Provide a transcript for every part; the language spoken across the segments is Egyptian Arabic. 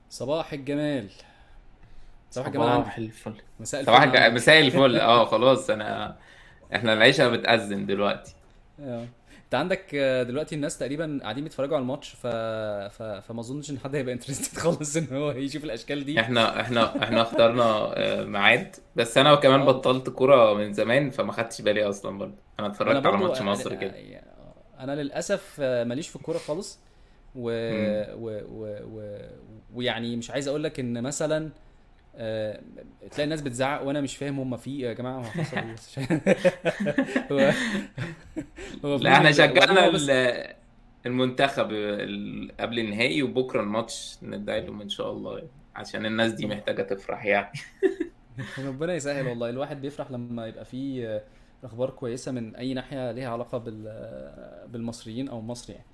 صباح الجمال صباح الجمال عندك صباح الفل مساء صباح الفل الج... عندك مساء الفل اه خلاص انا احنا العيشة بتأذن دلوقتي اه انت عندك آه، دلوقتي الناس تقريبا قاعدين بيتفرجوا على الماتش ف... ف... فما اظنش ان حد هيبقى انترستد خالص ان هو يشوف الاشكال دي احنا احنا احنا اخترنا آه، ميعاد بس انا كمان اه بطلت كورة من زمان فما خدتش بالي اصلا برضه انا انا اتفرجت على برضو ماتش انا مصر كده انا للاسف آه، ماليش في الكوره خالص و... امم و... و... و... ويعني مش عايز اقول لك ان مثلا آه، تلاقي الناس بتزعق وانا مش فاهم هم في ايه يا جماعه هو حصل ايه بس مش هو هو لا فين احنا ال... وبعدين شجعنا هو بس ال- المنتخب ال- قبل النهائي وبكرة الماتش ندعي لهم ان شاء الله عشان الناس دي محتاجة تفرح يعني ربنا يسهل والله الواحد بيفرح لما يبقى فيه اخبار كويسه من اي ناحيه ليها علاقه بال بالمصريين او مصر يعني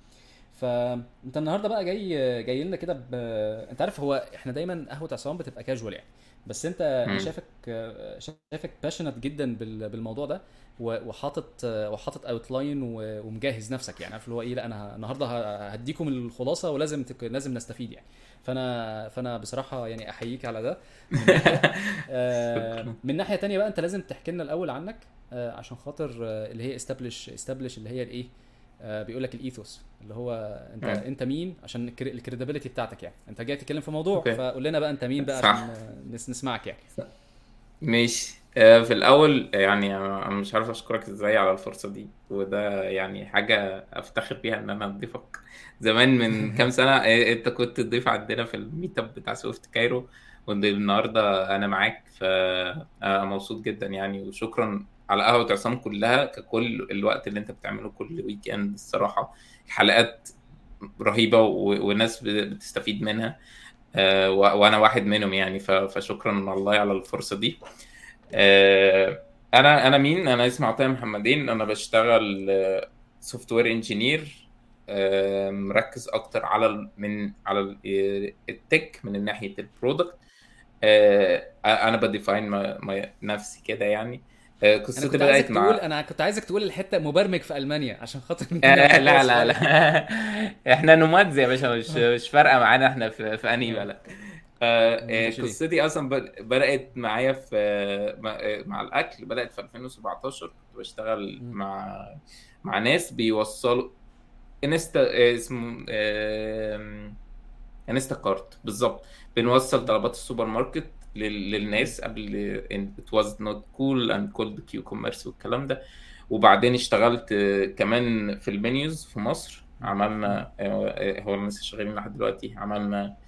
فانت النهارده بقى جاي جاي لنا كده ب... انت عارف هو احنا دايما قهوه عصام بتبقى كاجوال يعني بس انت انا امم شايفك شايفك باشنت جدا بال... بالموضوع ده و- وحاطط وحاطط اوتلاين ومجهز نفسك يعني عارف اللي هو ايه لا انا النهارده ه- هديكم الخلاصه ولازم تك... لازم نستفيد يعني فانا فانا بصراحه يعني احييك على ده من ناحيه آه، شكرا من ناحيه تانية بقى انت لازم تحكي لنا الاول عنك آه، عشان خاطر آه، اللي هي استبلش استبلش اللي هي الايه آه، بيقول لك الايثوس اللي هو انت مم. انت مين عشان الكريديبيليتي بتاعتك يعني انت جاي تتكلم في موضوع اوكي فقول لنا بقى انت مين بقى عشان صح آه، نس- نسمعك يعني صح. ماشي آه، في الأول يعني أنا أنا مش عارف أشكرك إزاي على الفرصة دي وده يعني حاجة أفتخر بيها إن أنا أضيفك زمان من كام سنة آه، أنت كنت تضيف عندنا في الميت اب بتاع سويفت كايرو والنهاردة أنا معاك فأنا مبسوط جدا يعني وشكرا على قهوة عصام كلها ككل الوقت اللي أنت بتعمله كل ويك إند الصراحة الحلقات رهيبة و- وناس بتستفيد منها آه، و- وأنا واحد منهم يعني ف- فشكرا والله على الفرصة دي آه، انا انا مين انا اسمي عطيه محمدين انا بشتغل سوفت وير انجينير مركز اكتر على ال- من على ال- آه، التك من ناحيه البرودكت انا بديفاين ما- ما- نفسي كده يعني آه، انا قصتي كنت عايزك بدات تقول مع انا كنت عايزك تقول الحته مبرمج في المانيا عشان خاطر آه، ناخد لا باص لا لا شويه احنا نومادز يا باشا مش مش فارقه معانا احنا في, في انهي اه بلد آه، آه، ماشي ليه قصتي اصلا بد- بدات معايا في آه، مع آه، مع الاكل بدات في 2017 كنت بشتغل مم. مع مع ناس بيوصلوا انستا آه، اسمه آم، انستا كارت بالظبط بنوصل مم. طلبات السوبر ماركت لل- مم. للناس قبل it was not cool and called كيو كوميرس والكلام ده وبعدين اشتغلت آه، كمان في المنيوز في مصر مم. عملنا آه، آه، هو لسه شغالين لحد دلوقتي عملنا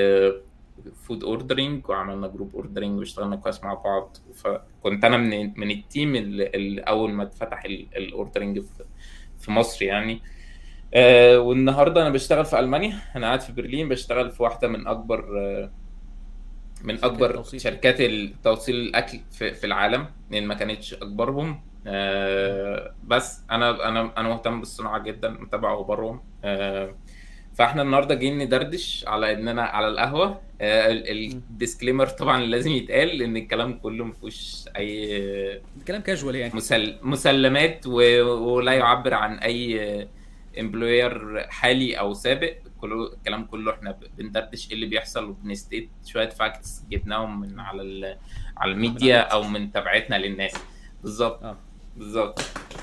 فود اوردرنج وعملنا جروب اوردرنج واشتغلنا كويس مع بعض فكنت انا من من التيم اللي اللي اول ما اتفتح الاوردرنج في في مصر يعني آه، والنهارده انا بشتغل في المانيا انا قاعد في برلين بشتغل في واحده من اكبر آه، من شركات اكبر التوصيل شركات توصيل الاكل في, في العالم لان ما كانتش اكبرهم مم. آه، بس انا انا انا مهتم بالصناعه جدا متابع اخبارهم آه، فاحنا النهارده جايين ندردش على اننا على القهوه مم. الديسكليمر طبعا اللي لازم يتقال ان الكلام كله ما فيهوش اي كلام كاجوال يعني مسل... مسلمات و... ولا يعبر عن اي امبلوير حالي او سابق كله الكلام كله احنا ب- بندردش ايه اللي بيحصل وبنستيت شويه فاكتس جبناهم من على ال... على من على الميديا النت او من تبعتنا للناس بالظبط اه بالظبط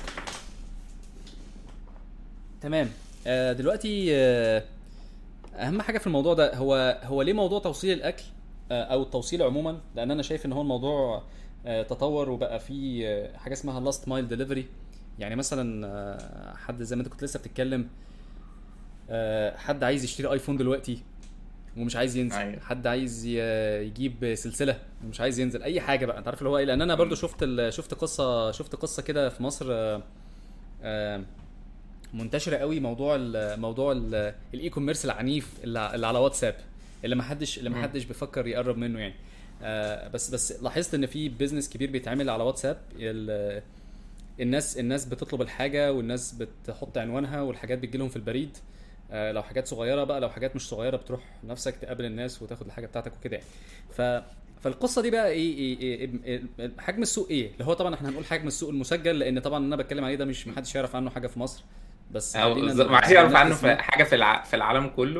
تمام آه دلوقتي آه اهم حاجه في الموضوع ده هو هو ليه موضوع توصيل الاكل آه او التوصيل عموما لان انا شايف ان هو الموضوع آه تطور وبقى فيه آه حاجه اسمها لاست مايل ديليفري يعني مثلا آه حد زي ما انت كنت لسه بتتكلم آه حد عايز يشتري ايفون دلوقتي ومش عايز ينزل ايوه حد عايز ي- يجيب سلسله ومش عايز ينزل اي حاجه بقى انت عارف اللي هو ايه لان انا برضو م- شفت ال... شفت قصه شفت قصه كده في مصر آه آه منتشره قوي موضوع ال موضوع ال- الاي كوميرس العنيف اللي اللي على واتساب اللي ما حدش اللي ما م- حدش بيفكر يقرب منه يعني آه بس بس لاحظت ان في بيزنس كبير بيتعمل على واتساب ال- الناس الناس بتطلب الحاجه والناس بتحط عنوانها والحاجات بتجي لهم في البريد آه لو حاجات صغيره بقى لو حاجات مش صغيره بتروح نفسك تقابل الناس وتاخد الحاجه بتاعتك وكده يعني ف فالقصه دي بقى ايه, إيه, إيه, إيه إيه- حجم السوق ايه اللي هو طبعا احنا هنقول حجم السوق المسجل لان طبعا اللي انا بتكلم عليه ده مش محدش يعرف عنه حاجه في مصر بس أو خلينا ز- ما حدش ن- يعرف عنه نركز في فيه حاجه في الع... في العالم كله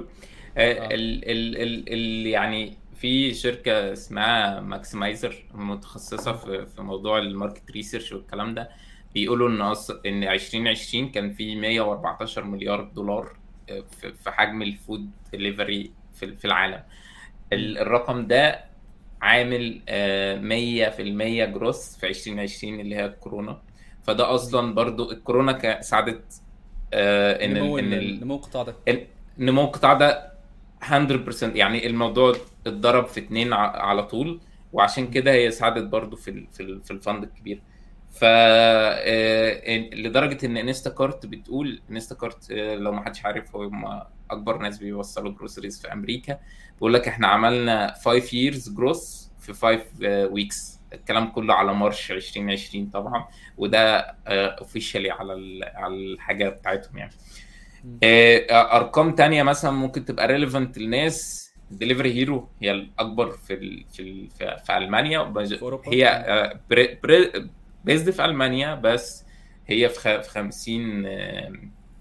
آه، ال ال ال ال يعني في شركة اسمها ماكسمايزر متخصصة في في موضوع الماركت ريسيرش والكلام ده بيقولوا ان أص... ان 2020 كان في 114 مليار دولار آه، في في حجم الفود ديليفري في في العالم ال- الرقم ده عامل آه، 100% جروث في 2020 اللي هي الكورونا فده اصلا برضو الكورونا كا- ساعدت آه، ان نمو ال- ان ال- ال- نمو القطاع ده ال- نمو القطاع ده 100% يعني الموضوع اتضرب في اتنين ع- على طول وعشان كده هي ساعدت برضو في ال في ال في الفند الكبير ف آه، لدرجه ان انستاكارت بتقول انستاكارت آه، لو ما حدش عارف هم اكبر ناس بيوصلوا جروسريز في امريكا بيقول لك احنا عملنا 5 years جروس في 5 ويكس الكلام كله على مارش 2020 طبعا وده اوفيشالي على ال- على الحاجه بتاعتهم يعني مم. آه، ارقام تانية مثلا ممكن تبقى ريليفنت للناس دليفري هيرو هي الاكبر في ال في ال في, في المانيا بج- في أوروبا. هي بري بيزد في المانيا بس هي في خ- في 50 آه،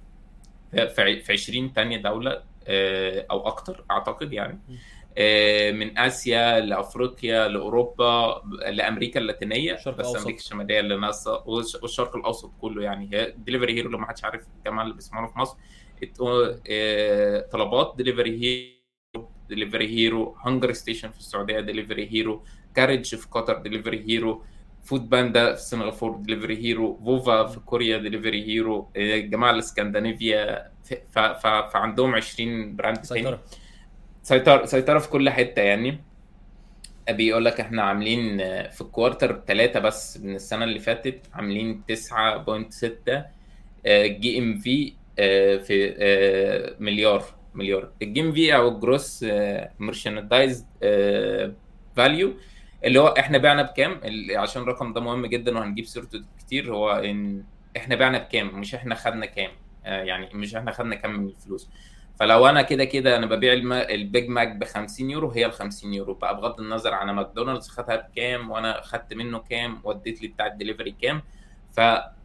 في ع- في 20 تانية دولة آه، او اكتر اعتقد يعني مم. آه، من اسيا لافريقيا لاوروبا لامريكا اللاتينيه الشرق بس الأوسط. امريكا الشماليه اللي ناقصه والش- والشرق الاوسط كله يعني هي دليفري هيرو لو ما حدش عارف الجماعه اللي بيسمعونا في مصر ات- آه، طلبات دليفري هيرو دليفري هيرو هنجر ستيشن في السعوديه دليفري هيرو كارج في قطر دليفري هيرو فود باندا في سنغافور دليفري هيرو فوفا في كوريا دليفري هيرو آه، الجماعه الاسكندنافيا ف- ف- فعندهم 20 براند تاني سيطره سيطرة سيطرة في كل حتة يعني بيقول لك احنا عاملين في الكوارتر ثلاثة بس من السنة اللي فاتت عاملين 9.6 جي ام في في آه، مليار مليار الجي ام في او الجروس مرشندايز فاليو اللي هو احنا بعنا بكام اللي- عشان الرقم ده مهم جدا وهنجيب سيرته كتير هو ان احنا بعنا بكام مش احنا خدنا كام آه، يعني مش احنا خدنا كام من الفلوس فلو انا كده كده انا ببيع الم... البيج ماك ب 50 يورو هي ال 50 يورو بقى بغض النظر عن ماكدونالدز خدها بكام وانا خدت منه كام وديت لي بتاع الدليفري كام ف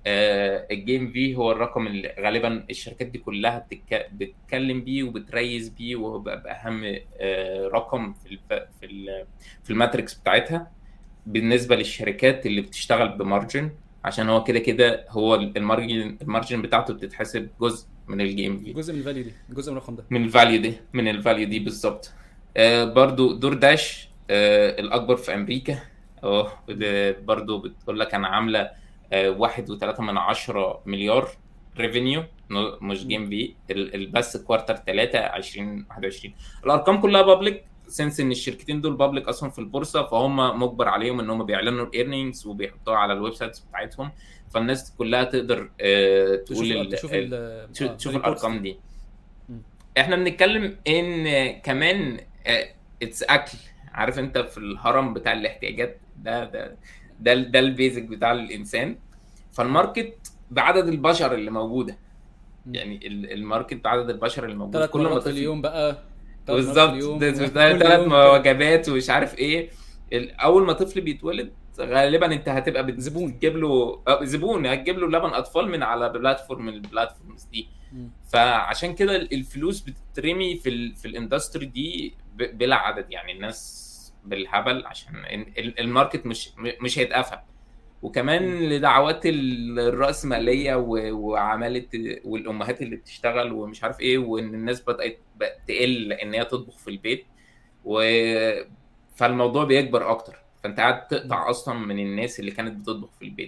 الجيم في هو الرقم اللي غالبا الشركات دي كلها بتك... بتتكلم بيه وبتريز بيه وهو بقى باهم آه، رقم في الف... في ال... في الماتريكس بتاعتها بالنسبه للشركات اللي بتشتغل بمارجن عشان هو كده كده هو المارجن المارجن بتاعته بتتحسب جزء من الجيم في جزء من الفاليو دي جزء من الرقم ده من الفاليو دي من الفاليو دي بالظبط آه برضو دور داش آه الاكبر في امريكا اه وده برضو بتقول لك انا عامله آه واحد وثلاثة من عشرة مليار ريفينيو مش جيم في ال- ال- بس كوارتر 3 2021 الارقام كلها بابليك سنس ان الشركتين دول بابليك اصلا في البورصه فهم مجبر عليهم ان هم بيعلنوا الايرنينجز وبيحطوها على الويب سايتس بتاعتهم فالناس كلها تقدر آه تشوف تقول ال- ال- تشوف ال- ال- تشوف آه، تشوف الreports. الارقام دي مم. احنا بنتكلم ان كمان اتس اكل عارف انت في الهرم بتاع الاحتياجات ده ده ده ده البيزك بتاع الانسان فالماركت بعدد البشر اللي موجوده مم. يعني ال- الماركت بعدد البشر اللي موجوده ثلاث كل ما مرات في طفل اليوم بقى تلات مرات في بالظبط اليوم، ده- كل ده ثلاث يوم كده. وجبات ومش عارف ايه ال- اول ما طفل بيتولد غالبا انت هتبقى بت- زبون. بتجيب له آه، زبون هتجيب له لبن اطفال من على بلاتفورم من البلاتفورمز دي مم. فعشان كده الفلوس بتترمي في ال في الاندستري دي ب- بلا عدد يعني الناس بالهبل عشان ال- ال- الماركت مش مش هيتقفل وكمان لدعوات ال- الرأسمالية و- وعمالة والأمهات اللي بتشتغل ومش عارف إيه وإن الناس بدأت بقت تقل إن هي تطبخ في البيت و فالموضوع بيكبر أكتر فأنت قاعد تقطع أصلا من الناس اللي كانت بتطبخ في البيت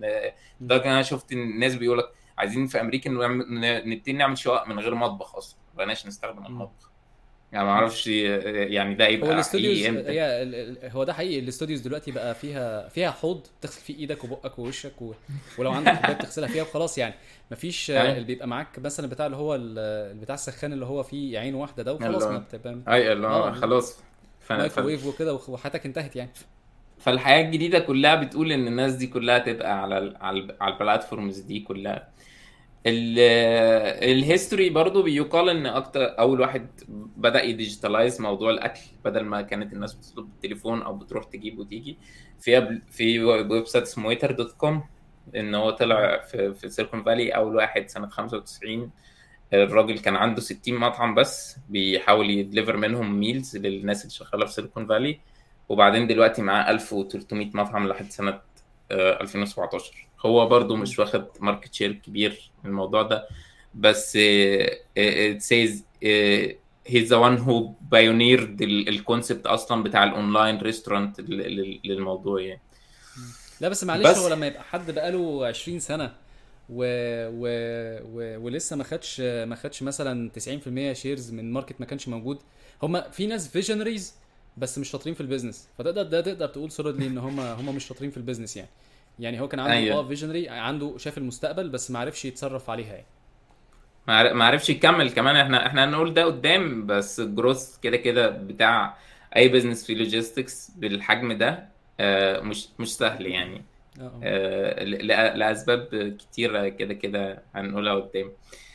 ده كان أنا شفت الناس بيقول لك عايزين في أمريكا نعمل- ن- نبتدي نعمل شقق من غير مطبخ أصلا ما بقناش نستخدم المطبخ يعني ما اعرفش يعني ده هو يبقى الاستوديوز حقيقي امتى هي ال- ال- هو ده حقيقي الاستوديوز دلوقتي بقى فيها فيها حوض تغسل فيه ايدك وبقك ووشك و... ولو عندك كوبايه تغسلها فيها وخلاص يعني مفيش أيوة. اللي بيبقى معاك مثلا بتاع اللي هو ال- بتاع السخان اللي هو فيه عين واحده ده وخلاص اللي ما هو- بتبقى اي اللي هو آه. خلاص ف... ف... مايكروويف وكده وخ- وحياتك انتهت يعني فالحياه الجديده كلها بتقول ان الناس دي كلها تبقى على ال... على, ال... على البلاتفورمز دي كلها ال... الهيستوري برضو بيقال ان اكتر اول واحد بدا يديجيتالايز موضوع الاكل بدل ما كانت الناس بتطلب بالتليفون او بتروح تجيب وتيجي في في ويب سايت اسمه ويتر دوت كوم ان هو طلع في في سيليكون فالي اول واحد سنه 95 الراجل كان عنده 60 مطعم بس بيحاول يدليفر منهم ميلز للناس اللي شغاله في سيليكون فالي وبعدين دلوقتي معاه 1300 مطعم لحد سنه آه، 2017 هو برضو مش واخد ماركت شير كبير من الموضوع ده بس آه، آه، it says آه، he's the one who pioneered الكونسبت اصلا بتاع الاونلاين ريستورانت للموضوع يعني لا بس معلش بس- هو لما يبقى حد بقاله 20 سنه و... و... و... ولسه ما خدش ما خدش مثلا 90% شيرز من ماركت ما كانش موجود هم في ناس فيجنريز بس مش شاطرين في البيزنس فتقدر ده تقدر تقول سوليدلي ان هم هم مش شاطرين في البيزنس يعني يعني هو كان عنده أيوة. اه فيجنري عنده شاف المستقبل بس ما عرفش يتصرف عليها يعني ما عر- ما عرفش يكمل كمان احنا احنا هنقول ده قدام بس الجروث كده كده بتاع اي بزنس في لوجيستكس بالحجم ده آه، مش مش سهل يعني اه اه آه، ل- ل- لاسباب كتيره كده كده هنقولها قدام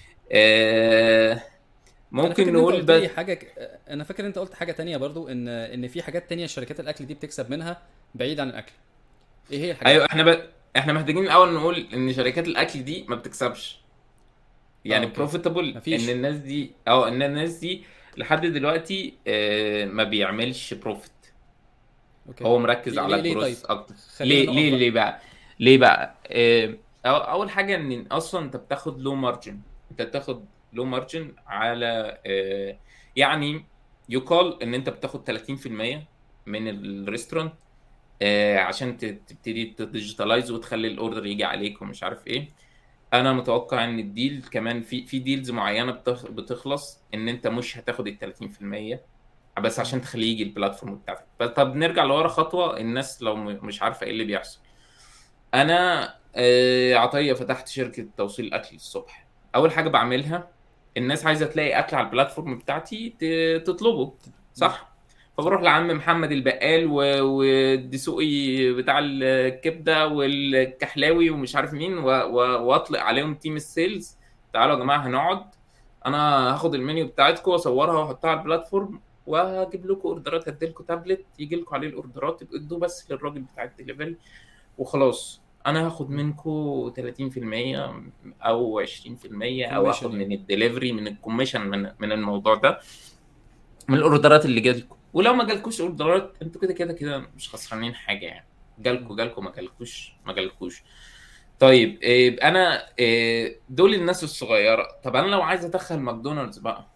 آه، انا ممكن فاكر ان انت نقول قلت لي بس حاجه ك- انا فاكر انت قلت حاجه تانية برضو ان ان في حاجات تانية شركات الاكل دي بتكسب منها بعيد عن الاكل ايه هي الحاجات ايوه احنا ب... احنا محتاجين الاول نقول ان شركات الاكل دي ما بتكسبش يعني آه، أوكي. بروفيتابل مفيش. ان الناس دي اه ان الناس دي لحد دلوقتي آه، ما بيعملش بروفيت اوكي هو مركز ليه- على ليه- ليه الجروث طيب؟ اكتر خلينا ليه نقف ليه بقى. ليه بقى ليه بقى آه، أو- اول حاجه ان اصلا انت بتاخد لو مارجن انت بتاخد لو مارجن على آه، يعني يقال ان انت بتاخد 30% من الريستورانت آه، عشان ت- تبتدي تديجيتالايز وتخلي الاوردر يجي عليك ومش عارف ايه انا متوقع ان الديل كمان في في ديلز معينه بتخ- بتخلص ان انت مش هتاخد ال 30% بس عشان تخليه يجي البلاتفورم بتاعتك ب- طب نرجع لورا خطوه الناس لو م- مش عارفه ايه اللي بيحصل انا آه، عطيه فتحت شركه توصيل اكل الصبح اول حاجه بعملها الناس عايزه تلاقي اكل على البلاتفورم بتاعتي ت- تطلبه صح فبروح لعم محمد البقال و- والدسوقي بتاع الكبده والكحلاوي ومش عارف مين و- و- واطلق عليهم تيم السيلز تعالوا يا جماعه هنقعد انا هاخد المنيو بتاعتكم واصورها واحطها على البلاتفورم وهجيب لكم اوردرات هدي لكم تابلت يجي لكم عليه الاوردرات يبقوا ادوه بس للراجل بتاع الدليفري وخلاص انا هاخد منكم 30% او 20% او Commission اخد يعني. من الدليفري من الكوميشن من من الموضوع ده من الاوردرات اللي جاتلكم ولو ما جالكوش اوردرات انتوا كده كده كده مش خسرانين حاجه يعني جالكوا جالكوا ما جالكوش ما جالكوش طيب إيه انا إيه دول الناس الصغيره طب انا لو عايز ادخل ماكدونالدز بقى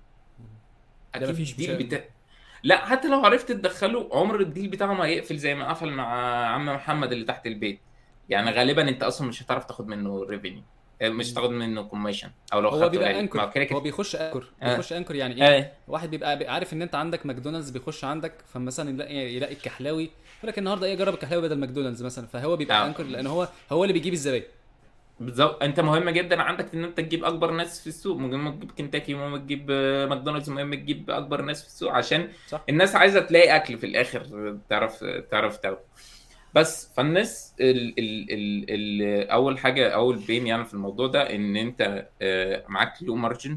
ده اكيد مفيش الديل مشاكل. بتاع لا حتى لو عرفت تدخله عمر الديل بتاعه ما هيقفل زي ما قفل مع عم محمد اللي تحت البيت يعني غالبا انت اصلا مش هتعرف تاخد منه ريفينيو مش هتاخد منه كوميشن او لو هو خدته بيبقى قليل. انكر ما هو كده هو كده بيخش انكر آه. بيخش انكر يعني ايه آه. واحد بيبقى بيبقى عارف ان انت عندك ماكدونالدز بيخش عندك فمثلا يلاقي يلاقي الكحلاوي يقول لك النهارده ايه جرب الكحلاوي بدل ماكدونالدز مثلا فهو بيبقى آه. انكر لان هو هو اللي بيجيب الزباين بالظبط انت مهم جدا عندك ان انت تجيب اكبر ناس في السوق مهم تجيب كنتاكي مهم تجيب آه، ماكدونالدز مهم تجيب اكبر ناس في السوق عشان صح الناس عايزه تلاقي اكل في الاخر تعرف تعرف تاكل بس فالناس ال ال ال ال اول حاجه اول بين يعني في الموضوع ده ان انت آه، معاك لو مارجن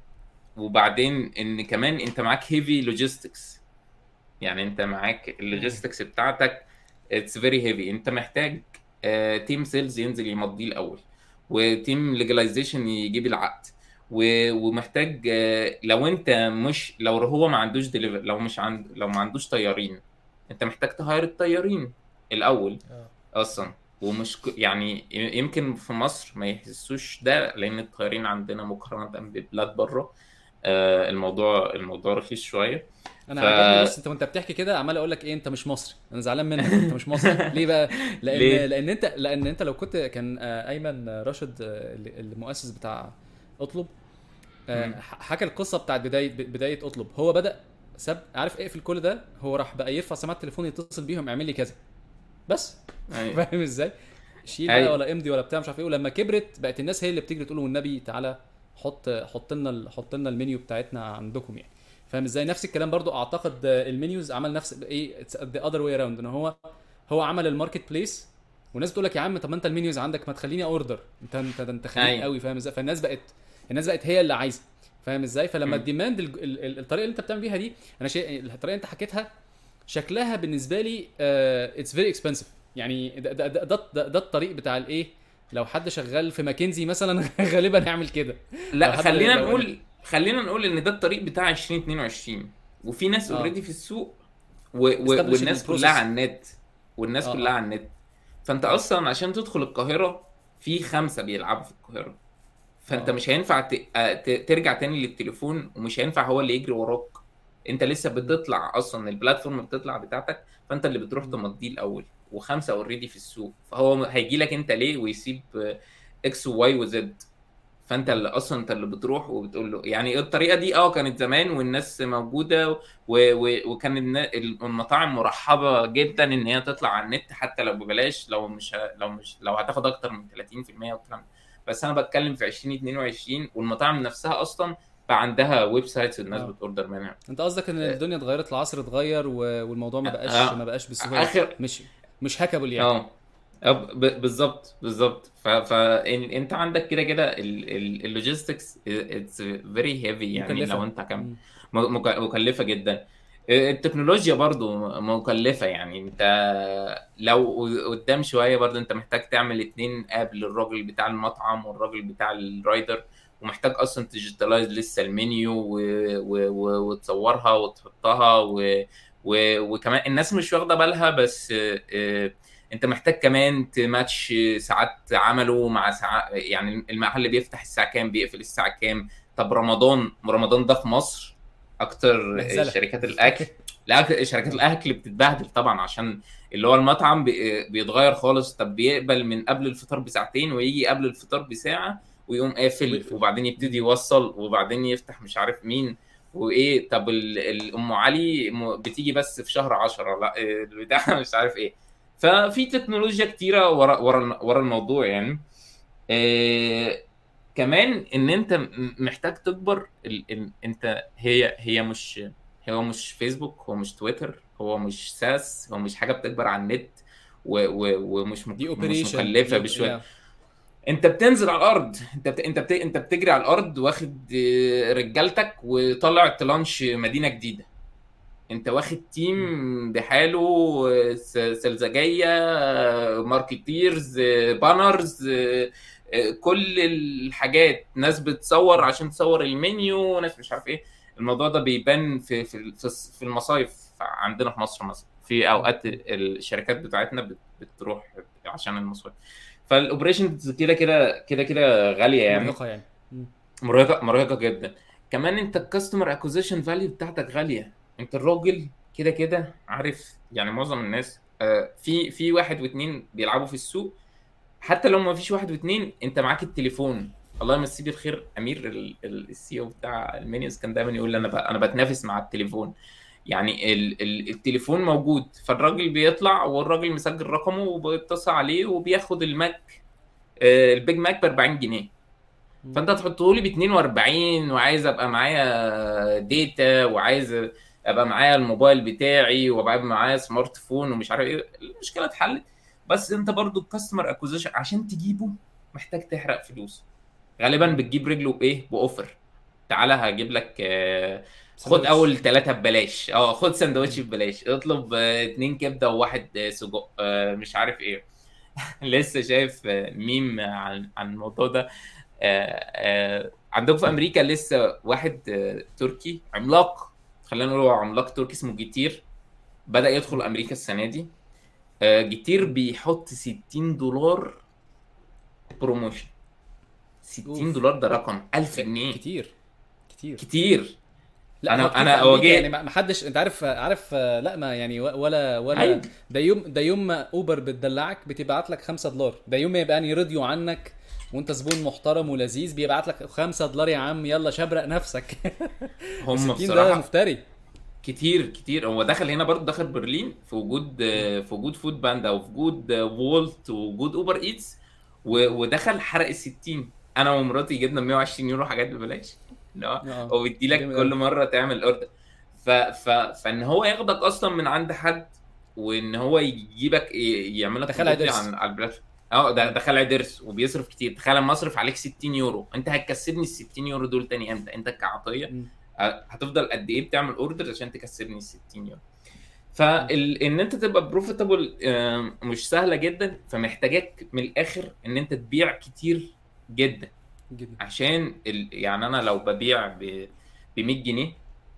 وبعدين ان كمان انت معاك هيفي لوجيستكس يعني انت معاك اللوجيستكس بتاعتك اتس فيري هيفي انت محتاج تيم سيلز ينزل يمضيه الاول وتيم ليجلايزيشن يجيب العقد و- ومحتاج آه، لو انت مش لو هو ما عندوش ديليفر لو مش عند لو ما عندوش طيارين انت محتاج تهاير الطيارين الاول اصلا ومش ك- يعني ي- يمكن في مصر ما يحسوش ده لان الطيارين عندنا مقارنه ببلاد بره آه، الموضوع الموضوع رخيص شويه انا ف- عاجبني بص انت وانت بتحكي كده عمال اقول لك ايه انت مش مصري انا زعلان منك انت مش مصري ليه بقى لان ليه؟ لان انت لان انت لو كنت كان آه، ايمن راشد آه، اللي- المؤسس بتاع اطلب آه، مم. ح- حكى القصه بتاعت بدايه بدايه اطلب هو بدا ساب عارف اقفل كل ده هو راح بقى يرفع سماعه التليفون يتصل بيهم اعمل لي كذا بس أيوة. فاهم ازاي شيل أيوة. بقى ولا امضي ولا بتاع مش عارف ايه ولما كبرت بقت الناس هي اللي بتجري تقول له والنبي تعالى حط حط لنا ال- حط لنا المنيو بتاعتنا عندكم يعني فاهم ازاي نفس الكلام برضو اعتقد آه، المنيوز عمل نفس ايه ذا اذر واي اراوند ان هو هو عمل الماركت بليس والناس بتقول لك يا عم طب ما انت المنيوز عندك ما تخليني اوردر انت انت ده انت خليك أيوة. قوي فاهم ازاي فالناس بقت الناس بقت هي اللي عايزه فاهم ازاي فلما مم. الديماند ال- ال- ال- الطريقه اللي انت بتعمل بيها دي انا شيء الطريقه اللي انت حكيتها شكلها بالنسبه لي اتس فيري اكسبنسيف يعني ده ده, ده, ده, ده, ده الطريق بتاع الايه لو حد شغال في ماكنزي مثلا غالبا هيعمل كده لو لا حد- خلينا لو- نقول خلينا نقول ان ده الطريق بتاع 2022 وفي ناس آه. اوريدي في السوق و... و... Establishing والناس the كلها process. على النت والناس آه، كلها آه. على النت فانت اصلا عشان تدخل القاهره في خمسه بيلعبوا في القاهره فانت آه. مش هينفع ت... آه، ت... ترجع تاني للتليفون ومش هينفع هو اللي يجري وراك انت لسه بتطلع اصلا البلاتفورم بتطلع بتاعتك فانت اللي بتروح تمضيه الاول وخمسه اوريدي في السوق فهو هيجي لك انت ليه ويسيب آه، اكس وواي وزد فانت اللي اصلا انت اللي بتروح وبتقول له يعني الطريقه دي اه كانت زمان والناس موجوده و... و... وكان النا- المطاعم مرحبه جدا ان هي تطلع على النت حتى لو ببلاش لو مش ه... لو مش لو هتاخد اكتر من 30% والكلام ده بس انا بتكلم في 2022 والمطاعم نفسها اصلا بقى عندها ويب سايتس الناس آه. بتوردر منها انت قصدك ان الدنيا اتغيرت العصر اتغير و- والموضوع ما بقاش آه. ما بقاش بالسهوله اخر مش مش هاكابل يعني اه آه، ب- بالظبط بالظبط فانت عندك كده كده اللوجيستكس اتس فيري هيفي يعني مكلفة. لو انت كم مم. م- مك- مكلفه جدا التكنولوجيا برضو مكلفة يعني انت لو قدام شوية برضو انت محتاج تعمل اتنين اب للراجل بتاع المطعم والراجل بتاع الرايدر ومحتاج اصلا تجيتالايز لسه المنيو و... و... و... وتصورها وتحطها و... و... وكمان الناس مش واخدة بالها بس اه، انت محتاج كمان تماتش ساعات عمله مع ساعات يعني المحل بيفتح الساعة كام بيقفل الساعة كام طب رمضان رمضان ده في مصر اكتر مهزلة. شركات الاكل لا شركات الاكل بتتبهدل طبعا عشان اللي هو المطعم بي- بيتغير خالص طب بيقبل من قبل الفطار بساعتين ويجي قبل الفطار بساعه ويقوم قافل ويقفل. وبعدين يبتدي يوصل وبعدين يفتح مش عارف مين وايه طب ال- ال- ام علي م- بتيجي بس في شهر 10 لا البتاع مش عارف ايه ففي تكنولوجيا كتيره ورا ورا ورا الموضوع يعني إيه كمان ان انت م- محتاج تكبر ال... ال... انت هي هي مش هو مش فيسبوك هو مش تويتر هو مش ساس هو مش حاجه بتكبر على النت و... و... ومش مك... دي مش اوبريشن مكلفه بشويه انت بتنزل على الارض انت بت... انت بت... انت بتجري على الارض واخد آه، رجالتك وطالع تلانش مدينه جديده انت واخد تيم بحاله آه، س- سلزجيه آه، ماركتيرز آه، بانرز آه، آه، كل الحاجات ناس بتصور عشان تصور المنيو ناس مش عارف ايه الموضوع ده بيبان في في في في المصايف عندنا في مصر مثلا في اوقات الشركات بتاعتنا بت- بتروح عشان المصايف فالاوبريشن كده كده كده كده غاليه يعني مرهقه يعني مم. مرهقه مرهقه جدا كمان انت الكاستمر اكوزيشن فاليو بتاعتك غاليه انت الراجل كده كده عارف يعني معظم الناس آه، في في واحد واثنين بيلعبوا في السوق حتى لو ما فيش واحد واثنين انت معاك التليفون الله يمسيه بالخير امير السي او بتاع المنيوز كان دايما يقول لي انا ب- انا بتنافس مع التليفون يعني ال ال التليفون موجود فالراجل بيطلع والراجل مسجل رقمه وبيتصل عليه وبياخد الماك آه، البيج ماك ب 40 جنيه مم. فانت تحطه لي ب 42 وعايز ابقى معايا ديتا وعايز ابقى معايا الموبايل بتاعي وابقى معايا سمارت فون ومش عارف ايه المشكله اتحلت بس انت برضو الكاستمر اكوزيشن عشان تجيبه محتاج تحرق فلوس غالبا بتجيب رجله بايه باوفر تعالى هجيب لك آه، خد سندوتش. اول ثلاثة ببلاش اه خد سندوتش ببلاش اطلب آه، اتنين كبدة وواحد آه، سجق آه، مش عارف ايه لسه شايف آه، ميم عن عن الموضوع ده آه، آه، عندكم في امريكا لسه واحد آه، تركي عملاق خلينا نقول هو عملاق تركي اسمه جيتير بدأ يدخل امريكا السنة دي آه، جيتير بيحط 60 دولار بروموشن 60 أوف. دولار ده رقم 1000 جنيه كتير كتير كتير لا أنا- هو كتير أنا في هو أمريكا جه- يعني ما ما حدش انت عارف عارف لا ما يعني ولا ولا أيوة. ده يوم ده يوم ما اوبر بتدلعك بتبعت لك 5 دولار ده يوم ما يبقى يعني رضيوا عنك وانت زبون محترم ولذيذ بيبعت لك 5 دولار يا عم يلا شبرق نفسك هم 60 ده بصراحة مفتري كتير كتير هو دخل هنا برضه دخل برلين في وجود في وجود فود باندا وفي وجود وولت ووجود اوبر ايتس و- ودخل حرق ال 60 انا ومراتي جبنا 120 يورو حاجات ببلاش لا آه. هو بيدي لك جامد كل أوي. مره تعمل اوردر ف... ف... فان هو ياخدك اصلا من عند حد وان هو يجيبك ي- يعمل لك دخلها copy درس. عن على البلاتفورم اه ده دخلها درس وبيصرف كتير تخيل لما اصرف عليك 60 يورو انت هتكسبني ال 60 يورو دول تاني امتى انت كعطيه مم. هتفضل قد ايه بتعمل اوردر عشان تكسبني ال 60 يورو فان انت تبقى بروفيتابل مش سهله جدا فمحتاجاك من الاخر ان انت تبيع كتير جدا جدا عشان ال... يعني انا لو ببيع ب ب 100 جنيه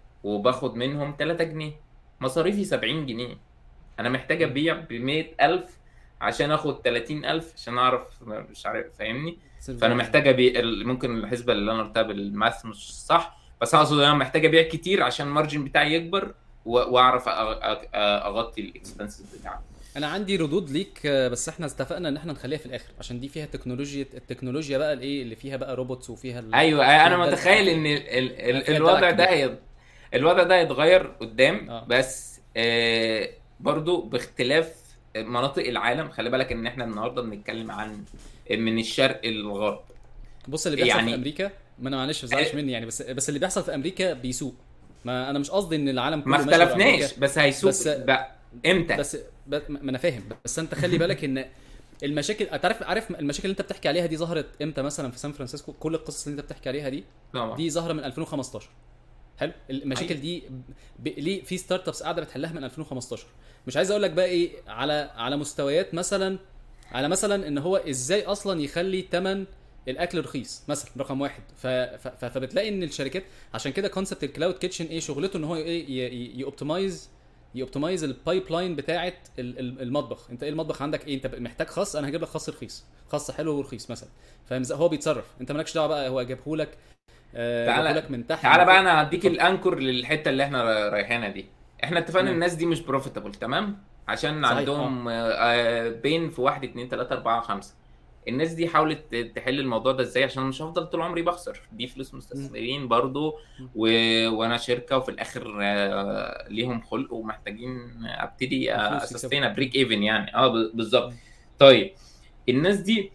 وباخد منهم 3 جنيه مصاريفي 70 جنيه انا محتاج ابيع ب 100000 عشان اخد 30000 عشان اعرف مش عارف فاهمني فانا محتاج ابيع ال- ممكن الحسبه اللي انا قلتها بالماث مش صح بس اقصد انا محتاج ابيع كتير عشان المارجن بتاعي يكبر و- واعرف أ- أ- أ- اغطي الاكسبنسز بتاعتي انا عندي ردود ليك آه، بس احنا اتفقنا ان احنا نخليها في الاخر عشان دي فيها تكنولوجيا التكنولوجيا بقى الايه اللي فيها بقى روبوتس وفيها ال... ايوه انا ده- متخيل ان ال ال ال فيها الوضع دلع ده كبير. هي الوضع ده هيتغير قدام آه. بس آه برضو باختلاف مناطق العالم خلي بالك ان احنا النهارده بنتكلم عن من الشرق للغرب بص اللي بيحصل يعني- في امريكا ما انا معلش ما تزعلش مني يعني بس بس اللي بيحصل في امريكا بيسوق ما انا مش قصدي ان العالم كله ما ماشي ورا اختلفناش أمريكا، بس هيسوق بس- بقى امتى بس ب- ما انا فاهم بس انت خلي بالك ان المشاكل انت عارف عارف المشاكل اللي انت بتحكي عليها دي ظهرت امتى مثلا في سان فرانسيسكو كل القصص اللي انت بتحكي عليها دي طبعا دي ظاهره من 2015 حلو المشاكل أيوة. دي ب... ليه في ستارت ابس قاعده بتحلها من 2015 مش عايز اقول لك بقى ايه على على مستويات مثلا على مثلا ان هو ازاي اصلا يخلي ثمن الاكل رخيص مثلا رقم واحد ف... ف... ف... فبتلاقي ان الشركات عشان كده كونسبت الكلاود كيتشن ايه شغلته ان هو ايه يوبتمايز يوبتمايز البايب لاين بتاعه ال- ال- المطبخ انت ايه المطبخ عندك ايه انت محتاج خس انا هجيب لك خس رخيص خس حلو ورخيص مثلا فاهم ازاي؟ هو بيتصرف انت مالكش دعوه بقى هو جابه لك آه تعالى- جابه لك من تحت تعالى من بقى فوق. انا هديك الانكر للحته اللي احنا را- رايحينها دي احنا اتفقنا تمام. الناس دي مش بروفيتابل تمام عشان صحيح، عندهم آه، آه، بين في 1 2 3 4 5 الناس دي حاولت ت- تحل الموضوع ده ازاي عشان مش هفضل طول عمري بخسر دي فلوس مستثمرين برضو و... وانا شركه وفي الاخر آه، ليهم خلق ومحتاجين ابتدي فلوس اسستين بريك ايفن يعني اه ب- بالظبط طيب الناس دي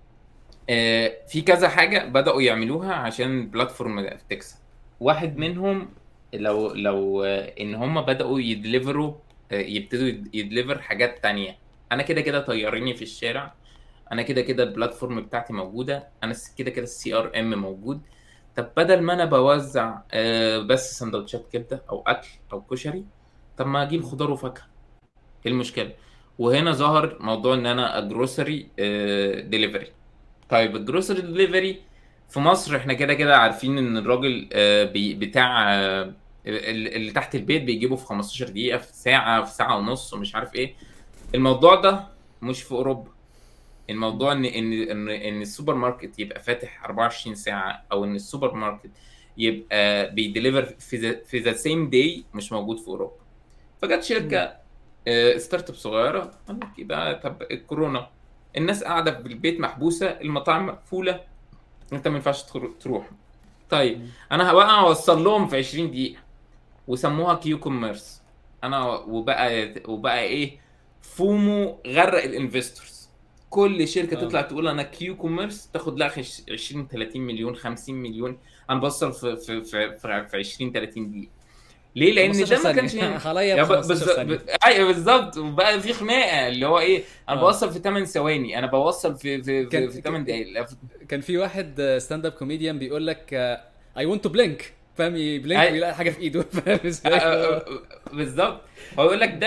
آه، في كذا حاجه بداوا يعملوها عشان البلاتفورم تكسب واحد منهم لو لو آه، ان هم بداوا يدليفروا آه، يبتدوا يدليفر حاجات تانية انا كده كده طياريني في الشارع انا كده كده البلاتفورم بتاعتي موجوده انا س- كده كده السي ار ام موجود طب بدل ما انا بوزع آه، بس سندوتشات كبده او اكل او كشري طب ما اجيب خضار وفاكهه ايه المشكله وهنا ظهر موضوع ان انا جروسري ديليفري طيب الجروسري ديليفري في مصر احنا كده كده عارفين ان الراجل آه، بي- بتاع آه، ال- اللي تحت البيت بيجيبه في 15 دقيقة في ساعة في ساعة ونص ومش عارف ايه الموضوع ده مش في اوروبا الموضوع ان ان ان ان السوبر ماركت يبقى فاتح 24 ساعة او ان السوبر ماركت يبقى بيديليفر في ذا في ذا سيم داي مش موجود في اوروبا فجت شركة آه، ستارت اب صغيرة قال لك يبقى طب الكورونا الناس قاعدة في البيت محبوسة المطاعم مقفولة انت ما ينفعش تخر- تروح طيب انا هبقى اوصل لهم في 20 دقيقه وسموها كيو كوميرس انا وبقى وبقى ايه فومو غرق الانفستورز كل شركه آه. تطلع تقول انا كيو كوميرس تاخد لها خش- 20 30 مليون 50 مليون انا بوصل في في في في, في 20 30 دقيقه ليه لان 15 ده ما كانش ثانية. ينفع. عليا يا ب ب- 15 بالظبط ثانية. ب- ايوه بالظبط وبقى في خناقه اللي هو ايه انا آه. بوصل في 8 ثواني انا بوصل في في كان- في, في 8 دقائق كان في واحد ستاند اب كوميديان بيقول لك اي ونت تو بلينك فاهم بلينك أي- ويلاقي حاجه في ايده فاهم ازاي؟ آه، آه، بالظبط هو يقول لك ده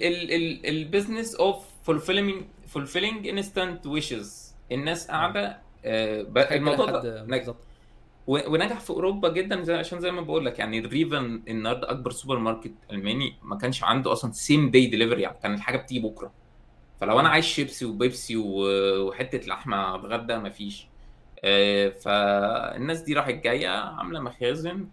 البيزنس اوف فولفيلينج فولفيلينج انستنت ويشز الناس قاعده آه، ب- حاجة الموضوع لحد- ده نج- بالظبط. و- ونجح في اوروبا جدا زي عشان زي ما بقول لك يعني الريفن النهارده اكبر سوبر ماركت الماني ما كانش عنده اصلا سيم داي ديليفري يعني كان الحاجه بتيجي بكره فلو انا عايز شيبسي وبيبسي و- وحته لحمه اتغدى مفيش آه، فالناس دي راحت جايه عامله مخازن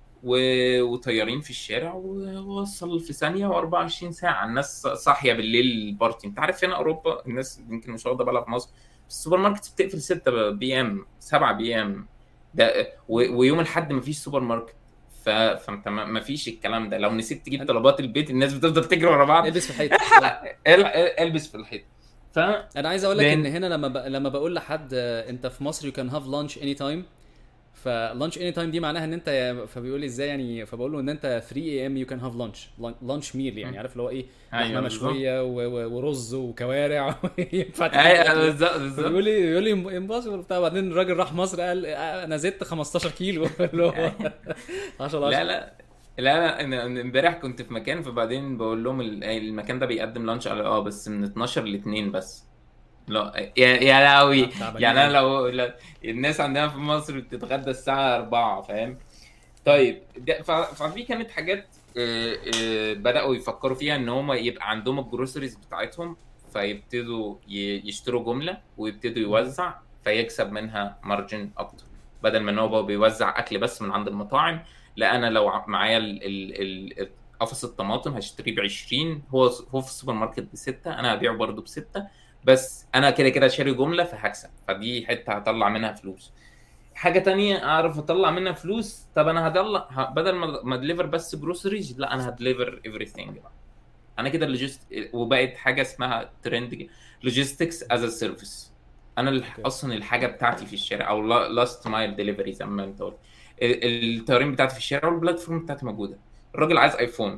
و- وطيارين في الشارع ووصل في ثانيه و24 ساعه الناس صاحيه بالليل البارتي انت عارف هنا اوروبا الناس يمكن مش واخده بالها في مصر السوبر ماركت بتقفل 6 بي ام 7 بي ام ده و- ويوم الاحد مفيش سوبر ماركت ف... فانت ما ما فيش الكلام ده لو نسيت تجيب طلبات البيت الناس بتفضل تجري ورا بعض البس في الحيط ال- البس في الحيط ف انا عايز اقول لك Then- ان هنا لما ب... لما بقول لحد آه، انت في مصر يو كان هاف لانش اني تايم فلانش اني تايم دي معناها ان انت فبيقول لي ازاي يعني فبقول له ان انت 3 اي ام يو كان هاف لانش لانش ميل يعني م. عارف اللي هو ايه أيوة لحمه بالظبط. مشويه و- و- ورز وكوارع ينفع تاكل ايوه أكل. بالظبط بالظبط بيقول لي بيقول لي امبوسيبل بتاع بعدين الراجل راح مصر قال آه، انا زدت 15 كيلو اللي هو 10 لا 10 لا لا انا أنا امبارح كنت في مكان فبعدين بقول لهم ال- المكان ده بيقدم لانش على اه بس من 12 ل 2 بس لا يا يا لهوي تعبانين يعني انا أوي. لو لا الناس عندنا في مصر بتتغدى الساعة 4 فاهم طيب ده- ف- فدي كانت حاجات آه، آه، بدأوا يفكروا فيها ان هم يبقى عندهم الجروسريز بتاعتهم فيبتدوا ي- يشتروا جملة ويبتدوا يوزع فيكسب منها مارجن اكتر بدل ما ان هو بقى بيوزع اكل بس من عند المطاعم لا انا لو ع- معايا ال- ال- ال- قفص الطماطم هشتريه ب 20 هو هو في السوبر ماركت بستة انا هبيعه برضه بستة بس انا كده كده شاري جملة فهكسب فدي حتة هطلع منها فلوس حاجه تانية اعرف اطلع منها فلوس طب انا هدلع ه- بدل ما ما ادليفر بس جروسريز لا انا هدليفر everything بقى انا كده اللوجيست وبقت حاجه اسمها ترند لوجيستكس از ا سيرفيس انا ال- اوكي. اصلا الحاجه بتاعتي في الشارع او لاست مايل ديليفري زي ما انت قلت ال- الطيارين بتاعتي في الشارع والبلاتفورم بتاعتي موجوده الراجل عايز ايفون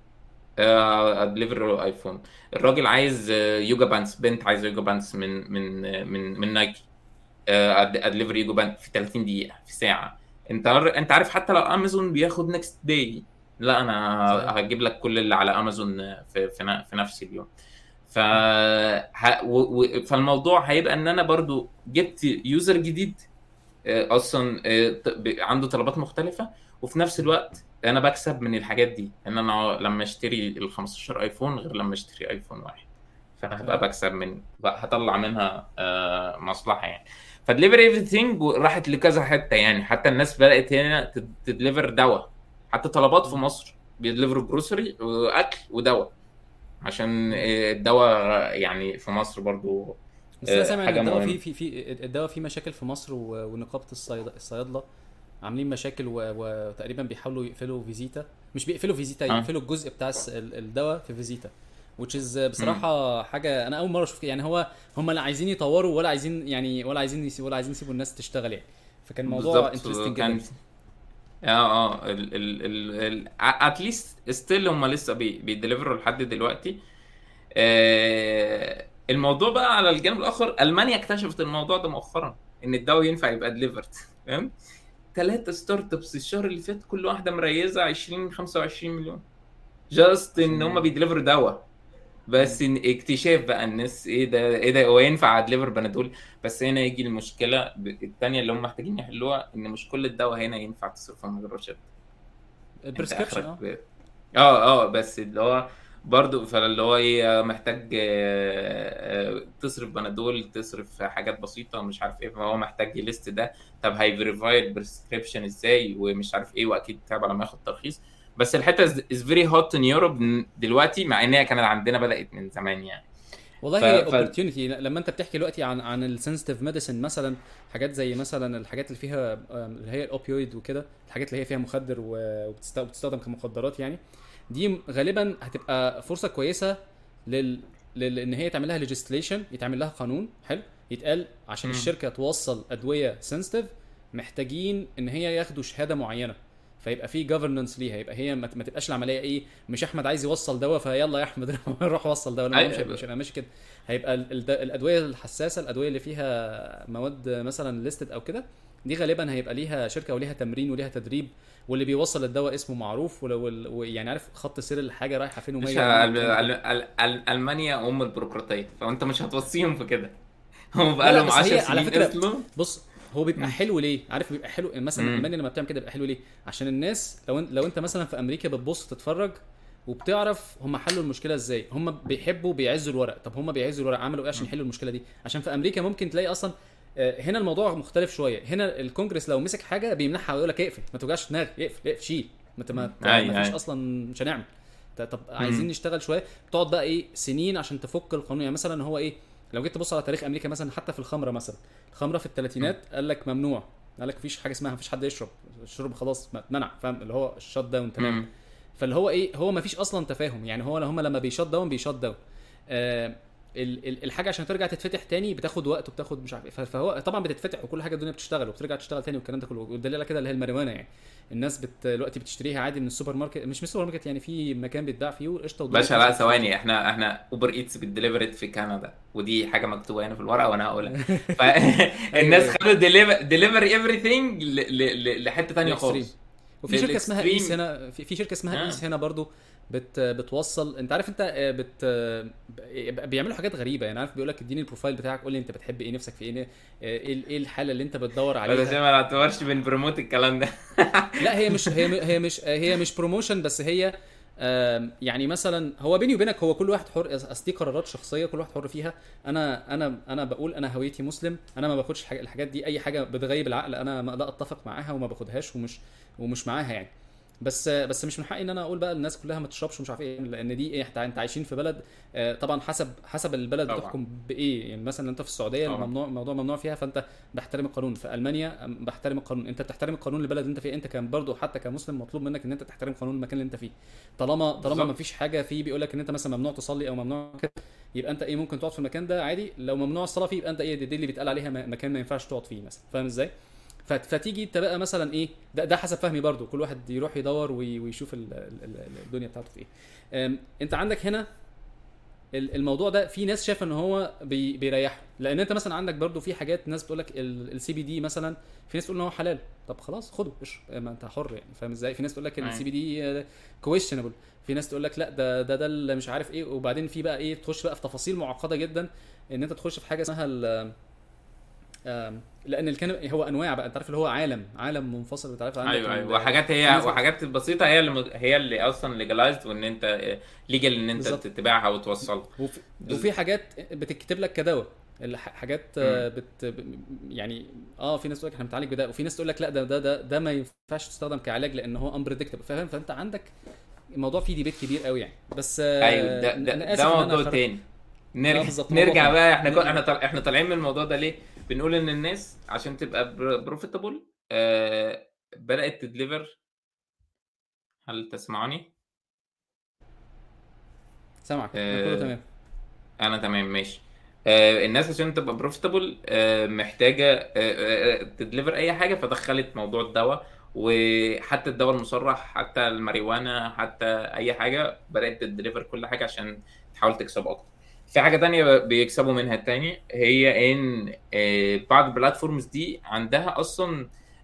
ادليفر ايفون الراجل عايز آه، يوجا بانس بنت عايزه يوجا بانس من من آه، من من نايكي ادليفر يوجا بانس في 30 دقيقه في ساعه انت عار- انت عارف حتى لو امازون بياخد نكست داي لا انا صحيح. هجيب لك كل اللي على امازون في في, ن- في نفس اليوم ف ه... و... و... فالموضوع هيبقى ان انا برضو جبت يوزر جديد آه، اصلا آه، ط- ب- عنده طلبات مختلفه وفي نفس الوقت انا بكسب من الحاجات دي ان انا لما اشتري ال 15 ايفون غير لما اشتري ايفون واحد فانا هبقى بكسب من بقى هطلع منها آه، مصلحه يعني فدليفري ايفريثينج راحت لكذا حته يعني حتى الناس بدات هنا تدليفر دواء حتى طلبات في مصر بيدليفروا جروسري واكل ودواء عشان آه، الدواء يعني في مصر برضو بس انا آه، سامع ان حاجة الدواء مهمة. في في في الدواء فيه مشاكل في مصر و- ونقابه الصيد- الصيادله عاملين مشاكل و- وتقريبا بيحاولوا يقفلوا فيزيتا مش بيقفلوا فيزيتا آه. يقفلوا الجزء بتاع الس- ال- الدواء في فيزيتا which is بصراحه حاجه انا اول مره اشوف كده. يعني هو هم لا عايزين يطوروا ولا عايزين يعني ولا عايزين يسيبوا ولا عايزين يسيبوا الناس تشتغل يعني فكان الموضوع بالظبط انترستنج كان جدا اه اه ال ال ال اتليست ستيل هم لسه بي بيدليفروا لحد دلوقتي آه الموضوع بقى على الجانب الاخر المانيا اكتشفت الموضوع ده مؤخرا ان الدواء ينفع يبقى دليفرد فاهم ثلاثة ستارت ابس الشهر اللي فات كل واحدة مريزة 20 25 مليون جاست ان هم بيدليفروا دواء بس إن اكتشاف بقى الناس ايه ده ايه ده هو ينفع ادليفر بنادول بس هنا يجي المشكله ب- التانيه اللي هم محتاجين يحلوها ان مش كل الدواء هنا ينفع تصرفه من غير روشته انت البريسكربشن اه اخرك ب- اه اه بس اللي هو برضه فاللي هو ايه محتاج آه، آه، تصرف بنادول تصرف حاجات بسيطه مش عارف ايه فهو محتاج يليست ده طب هيفيريفاي البريسكريبشن ازاي ومش عارف ايه واكيد تعب لما ياخد ترخيص بس الحته از فيري هوت ان يوروب دلوقتي مع ان هي كانت عندنا بدات من زمان يعني والله ف- هي ف- اوبورتيونيتي لما انت بتحكي دلوقتي عن عن السنسيتيف ميديسن مثلا حاجات زي مثلا الحاجات اللي فيها آم، اللي هي الاوبيويد وكده الحاجات اللي هي فيها مخدر و- وبتست- وبتستخدم كمخدرات يعني دي غالبا هتبقى فرصه كويسه لل لل- ان هي تعمل لها ليجيسليشن يتعمل لها قانون حلو يتقال عشان مم. الشركه توصل ادويه سنسيتيف محتاجين ان هي ياخدوا شهاده معينه فيبقى في جفرنس ليها يبقى هي ما ما تبقاش العمليه ايه مش احمد عايز يوصل دواء فيلا يا احمد روح وصل دواء لا أيوة. مش هيبقى- مش هيبقى ماشي كده هيبقى ال- الد- الادويه الحساسه الادويه اللي فيها مواد مثلا ليستد او كده دي غالبا هيبقى ليها شركه وليها تمرين وليها تدريب واللي بيوصل الدواء اسمه معروف ولو ال- ويعني عارف خط سير الحاجه رايحه فين مش وما ال- ال- ال- ال- المانيا ام البيروقراطيه فانت مش هتوصيهم في كده هم بقى لا، لهم بس 10 هي على سنين فكرة اصلا بص هو بيبقى مم. حلو ليه عارف بيبقى حلو مثلا مم. المانيا لما بتعمل كده بيبقى حلو ليه عشان الناس لو انت لو انت مثلا في امريكا بتبص تتفرج وبتعرف هم حلوا المشكله ازاي هم بيحبوا بيعزوا الورق طب هم بيعزوا الورق عملوا ايه عشان يحلوا المشكله دي عشان في امريكا ممكن تلاقي اصلا آه، هنا الموضوع مختلف شويه هنا الكونجرس لو مسك حاجه بيمنحها ويقول لك اقفل ما توجعش دماغك اقفل اقفل شيل ما ت- ما أي- ما فيش أي. اصلا مش هنعمل ط- طب عايزين نشتغل شويه تقعد بقى ايه سنين عشان تفك القانون يعني مثلا هو ايه لو جيت تبص على تاريخ امريكا مثلا حتى في الخمره مثلا الخمره في الثلاثينات قال لك ممنوع قال لك مفيش حاجه اسمها مفيش حد يشرب الشرب خلاص اتمنع فاهم اللي هو الشات داون تمام مم. فاللي هو ايه هو مفيش اصلا تفاهم يعني هو هم لما بيشات داون بيشات داون آه ال- ال- الحاجه عشان ترجع تتفتح تاني بتاخد وقت وبتاخد مش عارف ايه ف- فهو طبعا بتتفتح وكل حاجه الدنيا بتشتغل وبترجع تشتغل تاني والكلام ده كله والدليل على كده اللي هي الماريجوانا يعني الناس بت دلوقتي بتشتريها عادي من السوبر ماركت مش من السوبر ماركت يعني في مكان بيتباع فيه وقشطه والدنيا باشا لا بتمشي. ثواني احنا احنا اوبر ايتس بتدليفرت في كندا ودي حاجه مكتوبه هنا في الورقه وانا هقولها فالناس أيوة. خدوا ديليفري ايفري ثينج لحته ثانيه اكستريم خالص وفي شركه اسمها للإكستريم. ايس هنا في, في شركه اسمها آه. ايس هنا برضو بت بتوصل انت عارف انت آه، بت آه، ب- بيعملوا حاجات غريبه يعني عارف بيقول لك اديني البروفايل بتاعك قول لي انت بتحب ايه نفسك في ايه آه، ايه ايه الحاله اللي انت بتدور بس عليها عشان ما نعتبرش بنبروموت الكلام ده لا هي مش هي هي مش هي مش بروموشن بس هي آم، يعني مثلا هو بيني وبينك هو كل واحد حر اصل دي قرارات شخصيه كل واحد حر فيها انا انا انا بقول انا هويتي مسلم انا ما باخدش الحاجات- الحاجات دي اي حاجه بتغيب العقل انا ما لا اتفق معاها وما باخدهاش ومش ومش معاها يعني بس بس مش من حقي ان انا اقول بقى الناس كلها ما تشربش ومش عارف ايه لان دي ايه انت عايشين في بلد آه، طبعا حسب حسب البلد طبعا. بتحكم بايه يعني مثلا انت في السعوديه طبعا. الممنوع الموضوع ممنوع فيها فانت بحترم القانون في المانيا أم- بحترم القانون انت بتحترم القانون البلد اللي انت فيها انت كان برضه حتى كمسلم مطلوب منك ان انت تحترم قانون المكان اللي انت فيه طالما طالما بالظبط. ما فيش حاجه فيه بيقول لك ان انت مثلا ممنوع تصلي او ممنوع كده يبقى انت ايه ممكن تقعد في المكان ده عادي لو ممنوع الصلاه فيه يبقى انت ايه دي, دي اللي بيتقال عليها م- مكان ما ينفعش تقعد فيه مثلا فاهم ازاي فت- فتيجي انت بقى مثلا ايه ده, ده حسب فهمي برضو كل واحد يروح يدور وي- ويشوف ال- ال- ال- الدنيا بتاعته في ايه أم، انت عندك هنا ال- الموضوع ده في ناس شايفه ان هو بي بيريحه لان انت مثلا عندك برضو في حاجات ناس بتقول لك السي بي دي مثلا في ناس تقول ان هو حلال طب خلاص خده اشرب ما انت حر يعني فاهم ازاي في ناس تقول لك أيوة. السي بي دي كويشنبل في ناس تقول لك لا ده ده ده اللي مش عارف ايه وبعدين في بقى ايه تخش بقى في تفاصيل معقده جدا ان انت تخش في حاجه اسمها ال آم، لان الكلام هو انواع بقى انت عارف اللي هو عالم عالم منفصل انت عارف عندك ايوه ال- ايوه وحاجات هي الناس- وحاجات بسيطه هي اللي م- هي اللي اصلا ليجلايزد وان انت ليجل ان انت بالظبط. تتباعها وتوصلها وفي, بز- وفي حاجات بتكتب لك كدواء الح- حاجات آه، بت ب- يعني اه في ناس تقول لك احنا بنتعالج بده وفي ناس تقول لك لا ده ده ده, ده ما ينفعش تستخدم كعلاج لان هو امبريدكتبل فاهم فانت عندك الموضوع فيه ديبيت كبير قوي يعني بس آه، ايوه ده أنا ده, آسف ده إن أنا موضوع خرجت- تاني آه، نرجع بالظبط، موضوع نرجع تاني. بقى احنا كنا نرجع. احنا طال... احنا طالعين من الموضوع ده ليه؟ بنقول ان الناس عشان تبقى بروفيتابل آه بدات تدليفر هل تسمعني؟ سامعك آه، كله تمام انا تمام ماشي آه الناس عشان تبقى بروفيتابل آه محتاجه آه آه تدليفر اي حاجه فدخلت موضوع الدواء وحتى الدواء المصرح حتى الماريوانا حتى اي حاجه بدات تدليفر كل حاجه عشان تحاول تكسب اكتر في حاجه تانية بيكسبوا منها التاني هي ان آه بعض البلاتفورمز دي عندها اصلا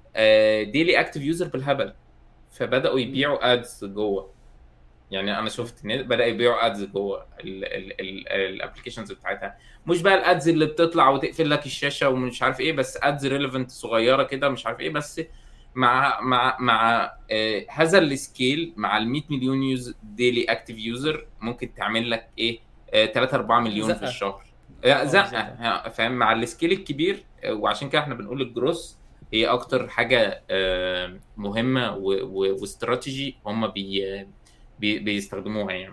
ديلي اكتف يوزر بالهبل فبداوا يبيعوا ادز جوه يعني انا شفت ناس بدا يبيعوا ادز جوه الابلكيشنز بتاعتها مش بقى الادز اللي بتطلع وتقفل لك الشاشه ومش عارف ايه بس ادز ريليفنت صغيره كده مش عارف ايه بس مع مع مع آه هذا السكيل مع ال 100 مليون يوز ديلي اكتف يوزر ممكن تعمل لك ايه آه 3 4 مليون زقة. في الشهر آه، زقه بالظبط. آه، فاهم مع السكيل الكبير آه، وعشان كده احنا بنقول الجروس هي اكتر حاجه آه، مهمه و- و- واستراتيجي هم بي بي بيستخدموها يعني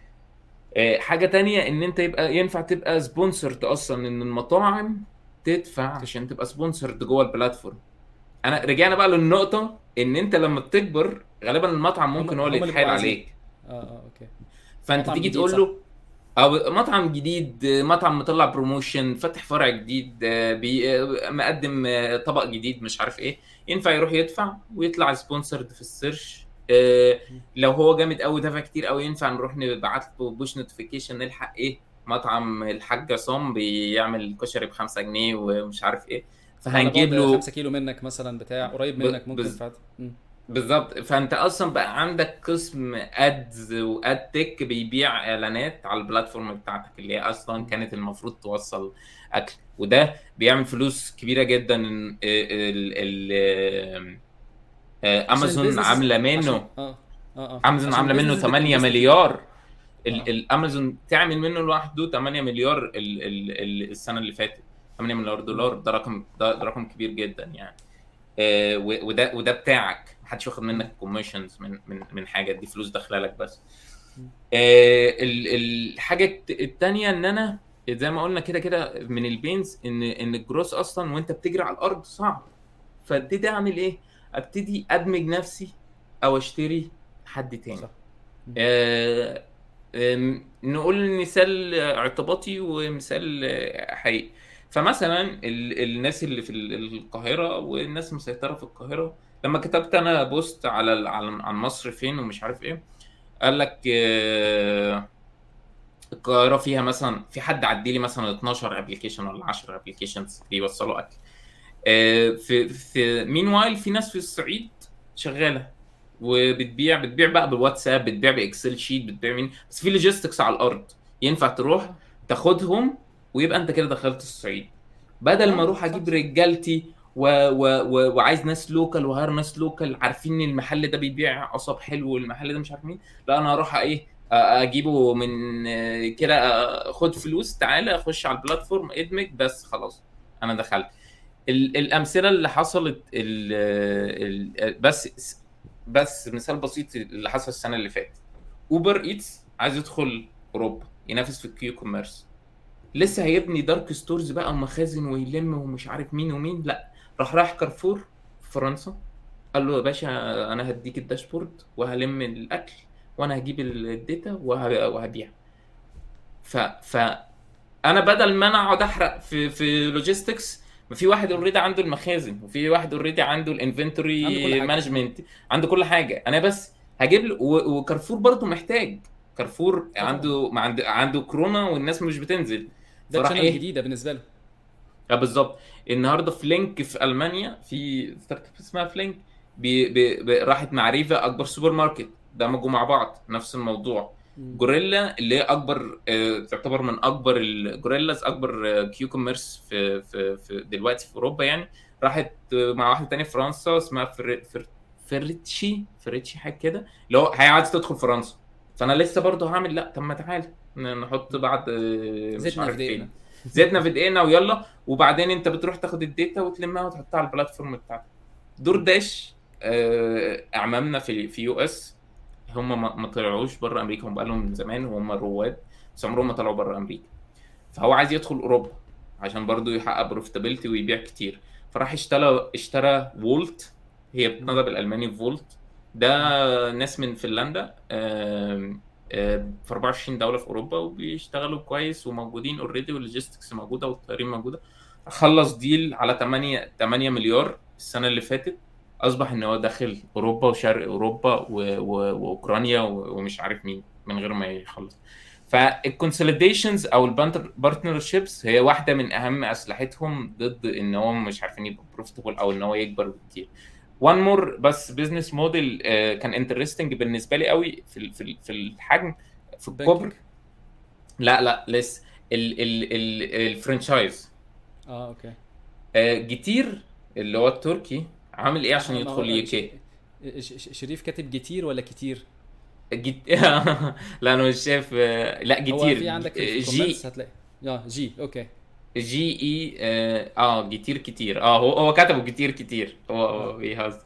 آه، حاجه تانية ان انت يبقى ينفع تبقى سبونسرد اصلا ان المطاعم تدفع عشان تبقى سبونسرد جوه البلاتفورم انا رجعنا بقى للنقطه ان انت لما بتكبر غالبا المطعم ممكن هم- هو اللي هم اللي يتحايل بيبقوا عايزين. عليك اه اه اوكي فانت مطعم تيجي جديد تقول صح. له او مطعم جديد مطعم مطلع بروموشن فاتح فرع جديد آه، بي آه، مقدم آه، طبق جديد مش عارف ايه ينفع يروح يدفع ويطلع سبونسرد في السيرش آه، لو هو جامد قوي دفع كتير قوي ينفع نروح نبعت له بوش نوتيفيكيشن نلحق ايه مطعم الحاج عصام بيعمل كشري ب 5 جنيه ومش عارف ايه فهنجيب على بعد له 5 كيلو منك مثلا بتاع قريب ب- منك ممكن بز- فعلا مم. بالظبط فانت اصلا بقى عندك قسم ادز واد تك بيبيع اعلانات على البلاتفورم بتاعتك اللي هي اصلا كانت المفروض توصل اكل وده بيعمل فلوس كبيره جدا ال ال ال آه، عشان امازون البيزنس- عامله عشان- منه اه اه اه امازون عشان عامله منه البيزنس 8 بتنفست- مليار آه. ال- الامازون تعمل منه لوحده 8 مليار ال ال ال السنه اللي فاتت 8 مليار دولار ده رقم ده, ده رقم كبير جدا يعني آه، و- وده وده بتاعك محدش واخد منك كوميشنز من من من حاجه دي فلوس داخله لك بس آه، ال- الحاجه الت- التانيه ان انا زي ما قلنا كده كده من البينز ان ان الجروس اصلا وانت بتجري على الارض صعب فابتدي اعمل ايه؟ ابتدي ادمج نفسي او اشتري حد تاني صح. آه، آم، نقول مثال اعتباطي ومثال آه، حقيقي فمثلا ال- الناس اللي في ال- القاهره والناس مسيطره في القاهره لما كتبت انا بوست على ال- على عن مصر فين ومش عارف ايه قال لك آه، القاهره فيها مثلا في حد عدي لي مثلا 12 ابلكيشن ولا 10 ابلكيشنز بيوصلوا اكل آه، في في مين وايل في ناس في الصعيد شغاله وبتبيع بتبيع بقى بالواتساب بتبيع باكسل شيت بتبيع مين بس في لوجيستكس على الارض ينفع تروح تاخدهم ويبقى انت كده دخلت الصعيد بدل ما آه، اروح صح. اجيب رجالتي و... و... و... وعايز ناس لوكال وهار ناس لوكال عارفين ان المحل ده بيبيع قصب حلو والمحل ده مش عارف مين لا انا هروح ايه أ- اجيبه من آه، كده آه، خد فلوس تعالى اخش على البلاتفورم ادمج بس خلاص انا دخلت ال... الامثله اللي حصلت ال... ال... بس بس مثال بسيط اللي حصل السنه اللي فاتت اوبر ايتس عايز يدخل اوروبا ينافس في الكيو كوميرس لسه هيبني دارك ستورز بقى ومخازن ويلم ومش عارف مين ومين لا راح رايح كارفور في فرنسا قال له يا باشا انا هديك الداشبورد وهلم الاكل وانا هجيب الداتا وه- وهبيع ف ف انا بدل ما انا اقعد احرق في في لوجيستكس ما في واحد اوريدي عنده المخازن وفي واحد اوريدي عنده عنده كل الانفنتوري حاجة. مانجمنت عنده كل حاجه انا بس هجيب له و- وكارفور برضه محتاج كارفور طبعاً. عنده ما عنده عنده كورونا والناس مش بتنزل ده فراح تشانل إيه؟ جديده بالنسبه له اه بالظبط النهارده فلينك في المانيا في ستارت اب اسمها فلينك بي بي بي راحت مع ريفا اكبر سوبر ماركت دمجوا مع بعض نفس الموضوع مم. جوريلا اللي هي اكبر آه، تعتبر من اكبر الجوريلاز اكبر آه، كيو كوميرس في, في, في دلوقتي في اوروبا يعني راحت آه، مع واحده تانية في فرنسا اسمها فر فر فريتشي فريتشي حاجه كده اللي هو هي عايزه تدخل فرنسا فانا لسه برضه هعمل لا طب ما تعالى ن- نحط بعد آه، مش زيتنا عارف في دقيقنا فين زيتنا في دقيقنا ويلا وبعدين انت بتروح تاخد الداتا وتلمها وتحطها على البلاتفورم بتاعتك دور داش آه، اعمامنا في في يو اس هم ما ما طلعوش بره امريكا هم بقالهم من زمان وهم رواد بس عمرهم ما طلعوا بره امريكا فهو عايز يدخل اوروبا عشان برضو يحقق بروفيتابيلتي ويبيع كتير فراح اشترى اشترى وولت هي بتنادى بالالماني فولت ده ناس من فنلندا آم، آم، في 24 دوله في اوروبا وبيشتغلوا كويس وموجودين اوريدي واللوجيستكس موجوده والطيارين موجوده خلص ديل على 8 8 مليار السنه اللي فاتت اصبح ان هو داخل اوروبا وشرق اوروبا و... و... واوكرانيا و... ومش عارف مين من غير ما يخلص فالكونسوليديشنز او البارتنرشيبس هي واحده من اهم اسلحتهم ضد ان هو مش عارفين يبقى بروفيتبل او ان هو يكبر كتير وان مور بس بزنس موديل كان انترستنج بالنسبه لي قوي في ال- في ال- في الحجم في الكبر بانكينج. لا لا لسه ال ال ال الفرنشايز اه اوكي آه، جتير اللي هو التركي عامل ايه عشان ما هو يدخل يو ش- كي ش- ش- شريف كاتب جتير ولا كتير؟ جت... لا انا مش شايف آه، لا هو جتير في عندك في جي الكومنتس هتلاقي اه جي اوكي جي اي اه, آه جتير كتير اه هو هو كتبه كتير كتير هو هو بيهزر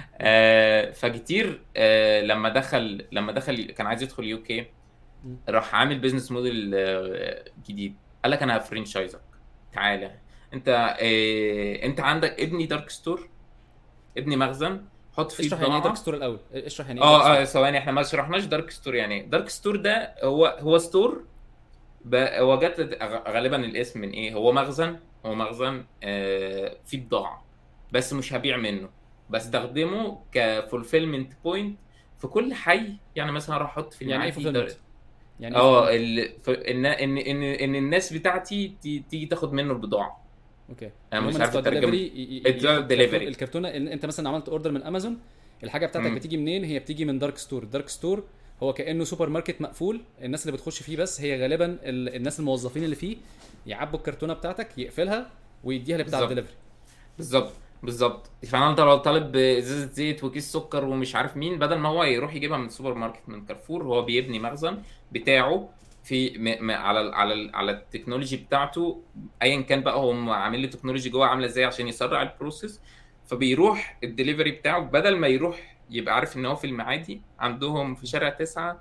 آه فجتير آه لما دخل لما دخل كان عايز يدخل يو كي مم. راح عامل بيزنس موديل آه جديد قال لك انا هفرنشايزك تعالى انت آه انت عندك ابني دارك ستور ابني مخزن حط فيه اشرح يعني ايه بضاعه دارك ستور الاول اشرح يعني ايه اه دارك اه ثواني احنا ما شرحناش دارك ستور يعني ايه دارك ستور ده هو هو ستور ب... هو جت غ- غالبا الاسم من ايه هو مخزن هو مخزن آه فيه بضاعه بس مش هبيع منه بستخدمه كفولفيلمنت بوينت في كل حي يعني مثلا اروح احط في يعني ايه المعادي fulfillment؟ در- يعني ايه اه fulfillment؟ ال... ف... ان ان ان ان الناس بتاعتي ت- تيجي تاخد منه البضاعه اوكي انا هم مش الناس عارف بتوع اترجم delivery ي- ي- بتوع ياخد delivery. كرتون- الكرتونه إن انت مثلا عملت اوردر من امازون الحاجه بتاعتك مم. بتيجي منين هي بتيجي من دارك ستور دارك ستور هو كانه سوبر ماركت مقفول الناس اللي بتخش فيه بس هي غالبا ال- الناس الموظفين اللي فيه يعبوا الكرتونه بتاعتك يقفلها ويديها لبتاع بالظبط. الدليفري بالظبط بالظبط فانا انت لو طالب ازازه زيت وكيس سكر ومش عارف مين بدل ما هو يروح يجيبها من السوبر ماركت من كارفور هو بيبني مخزن بتاعه في م... م... على ال... على ال... على التكنولوجي بتاعته ايا كان بقى هو عامل له تكنولوجي جوه عامله ازاي عشان يسرع البروسيس فبيروح الدليفري بتاعه بدل ما يروح يبقى عارف ان هو في المعادي عندهم في شارع تسعة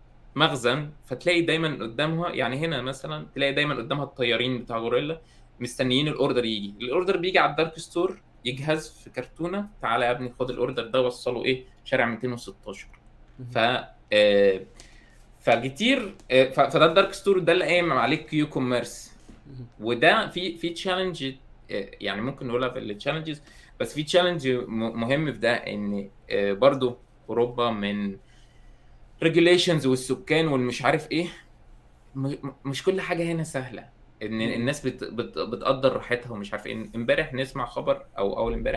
مخزن فتلاقي دايما قدامها يعني هنا مثلا تلاقي دايما قدامها الطيارين بتاع غوريلا مستنيين الاوردر يجي الاوردر بيجي على الدارك ستور يجهز في كرتونه تعالى يا ابني خد الاوردر ده وصله ايه شارع 216 ف آه، فكتير آه، ف- فده الدارك ستور ده اللي قايم عليه كيو كوميرس وده في في تشالنج يعني ممكن نقولها في التشالنجز بس في تشالنج مهم في ده ان آه، برضو اوروبا من ريجوليشنز والسكان والمش عارف ايه م- م- مش كل حاجه هنا سهله ان مم. الناس بت بت بتقدر راحتها ومش عارف ايه امبارح نسمع خبر او اول امبارح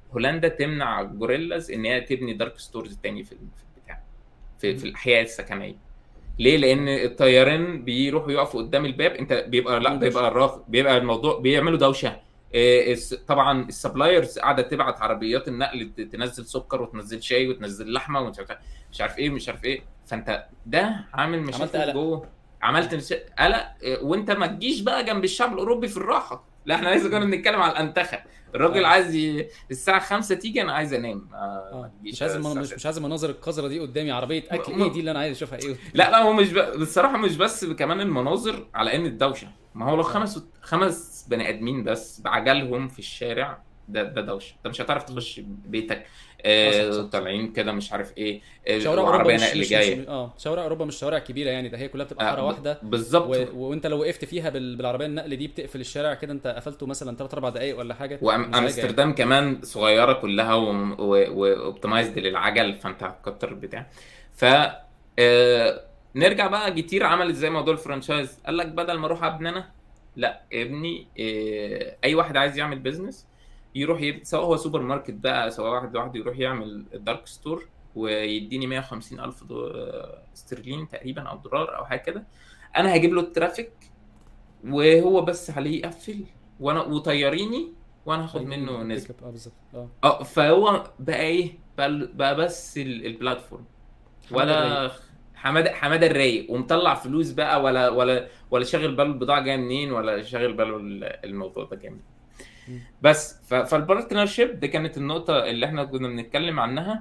هولندا تمنع جوريلاز ان هي تبني دارك ستورز تاني في البتاع في, في الاحياء السكنيه ليه لان الطيارين بيروحوا يقفوا قدام الباب انت بيبقى لا بيبقى الراف بيبقى الموضوع بيعملوا دوشه إيه طبعا السبلايرز قاعده تبعت عربيات النقل تنزل سكر وتنزل شاي وتنزل لحمه ومش عارف مش عارف ايه مش عارف ايه فانت ده عامل مشاكل جوه عملت قلق وانت ما تجيش بقى جنب الشعب الاوروبي في الراحه لا احنا لسه كنا بنتكلم على الانتخه الراجل آه. عايز ي... الساعه 5 تيجي انا عايز انام آه. آه. مش عايز المن... مش, مش عايز المناظر القذره دي قدامي عربيه اكل م... ايه دي اللي انا عايز اشوفها ايه لا لا هو مش ب... بصراحه مش بس كمان المناظر على ان الدوشه ما هو لو خمس خمس بني ادمين بس بعجلهم في الشارع ده ده دوشه انت مش هتعرف تخش بيتك آه طالعين كده مش عارف ايه آه شوارع اوروبا مش, مش, جايه اه شوارع اوروبا مش شوارع كبيره يعني ده هي كلها بتبقى حاره آه واحده بالظبط و... وانت لو وقفت فيها بال... بالعربيه النقل دي بتقفل الشارع كده انت قفلته مثلا 3 4 دقائق ولا حاجه وامستردام يعني. كمان صغيره كلها واوبتمايزد و... للعجل فانت هتكتر البتاع ف آه نرجع بقى كتير عملت زي موضوع الفرانشايز قال لك بدل ما اروح ابني انا لا ابني آه اي واحد عايز يعمل بيزنس يروح يب... سواء هو سوبر ماركت بقى سواء واحد لوحده يروح يعمل الدارك ستور ويديني 150 الف دو... استرليني تقريبا او دولار او حاجه كده انا هجيب له الترافيك وهو بس عليه يقفل وانا وطياريني وانا هاخد منه نسبه اه بالظبط اه اه فهو بقى ايه بقى, بقى بس البلاتفورم ولا حماده حماده الرايق ومطلع فلوس بقى ولا ولا ولا شاغل باله البضاعه جايه منين ولا شاغل باله الموضوع ده جاي منين بس فالبارتنر شيب دي كانت النقطه اللي احنا كنا بنتكلم عنها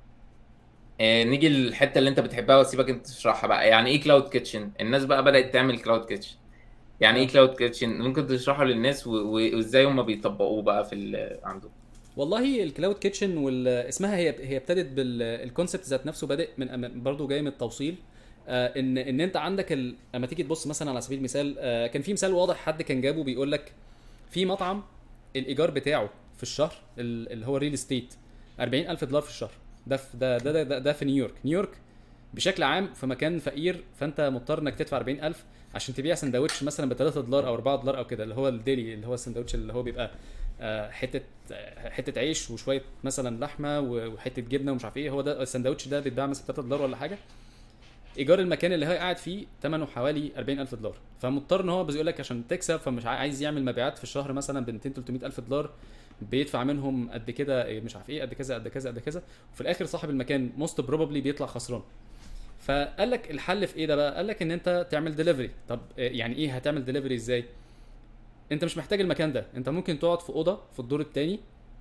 آه نيجي للحته اللي انت بتحبها واسيبك انت تشرحها بقى يعني ايه كلاود كيتشن الناس بقى بدات تعمل كلاود كيتشن يعني ايه كلاود كيتشن ممكن تشرحه للناس وازاي هم بيطبقوه بقى في عندهم والله الكلاود كيتشن وال... اسمها هي هي ابتدت بالكونسبت ذات نفسه بادئ من برضه جاي من التوصيل آه ان ان انت عندك ال... لما تيجي تبص مثلا على سبيل المثال آه كان في مثال واضح حد كان جابه بيقول لك في مطعم الايجار بتاعه في الشهر اللي هو ريل استيت 40000 دولار في الشهر ده في ده ده, ده, ده في نيويورك نيويورك بشكل عام في مكان فقير فانت مضطر انك تدفع 40000 عشان تبيع سندوتش مثلا ب 3 دولار او 4 دولار او كده اللي هو الديلي اللي هو السندوتش اللي هو بيبقى حته حته عيش وشويه مثلا لحمه وحته جبنه ومش عارف ايه هو ده السندوتش ده بيتباع مثلا 3 دولار ولا حاجه ايجار المكان اللي هو قاعد فيه ثمنه حوالي 40000 دولار فمضطر ان هو بيقول لك عشان تكسب فمش عايز يعمل مبيعات في الشهر مثلا ب 200 300 الف دولار بيدفع منهم قد كده مش عارف ايه قد كذا قد كذا قد كذا وفي الاخر صاحب المكان موست بروبابلي بيطلع خسران فقال لك الحل في ايه ده بقى قال لك ان انت تعمل ديليفري طب يعني ايه هتعمل ديليفري ازاي انت مش محتاج المكان ده انت ممكن تقعد في اوضه في الدور الثاني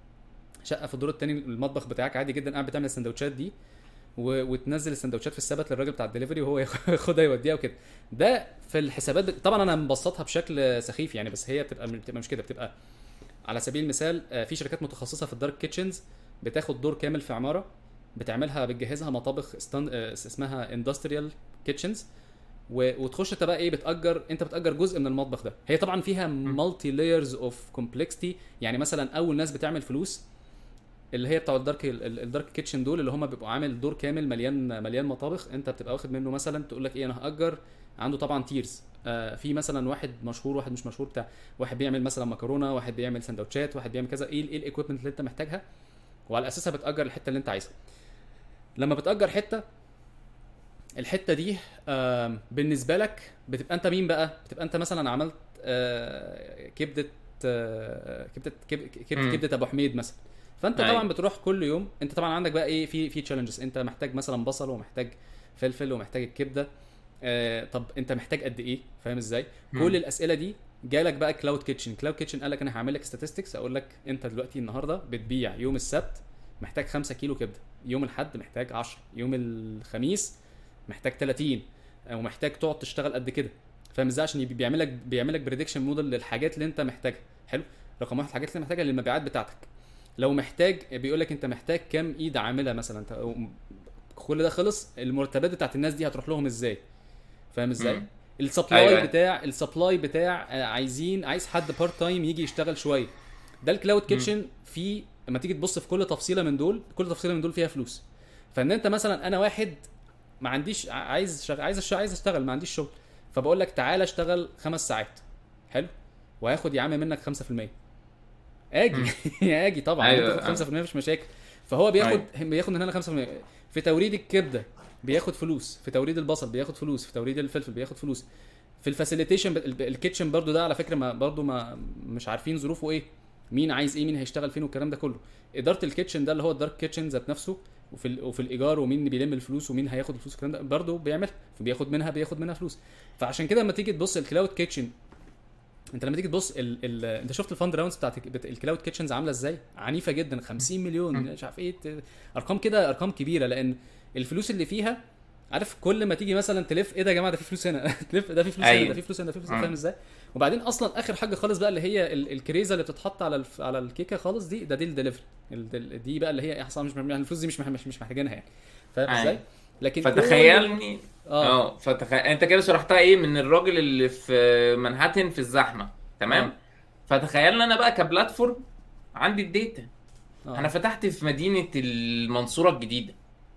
شقه في الدور الثاني المطبخ بتاعك عادي جدا قاعد بتعمل السندوتشات دي و... وتنزل السندوتشات في السبت للراجل بتاع الدليفري وهو ياخدها يوديها وكده ده في الحسابات ب... طبعا انا مبسطها بشكل سخيف يعني بس هي بتبقى بتبقى مش كده بتبقى على سبيل المثال في شركات متخصصه في الدارك كيتشنز بتاخد دور كامل في عماره بتعملها بتجهزها مطابخ استن... اسمها اندستريال كيتشنز و... وتخش انت بقى ايه بتاجر انت بتاجر جزء من المطبخ ده هي طبعا فيها مالتي لايرز اوف كومبلكسيتي يعني مثلا اول ناس بتعمل فلوس اللي هي بتوع الدارك الدارك كيتشن دول اللي هم بيبقوا عامل دور كامل مليان مليان مطابخ انت بتبقى واخد منه مثلا تقول لك ايه انا هاجر عنده طبعا تيرز آه في مثلا واحد مشهور واحد مش مشهور بتاع واحد بيعمل مثلا مكرونه واحد بيعمل سندوتشات واحد بيعمل كذا ايه ايه الايكويبمنت اللي انت محتاجها وعلى اساسها بتاجر الحته اللي انت عايزها لما بتاجر حته الحته دي آه بالنسبه لك بتبقى انت مين بقى بتبقى انت مثلا عملت آه كبده آه كبده كبده, كبدة ابو حميد مثلا فانت أي. طبعا بتروح كل يوم انت طبعا عندك بقى ايه في في تشالنجز انت محتاج مثلا بصل ومحتاج فلفل ومحتاج الكبده آه طب انت محتاج قد ايه فاهم ازاي كل الاسئله دي جالك بقى كلاود كيتشن كلاود كيتشن قال لك انا هعمل لك statistics اقول لك انت دلوقتي النهارده بتبيع يوم السبت محتاج 5 كيلو كبده يوم الاحد محتاج 10 يوم الخميس محتاج 30 ومحتاج تقعد تشتغل قد كده فاهم ازاي عشان بيعمل لك بيعمل لك بريدكشن موديل للحاجات اللي انت محتاجها حلو رقم واحد الحاجات اللي محتاجها للمبيعات بتاعتك لو محتاج بيقول لك انت محتاج كام ايد عامله مثلا كل ده خلص المرتبات بتاعت الناس دي هتروح لهم ازاي فاهم ازاي السبلاي أيوة. بتاع السبلاي بتاع عايزين عايز حد بارت تايم يجي يشتغل شويه ده الكلاود كيتشن في لما تيجي تبص في كل تفصيله من دول كل تفصيله من دول فيها فلوس فان انت مثلا انا واحد ما عنديش عايز شغ... عايز أشتغل... عايز اشتغل ما عنديش شغل فبقول لك تعالى اشتغل خمس ساعات حلو وهاخد يا عم منك 5% اجي اجي طبعا أيوة، أيوة. تاخد 5% مفيش مشاكل فهو بياخد بياخد من هنا 5% في توريد الكبده بياخد فلوس في توريد البصل بياخد فلوس في توريد الفلفل بياخد فلوس في الفاسيليتيشن الكيتشن برضو ده على فكره ما برضو ما مش عارفين ظروفه ايه مين عايز ايه مين هيشتغل فين والكلام ده كله اداره الكيتشن ده اللي هو الدارك كيتشن ذات نفسه وفي ال- وفي الايجار ومين اللي بيلم الفلوس ومين هياخد الفلوس والكلام ده برضه بيعمل فبياخد منها بياخد منها فلوس فعشان كده لما تيجي تبص الكلاود كيتشن انت لما تيجي تبص ال... ال... انت شفت الفاند راوندز بتاعت بت- الكلاود كيتشنز عامله ازاي عنيفه جدا 50 مليون مم. مش عارف ايه ت- ارقام كده ارقام كبيره لان الفلوس اللي فيها عارف كل ما تيجي مثلا تلف ايه ده يا جماعه ده في فلوس هنا تلف ده في فلوس هنا أيوة. ده في فلوس هنا ده في فلوس هنا مم. فاهم ازاي وبعدين اصلا اخر حاجه خالص بقى اللي هي ال- الكريزه اللي بتتحط على الف... على الكيكه خالص دي ده دي الدليفري ال- دي بقى اللي هي احسن مش يعني الفلوس دي مش مح- مش مش محتاجينها يعني فاهم أيوة. ازاي لكن كل- فتخيلني اه اه فتخيل انت كده شرحتها ايه من الراجل اللي في منهاتن في الزحمه تمام آه. فتخيلنا انا بقى كبلاتفورم عندي الداتا آه. انا فتحت في مدينه المنصوره الجديده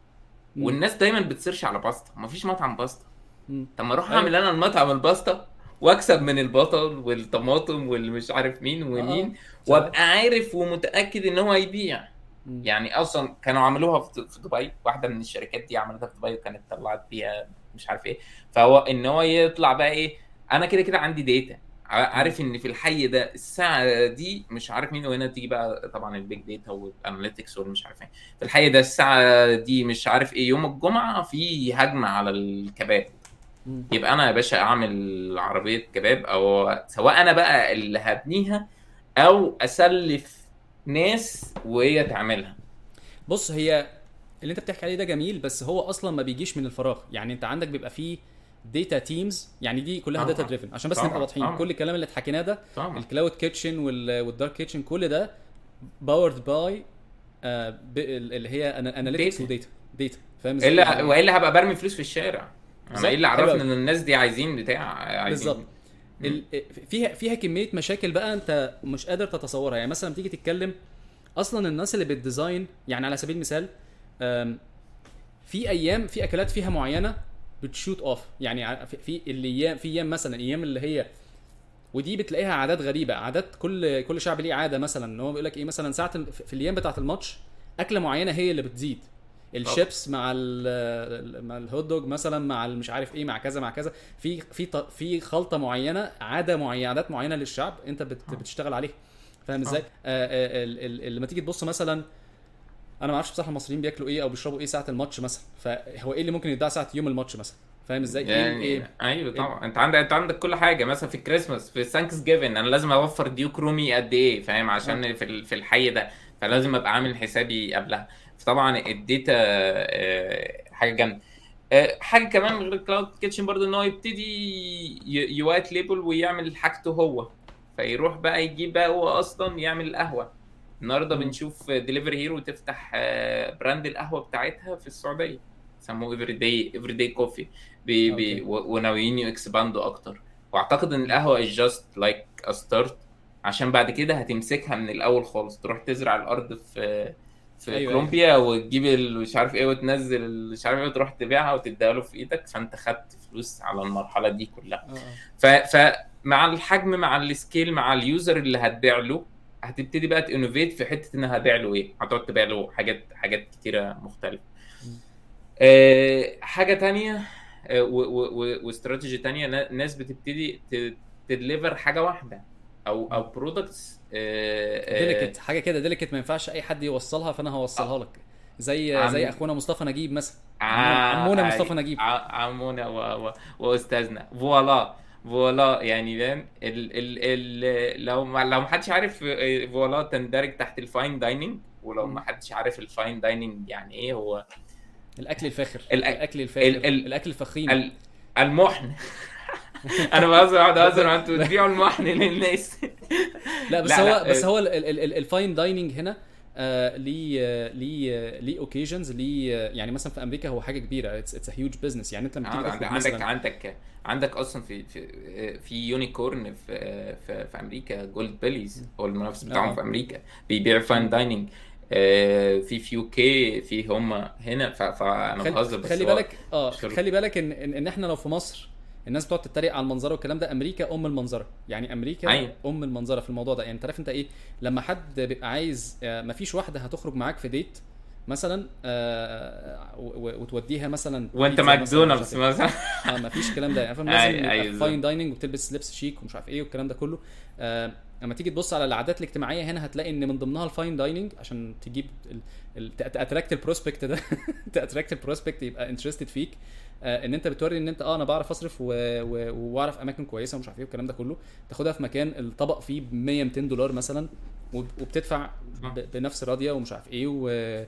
مم. والناس دايما بتسيرش على باستا مفيش مطعم باستا مم. طب ما اروح أيوة. اعمل انا المطعم الباستا واكسب من البطل والطماطم والمش عارف مين ومين آه. وابقى عارف ومتاكد ان هو هيبيع مم. يعني اصلا كانوا عملوها في في دبي واحده من الشركات دي عملتها في دبي وكانت طلعت بيها مش عارف ايه فهو ان هو يطلع بقى ايه انا كده كده عندي داتا ع- عارف ان في الحي ده الساعه دي مش عارف مين وهنا تيجي بقى طبعا البيج داتا والاناليتكس والمش عارف ايه في الحي ده الساعه دي مش عارف ايه يوم الجمعه في هجمه على الكباب مم. يبقى انا يا باشا اعمل عربيه كباب او سواء انا بقى اللي هبنيها او اسلف ناس وهي تعملها بص هي اللي انت بتحكي عليه ده جميل بس هو اصلا ما بيجيش من الفراغ يعني انت عندك بيبقى فيه داتا تيمز يعني دي كلها طبعا. داتا دريفن عشان بس طبعا. نبقى واضحين طبعا. كل الكلام اللي اتحكيناه ده طبعا الكلاود كيتشن والدارك كيتشن كل ده باورد باي اللي هي اناليتكس Data. وداتا داتا فاهم ازاي؟ الا يعني- والا هبقى برمي فلوس في الشارع بالظبط. انا ايه اللي حلو عرفني أوي. ان الناس دي عايزين بتاع عايزين بالظبط. ال- فيها فيها كميه مشاكل بقى انت مش قادر تتصورها يعني مثلا تيجي تتكلم اصلا الناس اللي بتديزاين يعني على سبيل المثال أم، في ايام في اكلات فيها معينه بتشوت اوف يعني ع- في- في الايام في ايام مثلا ايام اللي هي ودي بتلاقيها عادات غريبه عادات كل كل شعب ليه عاده مثلا ان هو بيقول لك ايه مثلا ساعه ال- في الايام بتاعه الماتش اكله معينه هي اللي بتزيد الشيبس مع ال مع الهوت دوج مثلا مع مش عارف ايه مع كذا مع كذا في في ط- في خلطه معينه عاده معينه عادات معينه للشعب انت بت بتشتغل عليها فاهم ازاي؟ آه آه ال- ال- ال- لما تيجي تبص مثلا انا ما اعرفش بصراحه المصريين بياكلوا ايه او بيشربوا ايه ساعه الماتش مثلا فهو ايه اللي ممكن يتباع ساعه يوم الماتش مثلا فاهم ازاي؟ ايه يعني ايه ايوه طبعا انت عندك انت عندك كل حاجه مثلا في الكريسماس في ثانكس جيفن انا لازم اوفر ديوك رومي قد ايه فاهم عشان في ال- في الحي ده فلازم ابقى عامل حسابي قبلها فطبعا الداتا آه، حاجه جامده آه، حاجه كمان غير الكلاود كيتشن برضو ان هو يبتدي يوايت ليبل ويعمل حاجته هو فيروح بقى يجيب بقى هو اصلا يعمل القهوه النهارده مم. بنشوف دليفري هيرو تفتح آه، براند القهوه بتاعتها في السعوديه سموه افري داي افري داي كوفي بي بي أوكي. و- وناويين يكسباندوا اكتر واعتقد ان القهوه از جاست لايك ا ستارت عشان بعد كده هتمسكها من الاول خالص تروح تزرع الارض في في أيوة، أيوة كولومبيا وتجيب ال- مش عارف ايه وتنزل ال- مش عارف ايه وتروح تبيعها وتديها له في ايدك فانت خدت فلوس على المرحله دي كلها آه، آه. ف فمع الحجم مع السكيل مع اليوزر اللي هتبيع له هتبتدي بقى تانوفيت في حته انها هتبيع له ايه هتقعد تبيع له حاجات حاجات كتيره مختلفه مم. آه حاجه تانية آه و- و- و- واستراتيجي تانية نا- ناس بتبتدي تدليفر حاجه واحده او او برودكتس ديليكت حاجه كده ديليكت ما ينفعش اي حد يوصلها فانا هوصلها لك زي عم- زي اخونا مصطفى نجيب مثلا عمونا مصطفى نجيب عمونا و... و... واستاذنا فوالا فوالا يعني فاهم ال... ال... ال... لو ما... لو ما حدش عارف آه، فوالا تندرج تحت الفاين دايننج ولو ما حدش عارف الفاين دايننج يعني ايه هو الاكل الفاخر الأك- الاكل الفاخر ال- ال- الاكل الفخيم ال... المحن انا بهزر قاعد اهزر ما انتوا بتبيعوا المحن للناس لا بس لا، هو لا، بس آه. هو الفاين دايننج هنا آه، ليه آه، ليه آه، ليه اوكيجنز ليه آه، يعني مثلا في امريكا هو حاجه كبيره اتس هيوج بزنس يعني انت لما تيجي عندك تخرج عندك مثلا عندك عندك اصلا في في في يونيكورن في في, في امريكا جولد بيليز هو المنافس بتاعهم آه. في امريكا بيبيع فاين دايننج آه، في في يو كي في هم هنا ف- فانا خلي, بهزر بس خلي هو بالك اه شغل. خلي بالك ان ان, إن احنا لو في مصر الناس بتقعد تتريق على المنظره والكلام ده امريكا ام المنظره يعني امريكا أيوة. ام المنظره في الموضوع ده يعني انت عارف انت ايه لما حد بيبقى عايز آه، مفيش واحده هتخرج معاك في ديت مثلا آه، و- و- وتوديها مثلا وانت بيتزا مثلاً، مش ماكدونالدز عارف إيه. مثلا اه مفيش الكلام ده يعني فاهم أي- لازم أي يبقى بالظبط. فاين دايننج وبتلبس لبس شيك ومش عارف ايه والكلام ده كله آه لما تيجي تبص على العادات الاجتماعيه هنا هتلاقي ان من ضمنها الفاين دايننج عشان تجيب تاتراكت البروسبكت ده تاتراكت البروسبكت يبقى انترستد فيك آه ان انت بتوري ان انت اه انا بعرف اصرف و- و- واعرف اماكن كويسه ومش عارف ايه والكلام ده كله تاخدها في مكان الطبق فيه ب 100 200 دولار مثلا وب- وبتدفع ب- بنفس راضيه ومش عارف ايه و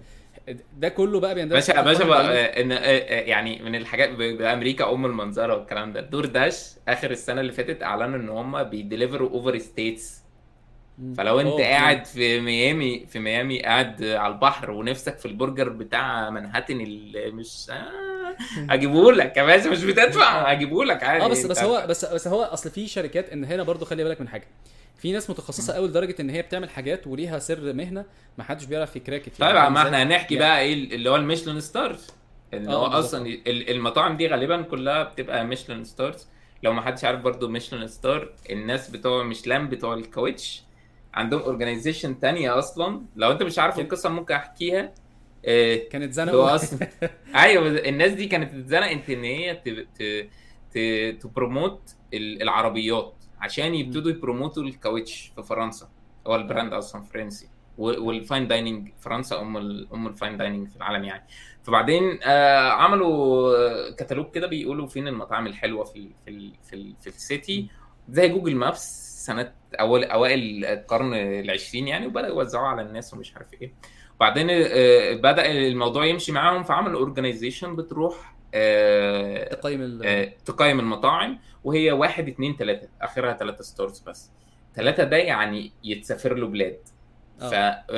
ده كله بقى بيندرج باشا تحت باشا fine بقى dining. آه، ان آه، آه، يعني من الحاجات ب- بامريكا ام المنظره والكلام ده دور داش اخر السنه اللي فاتت اعلنوا ان هم بيديليفروا اوفر ستيتس مم. فلو انت أوه، قاعد في ميامي في ميامي قاعد على البحر ونفسك في البرجر بتاع منهاتن اللي مش آه هجيبه لك يا باشا مش بتدفع هجيبه لك عادي اه بس انت- بس هو بس بس هو اصل في شركات ان هنا برضو خلي بالك من حاجه في ناس متخصصه قوي لدرجه ان هي بتعمل حاجات وليها سر مهنه ما حدش بيعرف يكراكت طيب فاهم ما ازاي؟ احنا هنحكي يعني- بقى ايه اللي هو الميشلان ستارز اللي اه هو بالظبط. اصلا ال- المطاعم دي غالبا كلها بتبقى ميشلان ستارز لو ما حدش عارف برضو ميشلان ستار الناس بتوع ميشلان بتوع الكاوتش عندهم اورجانيزيشن تانية اصلا لو انت مش عارف كده. القصه ممكن احكيها آه، كانت اللي زنقه هو اصلا ايوه بس الناس دي كانت اتزنقت ان هي ت... ت... ت... تبروموت ال- العربيات عشان يبتدوا يبروموتوا الكاوتش في فرنسا هو البراند اصلا فرنسي و- والفاين دايننج فرنسا ام ال... ام الفاين دايننج في العالم يعني فبعدين آه عملوا كتالوج كده بيقولوا فين المطاعم الحلوه في ال... في ال... في, ال... في السيتي زي جوجل مابس سنه اول اوائل القرن العشرين يعني وبداوا يوزعوها على الناس ومش عارف ايه وبعدين آه، بدا الموضوع يمشي معاهم فعملوا اورجانيزيشن بتروح آه، تقيم ال آه، تقيم المطاعم وهي واحد اتنين تلاته اخرها تلاته ستارز بس تلاته ده يعني يتسافر له بلاد آه.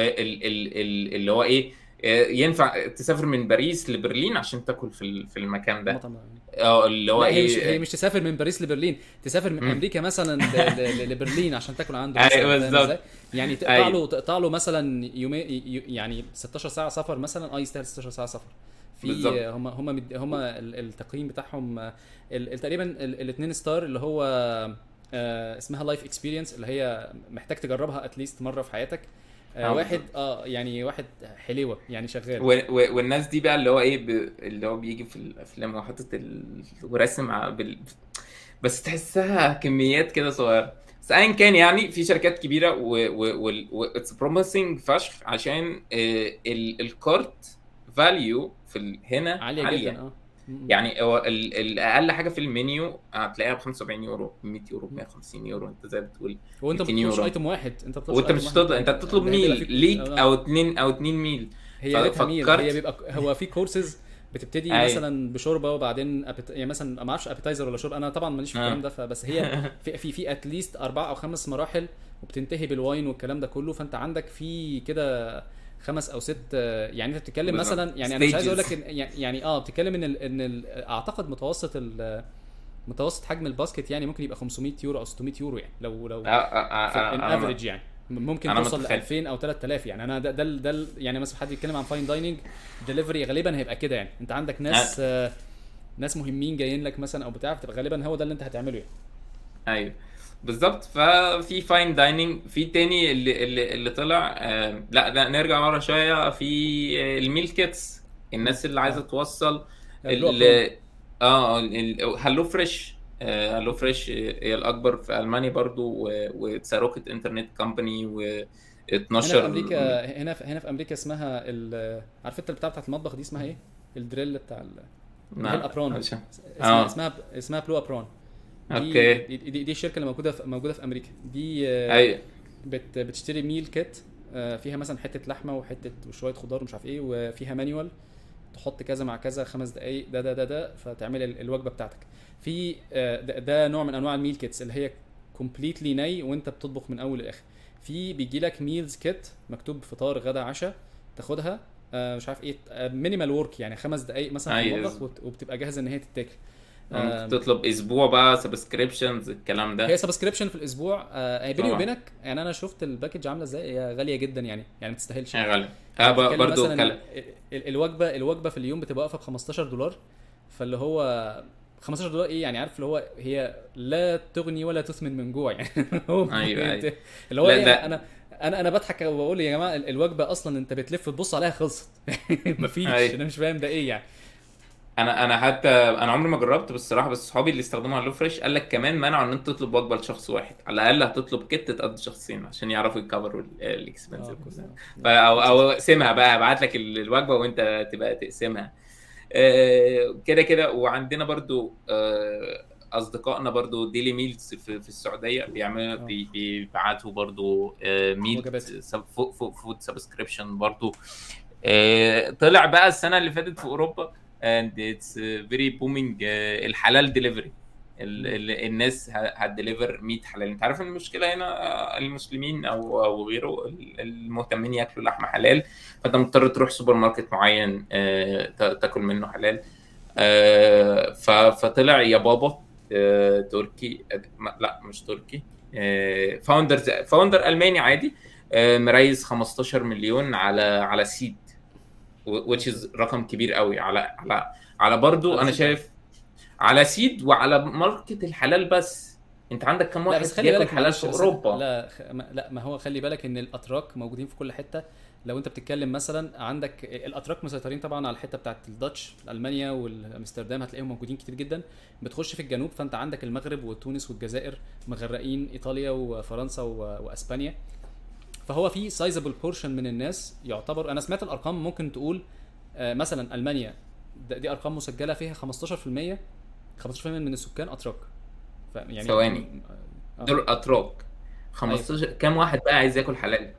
فاللي هو ايه آه، ينفع تسافر من باريس لبرلين عشان تاكل في ال- في المكان ده مطعم. اه اللي هو لا هي مش ايه هي مش تسافر من باريس لبرلين تسافر من مم. امريكا مثلا ل- ل- لبرلين عشان تاكل عنده أيوة مثلاً، فاهم بالظبط. إزاي؟ يعني تقطع أيوة. له تقطع له مثلا يومين يعني 16 ساعه سفر مثلا اه يستاهل 16 ساعه سفر في بالظبط. هم هم هم التقييم بتاعهم آه، ال- ال- تقريبا الاثنين ستار اللي هو آه، اسمها لايف اكسبيرينس اللي هي محتاج تجربها اتليست مره في حياتك آه، آه، واحد بالظبط. اه يعني واحد حليوه يعني شغال و- و- والناس دي بقى اللي هو ايه ب... اللي هو بيجي في الافلام وحاطط ال... وراسم ع- بال... بس تحسها كميات كده صغيره بس ايا كان يعني في شركات كبيره و و و اتس بروميسنج فشخ عشان آه، ال... الكارت فاليو في ال... هنا عاليه, عاليه جدا اه م- م. يعني هو ال... الاقل حاجه في المنيو هتلاقيها ب 75 يورو 100 يورو 150 يورو انت زي ما بتقول وانت ما 200 بتطلبش يورو. ايتم واحد انت بتطلبش وانت item مش واحد. تطلب انت بتطلب ده بيبقى ميل فيك- ليك آه. او اتنين او اتنين ميل هي ف- ريتها ميل فكرت- هي بيبقى هو في كورسز بتبتدي أيوة. مثلا بشوربه وبعدين أبت... يعني مثلا ما اعرفش ابيتايزر ولا شوربه انا طبعا ماليش في آه. الكلام ده فبس هي في في في اتليست اربع او خمس مراحل وبتنتهي بالواين والكلام ده كله فانت عندك في كده خمس او ست آه، يعني انت بتتكلم بالظبط. مثلا يعني انا مش عايز اقول Stages. لك إن- يعني يعني اه بتتكلم ان ال... ان ال... اعتقد متوسط ال... متوسط حجم الباسكت يعني ممكن يبقى 500 يورو او 600 يورو يعني لو لو آه، آه، آه، في آه، ان أنا- افريج يعني ممكن أنا توصل ل متخيل. 2000 او 3000 يعني انا ده ده ال- ده ال- يعني مثلا حد يتكلم عن فاين دايننج دليفري غالبا هيبقى كده يعني انت عندك ناس آه ناس مهمين جايين لك مثلا او بتاع فتبقى غالبا هو ده اللي انت هتعمله يعني ايوه بالظبط ففي فاين دايننج في تاني اللي اللي, اللي طلع آه لا لا نرجع ورا شويه في آه، الميل كيتس الناس اللي عايزه آه. توصل اللي هو ال- اه ال- هالو فريش آه، هالو فريش هي الاكبر في المانيا برضو وتساروكت انترنت كومباني و هنا 12 في امريكا هنا في هنا في امريكا اسمها ال- عارف انت البتاع بتاعت المطبخ دي اسمها ايه؟ الدريل بتاع ال- نعم، هي الأبرون. عشان- اسمها آه. اسمها اسمها بلو ابرون دي اوكي دي, دي, دي الشركه اللي موجوده في موجوده في امريكا دي آه، ايوه بت بتشتري ميل كيت آه، فيها مثلا حته لحمه وحته وشويه خضار ومش عارف ايه وفيها مانيوال تحط كذا مع كذا خمس دقائق ده ده ده ده فتعمل ال- الوجبه بتاعتك في آه، ده, ده نوع من انواع الميل كيتس اللي هي كومبليتلي ني وانت بتطبخ من اول لاخر في بيجي لك ميلز كيت مكتوب فطار غدا عشاء تاخدها آه، مش عارف ايه مينيمال ورك يعني خمس دقائق مثلا في أيوة. المطبخ وبت- وبتبقى جاهزه ان هي تتاكل ممكن آم، تطلب اسبوع بقى سبسكريبشنز الكلام ده هي سبسكريبشن في الاسبوع آه بيني طبعا. وبينك يعني انا شفت الباكج عامله ازاي هي غاليه جدا يعني يعني ما تستاهلش يا غالي يعني اه ب- بتتكلم برضو مثلا كل... ال- ال- الوجبه الوجبه في اليوم بتبقى واقفه ب 15 دولار فاللي هو 15 دولار ايه يعني عارف اللي هو هي لا تغني ولا تثمن من جوع يعني هو أيوة، أيوة. اللي هو لا، إيه ده- انا انا انا بضحك وبقول يا جماعه ال- الوجبه اصلا انت بتلف تبص عليها خلصت مفيش أيوة. انا مش فاهم ده ايه يعني انا انا حتى انا عمري ما جربت بصراحه بس صحابي اللي استخدموا على لو فريش قال لك كمان منعوا ان انت تطلب وجبه لشخص واحد على الاقل هتطلب كت تقضي شخصين عشان يعرفوا يكفروا الاكسبنس آه، كلها او او اقسمها بقى ابعت لك ال- الوجبه وانت تبقى تقسمها آه، كده كده وعندنا برضو آه، اصدقائنا برضو ديلي ميلز في, في السعوديه بيعملوا آه. بي- بيبعتوا برضو آه، ميل وجبات. سب- فو- فو- فود سبسكريبشن برضو آه، طلع بقى السنه اللي فاتت في اوروبا and it's uh, very booming uh, الحلال ديليفري الناس ه- هتديليفر 100 حلال انت عارف المشكله هنا آه، المسلمين او او غيره ال- المهتمين ياكلوا لحمه حلال فانت مضطر تروح سوبر ماركت معين آه، تا- تاكل منه حلال آه، ف- فطلع يا بابا آه، تركي آه، ما- لا مش تركي فاوندر فاوندر الماني عادي آه، مريز 15 مليون على على سيد which is رقم كبير قوي على على على برضو على انا سيد. شايف على سيد وعلى ماركت الحلال بس انت عندك كم لا واحد بس خلي بياكل بالك حلال معلش في بس اوروبا لا خ- ما- لا ما هو خلي بالك ان الاتراك موجودين في كل حته لو انت بتتكلم مثلا عندك الاتراك مسيطرين طبعا على الحته بتاعت الداتش المانيا والامستردام هتلاقيهم موجودين كتير جدا بتخش في الجنوب فانت عندك المغرب وتونس والجزائر مغرقين ايطاليا وفرنسا و- واسبانيا فهو في سايزبل بورشن من الناس يعتبر انا سمعت الارقام ممكن تقول آه، مثلا المانيا ده- دي ارقام مسجله فيها 15% 15% من السكان اتراك ف- يعني ثواني. آه. دول اتراك 15 كم واحد بقى عايز ياكل حلال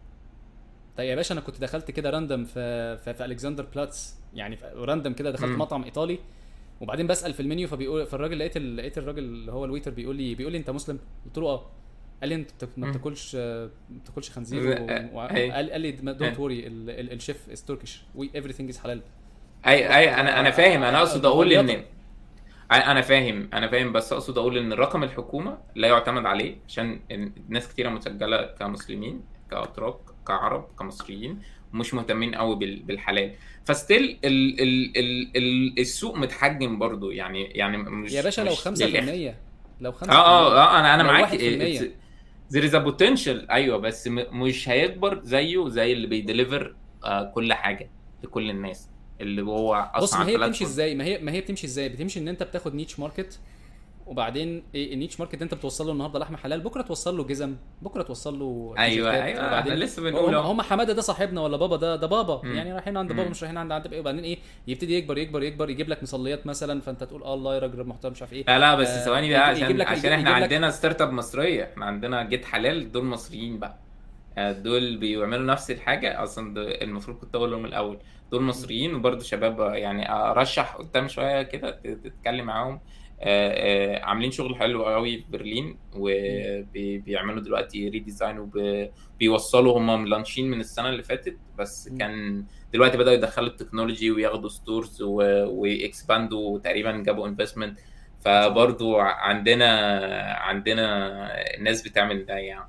طيب يا باشا انا كنت دخلت كده راندم في في, في الكسندر بلاتس يعني في راندم كده دخلت مم. مطعم ايطالي وبعدين بسال في المنيو فبيقول فالراجل لقيت ال... لقيت الراجل اللي هو الويتر بيقول لي بيقول لي انت مسلم قلت له اه قال لي انت بت- ما مم. بتاكلش آه، ما بتاكلش خنزير ز- و... و... أي. قال قال لي دونت أي. وري الشيف از تركيش وي everything از حلال اي اي انا انا فاهم انا اقصد اقول ان غليطة. انا فاهم انا فاهم بس اقصد اقول ان رقم الحكومه لا يعتمد عليه عشان ناس كتيره مسجله كمسلمين كاتراك كعرب كمصريين ومش مهتمين قوي بال- بالحلال فستيل ال ال ال ال السوق متحجم برضو يعني يعني مش يا باشا لو مش 5% للآخر. لو 5% اه اه اه انا انا لو معاك 1% there is a potential ايوه بس م- مش هيكبر زيه زي اللي بيديليفر آه كل حاجه لكل الناس اللي هو بص اصلا ما هي على بتمشي platform. ازاي ما هي ما هي بتمشي ازاي بتمشي ان انت بتاخد نيتش ماركت وبعدين ايه النيتش ماركت انت بتوصل له النهارده لحمه حلال بكره توصل له جزم بكره توصل له ايوه تيشيرتات، ايوه وبعدين احنا لسه بنقول هم, اهو هم حماده ده صاحبنا ولا بابا ده ده بابا مم. يعني رايحين عند بابا مم. مش رايحين عند عند وبعدين ايه يبتدي يكبر يكبر يكبر يجيب لك مصليات مثلا فانت تقول اه الله يا راجل محترم مش عارف ايه لا لا بس آه، ثواني بقى يجيب عشان لك- عشان يجيب- احنا يجيب لك- عندنا ستارت اب مصريه احنا عندنا جيت حلال دول مصريين بقى آه، دول بيعملوا نفس الحاجه اصلا ده المفروض كنت اقول لهم الاول دول مصريين وبرضه شباب آه، يعني ارشح قدام شويه كده ت- تتكلم معاهم آه، آه، عاملين شغل حلو قوي في برلين وبيعملوا دلوقتي ريديزاين وبيوصلوا هم ملانشين من السنه اللي فاتت بس مم. كان دلوقتي بداوا يدخلوا التكنولوجي وياخدوا ستورز ويكسباندوا تقريبا جابوا انفستمنت فبرضو عندنا عندنا ناس بتعمل ده يعني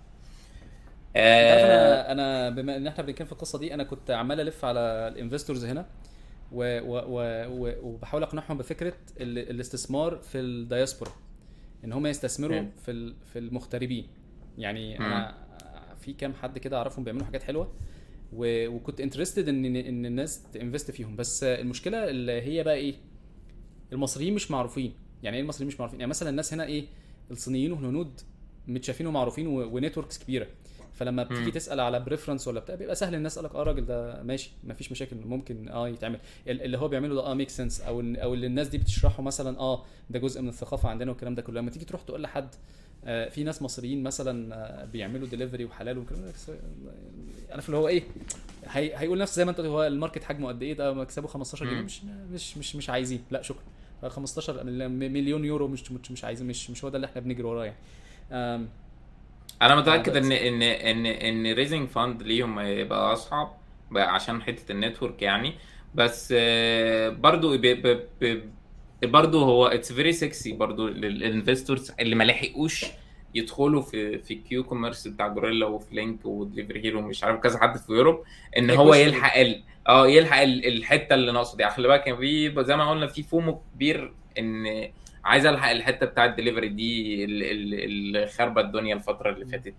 انت عارف آه، انا انا بما ان احنا بنتكلم في القصه دي انا كنت عمال الف على الانفستورز هنا و و و و وبحاول اقنعهم بفكره ال الاستثمار في الدياسبورا ان هم يستثمروا مم. في ال- في المغتربين يعني مم. انا في كام حد كده اعرفهم بيعملوا حاجات حلوه و... وكنت انترستد ان ان الناس تنفست فيهم بس المشكله اللي هي بقى ايه المصريين مش معروفين يعني ايه المصريين مش معروفين يعني مثلا الناس هنا ايه الصينيين والهنود متشافين ومعروفين و... ونتوركس كبيره فلما بتيجي مم. تسال على بريفرنس ولا بتاع بيبقى سهل الناس قالك اه الراجل ده ماشي مفيش مشاكل ممكن اه يتعمل ال- اللي هو بيعمله ده اه ميك سنس او ال- او اللي الناس دي بتشرحه مثلا اه ده جزء من الثقافه عندنا والكلام ده كله لما تيجي تروح تقول لحد آه في ناس مصريين مثلا آه بيعملوا ديليفري وحلال والكلام ده بس، آه، عارف اللي هو ايه هي هيقول نفس زي ما انت قلت، هو الماركت حجمه قد ايه ده مكسبه 15 جنيه مم. مش مش مش مش عايزين لا شكرا 15 مليون يورو مش مش مش عايزين مش مش هو ده اللي احنا بنجري وراه يعني آم، انا متاكد بس. ان ان ان ان ريزنج فاند ليهم هيبقى اصعب بقى عشان حته النتورك يعني بس آه، برضو ب- ب- ب- برضو هو اتس فيري سكسي برضو للانفستورز اللي ما لحقوش يدخلوا في في كيو كوميرس بتاع جوريلا وفي لينك ودليفري هيرو ومش عارف كذا حد في يوروب ان هو هيخش يلحق ال... اه يلحق ال- الحته اللي ناقصه دي خلي بالك كان في زي ما قلنا في فومو كبير ان عايز الحق الحته بتاعه الدليفري دي ال- ال- اللي خربت الدنيا الفتره اللي فاتت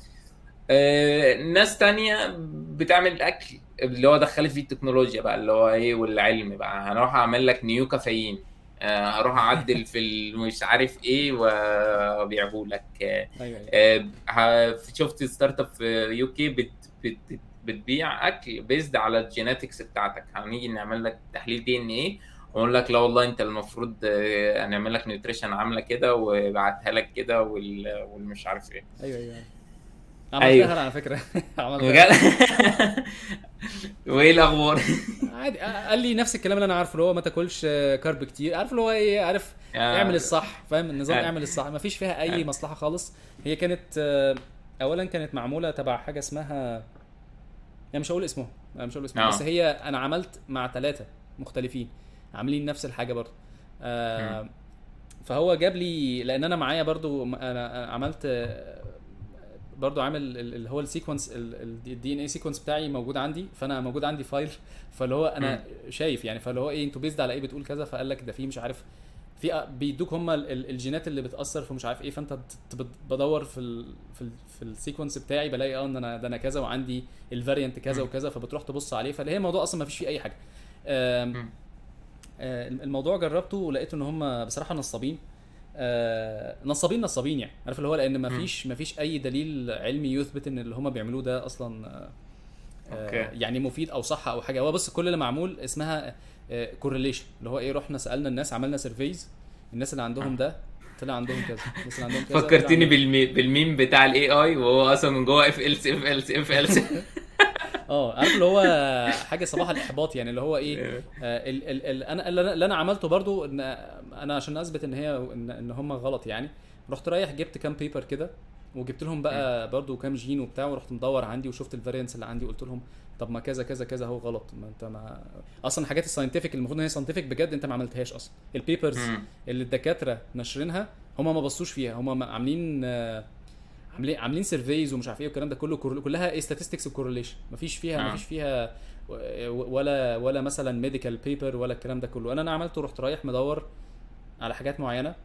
آه، ناس تانية بتعمل اكل اللي هو دخلت فيه التكنولوجيا بقى اللي هو ايه والعلم بقى هنروح اعمل لك نيو كافيين آه، هروح اعدل في ال- مش عارف ايه وابيعه لك آه، ايوه ايوه آه، ه- شفت ستارت اب في يو كي بت بت بتبيع اكل بيزد على الجيناتكس بتاعتك هنيجي نعمل لك تحليل دي ان ايه ونقول لك لا والله انت المفروض آه، هنعمل لك نيوتريشن عامله كده وبعتها لك كده وال- والمش عارف ايه ايوه ايوه عملتها أيوه. أنا على فكره عملتها بجد وايه الاخبار؟ عادي قال لي نفس الكلام اللي انا عارفه اللي هو ما تاكلش كارب كتير عارف اللي هو ايه عارف اعمل الصح فاهم النظام آه. اعمل الصح ما فيش فيها اي آه. مصلحه خالص هي كانت آه، اولا كانت معموله تبع حاجه اسمها يعني مش هقول اسمه انا مش هقول اسمه آه. بس هي انا عملت مع ثلاثه مختلفين عاملين نفس الحاجه برضه آه فهو جاب لي لان انا معايا برضو انا عملت آه، برضو عامل ال- اللي هو السيكونس الدي ان اي سيكونس بتاعي موجود عندي فانا موجود عندي فايل فاللي هو انا شايف يعني فاللي هو ايه انتوا بيزد على ايه بتقول كذا فقال لك ده في مش عارف في بيدوك هم ال- ال- الجينات اللي بتاثر في مش عارف ايه فانت بت- بت- بدور في ال في ال في السيكونس بتاعي بلاقي اه ان انا ده انا كذا وعندي الفاريانت كذا مم. وكذا فبتروح تبص عليه فاللي هي الموضوع اصلا ما فيش فيه اي حاجه آم، مم. آه، الموضوع جربته ولقيت ان هم بصراحه نصابين آه، نصابين نصابين يعني عارف اللي هو لان ما مم. فيش ما فيش اي دليل علمي يثبت ان اللي هم بيعملوه ده اصلا آه، آه، أوكي. يعني مفيد او صح او حاجه هو بس كل اللي معمول اسمها كورليشن اللي هو ايه رحنا سالنا الناس عملنا سيرفيز الناس اللي عندهم ده طلع عندهم كذا الناس اللي عندهم كذا طلع فكرتني عندهم- بالمي... بالميم بتاع الاي اي وهو اصلا من جوه اف ال اف ال اف ال اه عارف اللي هو حاجه صباح الاحباط يعني اللي هو ايه آه، ال ال ال انا اللي أنا- اللي انا عملته برضو ان انا عشان اثبت ان هي ان, إن هم غلط يعني رحت رايح جبت كام بيبر كده وجبت لهم بقى برضو كام جين وبتاع ورحت مدور عندي وشفت الفارينس اللي عندي وقلت لهم طب ما كذا كذا كذا هو غلط ما انت ما اصلا الحاجات الساينتفك اللي المفروض ان هي ساينتفك بجد انت ما عملتهاش اصلا البيبرز مم. اللي الدكاتره ناشرينها هم ما بصوش فيها هم عاملين آه، عاملين عاملين سيرفيز ومش عارف ايه والكلام ده كله كور- كلها ايه statistics وكورليشن مفيش فيها آه. مفيش فيها و- ولا ولا مثلا ميديكال بيبر ولا الكلام ده كله انا انا عملته رحت رايح مدور على حاجات معينه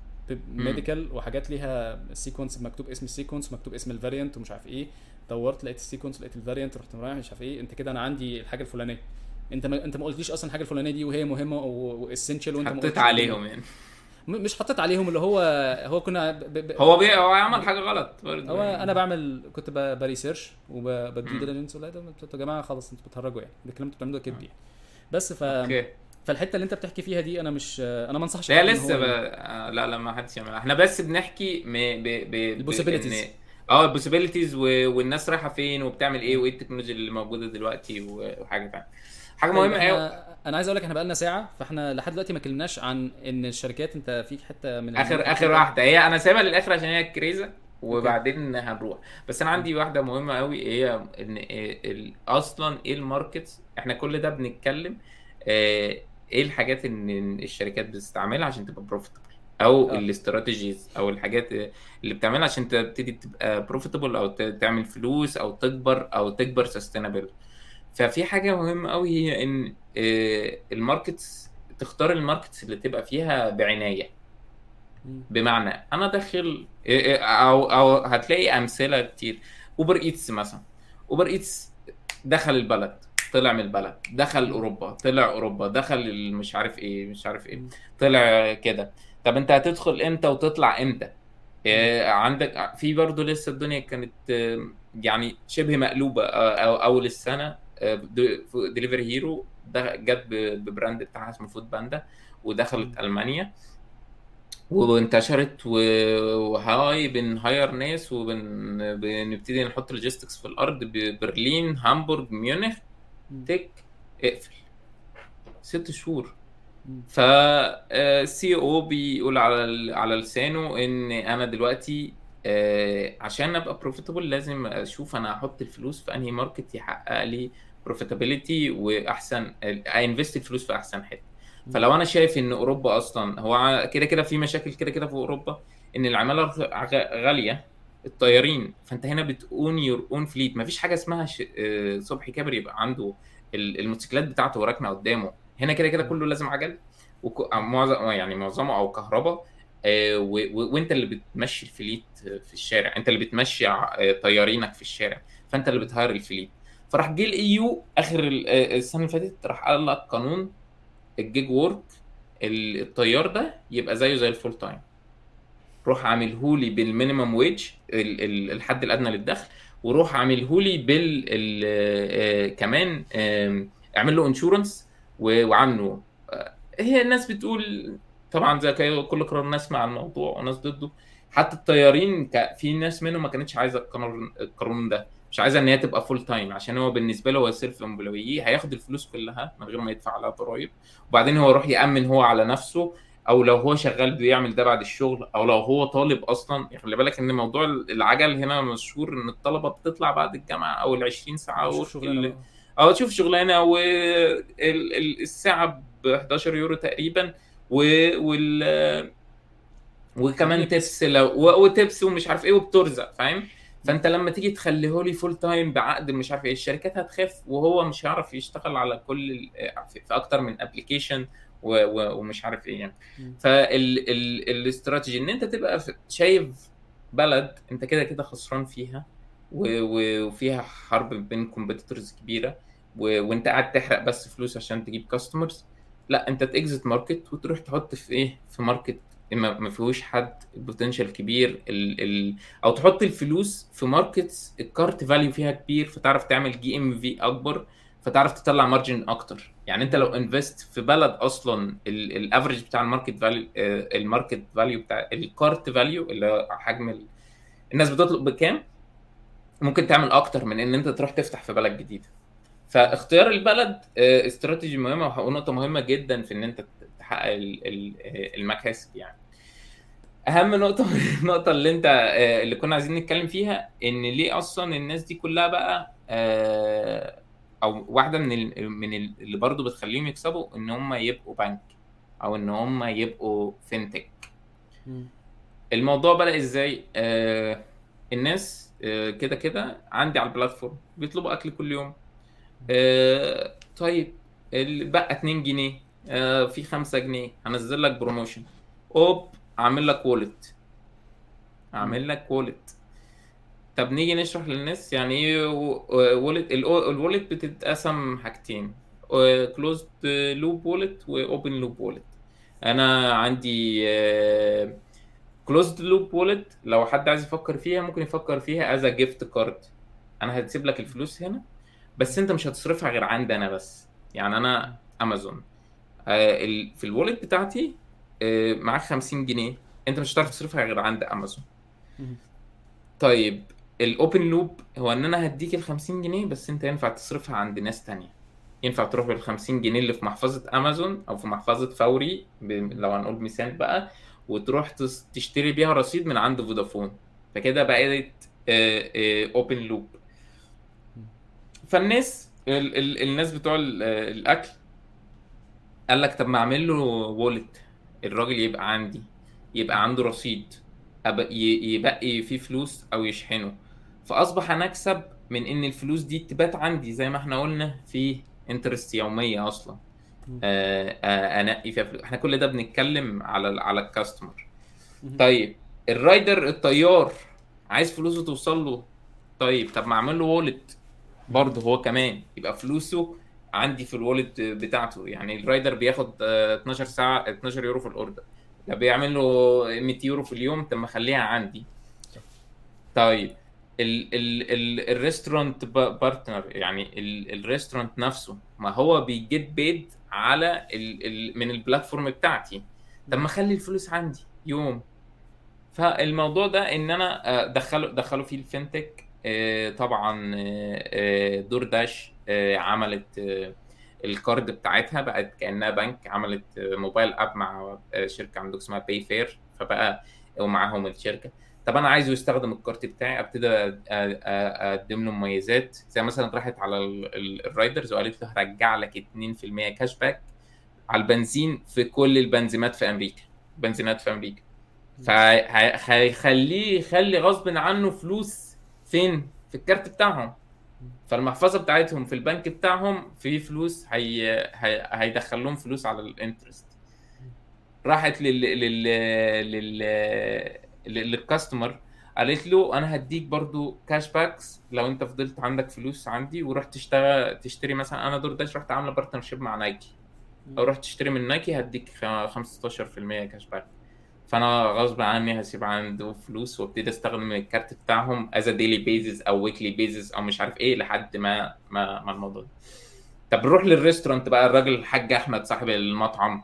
ميديكال وحاجات ليها سيكونس مكتوب اسم السيكونس مكتوب اسم الفاريانت ومش عارف ايه دورت لقيت السيكونس لقيت الفاريانت رحت رايح مش عارف ايه انت كده انا عندي الحاجه الفلانيه انت ما انت ما قلتليش اصلا الحاجه الفلانيه دي وهي مهمه واسينشال وانت ما حطيت قلتش عليهم يعني م- مش حطيت عليهم اللي هو هو كنا ب... ب... ب... هو بي... هو عمل حاجه غلط برضه هو انا بعمل كنت ب- بريسيرش وبدي مم. ديليجنس ولا ده انتوا يا جماعه خلاص انتوا بتهرجوا يعني ده الكلام اللي بتعملوه ده كدب يعني بس ف اوكي فالحته اللي انت بتحكي فيها دي انا مش انا ما انصحش لا حد إن لسه هو ب... آه، لا لا ما حدش يعملها احنا بس بنحكي م... ب... ب... ب... Possibilities. إن- اه البوسيبيليتيز و... والناس رايحه فين وبتعمل ايه وايه التكنولوجيا اللي موجوده دلوقتي و... وحاجه ثانيه حاجه طيب مهمه قوي احنا انا عايز اقول لك احنا بقالنا ساعه فاحنا لحد دلوقتي ما اتكلمناش عن ان الشركات انت فيك حته من اخر اخر واحده هي انا سايبها للاخر عشان هي كريزه وبعدين هنروح بس انا عندي واحده مهمه قوي هي ان إيه ال- اصلا ايه الماركتس احنا كل ده بنتكلم آه، ايه الحاجات ان الشركات بتستعملها عشان تبقى بروفيتبل او آه. الاستراتيجيز او الحاجات اللي بتعملها عشان تبتدي تبقى بروفيتبل او ت- تعمل فلوس او تكبر او تكبر سستينابل ففي حاجه مهمه قوي هي ان آه، الماركتس تختار الماركتس اللي تبقى فيها بعنايه مم. بمعنى انا داخل او او هتلاقي امثله كتير اوبر ايتس مثلا اوبر ايتس دخل البلد طلع من البلد دخل اوروبا طلع اوروبا دخل ال- مش عارف ايه مش عارف ايه طلع كده طب انت هتدخل امتى وتطلع امتى إيه، عندك في برضه لسه الدنيا كانت آه، يعني شبه مقلوبه آه، أو اول السنه دليفري هيرو ده جت ب- ببراند بتاعها اسمه فود باندا ودخلت المانيا وانتشرت و- وهاي بنهاير ناس وبنبتدي نحط لوجيستكس في الارض ببرلين هامبورج ميونخ مم. تك اقفل ست شهور مم. فالسي او بيقول على ال- على لسانه ان انا دلوقتي آه، عشان ابقى بروفيتبل لازم اشوف انا هحط الفلوس في انهي ماركت يحقق لي بروفيتابيلتي واحسن انفست الفلوس في احسن حته فلو انا شايف ان اوروبا اصلا هو ع- كده كده في مشاكل كده كده في اوروبا ان العماله غ- غاليه الطيارين فانت هنا بتقون يور اون فليت مفيش حاجه اسمها ش... آه، صبحي كابر يبقى عنده ال- الموتوسيكلات بتاعته راكنه قدامه هنا كده كده كله لازم عجل وك- معظم يعني معظمه او كهرباء آه، و- و- وانت اللي بتمشي الفليت في الشارع انت اللي بتمشي ع- آه، طيارينك في الشارع فانت اللي بتهير الفليت فراح جه الاي يو اخر ال- آه، السنه اللي فاتت راح قال لك قانون الجيج وورك ال- الطيار ده يبقى زيه زي الفول تايم روح عامله لي بالمينيمم ويج ال- ال- الحد الادنى للدخل وروح عامله لي بال ال- آه، كمان آم، اعمل له انشورنس وعامله آه، هي الناس بتقول طبعا زي كي- كل قرار ناس مع الموضوع وناس ضده حتى الطيارين ك- في ناس منهم ما كانتش عايزه القانون القانون ده مش عايزه ان هي تبقى فول تايم عشان هو بالنسبه له هو سيلف امبلوي هياخد الفلوس كلها من غير ما يدفع عليها ضرايب وبعدين هو يروح يامن هو على نفسه او لو هو شغال بيعمل ده بعد الشغل او لو هو طالب اصلا يعني خلي بالك ان موضوع العجل هنا مشهور ان الطلبه بتطلع بعد الجامعه او ال 20 ساعه شوف او شغلانه ال- بقى. اه تشوف شغلانه والساعه ب 11 يورو تقريبا و- وال وكمان لبس. تبس لو و- وتبس ومش عارف ايه وبترزق فاهم فانت لما تيجي تخليه لي فول تايم بعقد مش عارف ايه الشركات هتخاف وهو مش هيعرف يشتغل على كل ال- في في اكتر من ابلكيشن ومش عارف ايه يعني مم. فالاستراتيجي ان انت تبقى في- شايف بلد انت كده كده خسران فيها و- و- وفيها حرب بين كومبيتيتورز كبيره و- وانت قاعد تحرق بس فلوس عشان تجيب كاستمرز لا انت تاكزت ماركت وتروح تحط في ايه في ماركت ما ما فيهوش حد البوتنشال كبير ال ال او تحط الفلوس في ماركتس الكارت فاليو فيها كبير فتعرف تعمل جي ام في اكبر فتعرف تطلع مارجن اكتر يعني انت لو انفست في بلد اصلا الافريج بتاع الماركت فاليو الماركت فاليو بتاع الكارت فاليو اللي هو حجم ال... الناس بتطلب بكام ممكن تعمل اكتر من ان انت تروح تفتح في بلد جديده فاختيار البلد آه، استراتيجي مهمه ونقطه مهمه جدا في ان انت تحقق ال- ال- آه، المكاسب يعني اهم نقطه النقطه اللي انت آه، اللي كنا عايزين نتكلم فيها ان ليه اصلا الناس دي كلها بقى آه، او واحده من ال- من ال- اللي برضو بتخليهم يكسبوا ان هم يبقوا بنك او ان هم يبقوا فينتك مم. الموضوع بدأ ازاي آه الناس آه كده كده عندي على البلاتفورم بيطلبوا اكل كل يوم آه طيب اللي بقى 2 جنيه آه في 5 جنيه هنزل لك بروموشن اوب اعمل لك وولت اعمل لك وولت طب نيجي نشرح للناس يعني ايه وولت الوولت بتتقسم حاجتين كلوزد لوب وولت واوبن لوب وولت انا عندي كلوزد لوب وولت لو حد عايز يفكر فيها ممكن يفكر فيها از جيفت كارد انا هتسيب لك الفلوس هنا بس انت مش هتصرفها غير عندي انا بس يعني انا امازون آه، ال- في الوالت بتاعتي آه، معاك 50 جنيه انت مش هتعرف تصرفها غير عند امازون مم. طيب الاوبن لوب هو ان انا هديك ال 50 جنيه بس انت ينفع تصرفها عند ناس تانية ينفع تروح بال 50 جنيه اللي في محفظة امازون او في محفظة فوري ب... لو هنقول مثال بقى وتروح تس- تشتري بيها رصيد من عند فودافون فكده بقت اوبن لوب فالناس ال... ال... الناس بتوع ال... آه، الاكل قال لك طب ما اعمل له وولت الراجل يبقى عندي يبقى عنده رصيد أبقى- ي- يبقي فيه فلوس او يشحنه فاصبح انا اكسب من ان الفلوس دي تبات عندي زي ما احنا قلنا في انترست يوميه اصلا مم. آه، آه، انقي فيها فلوس احنا كل ده بنتكلم على ال- على الكاستمر مم. طيب الرايدر الطيار عايز فلوسه توصل له طيب طب ما اعمل له وولت برضه هو كمان يبقى فلوسه عندي في الوالت بتاعته يعني الرايدر بياخد آه، 12 ساعه 12 يورو في الاوردر ده بيعمل له 100 يورو في اليوم طب ما اخليها عندي طيب ال ال ال الريستورانت بارتنر يعني ال الريستورانت نفسه ما هو بيجيت بيد على ال ال من البلاتفورم بتاعتي طب ما اخلي الفلوس عندي يوم فالموضوع ده ان انا آه، دخلوا دخلوا فيه الفinTech آه، طبعا آه، آه، دور داش آه، عملت آه، الكارد بتاعتها بقت كانها بنك عملت آه، موبايل اب مع آه، شركه عندك اسمها باي فير فبقى ومعاهم الشركه طب انا عايزه يستخدم الكارت بتاعي ابتدي أ- أ- اقدم له مميزات زي مثلا راحت على ال- ال- الرايدرز وقالت له هرجع لك 2% كاش باك على البنزين في كل البنزينات في امريكا بنزينات في امريكا فهيخليه يخلي غصب عنه فلوس فين في الكارت بتاعهم فالمحفظه بتاعتهم في البنك بتاعهم في فلوس هي... هي... هيدخل لهم فلوس على الانترست راحت لل لل لل لل- للكاستمر قالت له انا هديك برضو كاش باكس لو انت فضلت عندك فلوس عندي ورحت تشتغل تشتري مثلا انا دور داش رحت عامله بارتنرشيب مع نايكي او رحت تشتري من نايكي هديك خ- 15% كاش باك فانا غصب عني هسيب عنده فلوس وابتدي استخدم الكارت بتاعهم از ديلي بيزز او ويكلي بيزز او مش عارف ايه لحد ما ما, ما الموضوع ده. طب نروح للريستورانت بقى الراجل الحاج احمد صاحب المطعم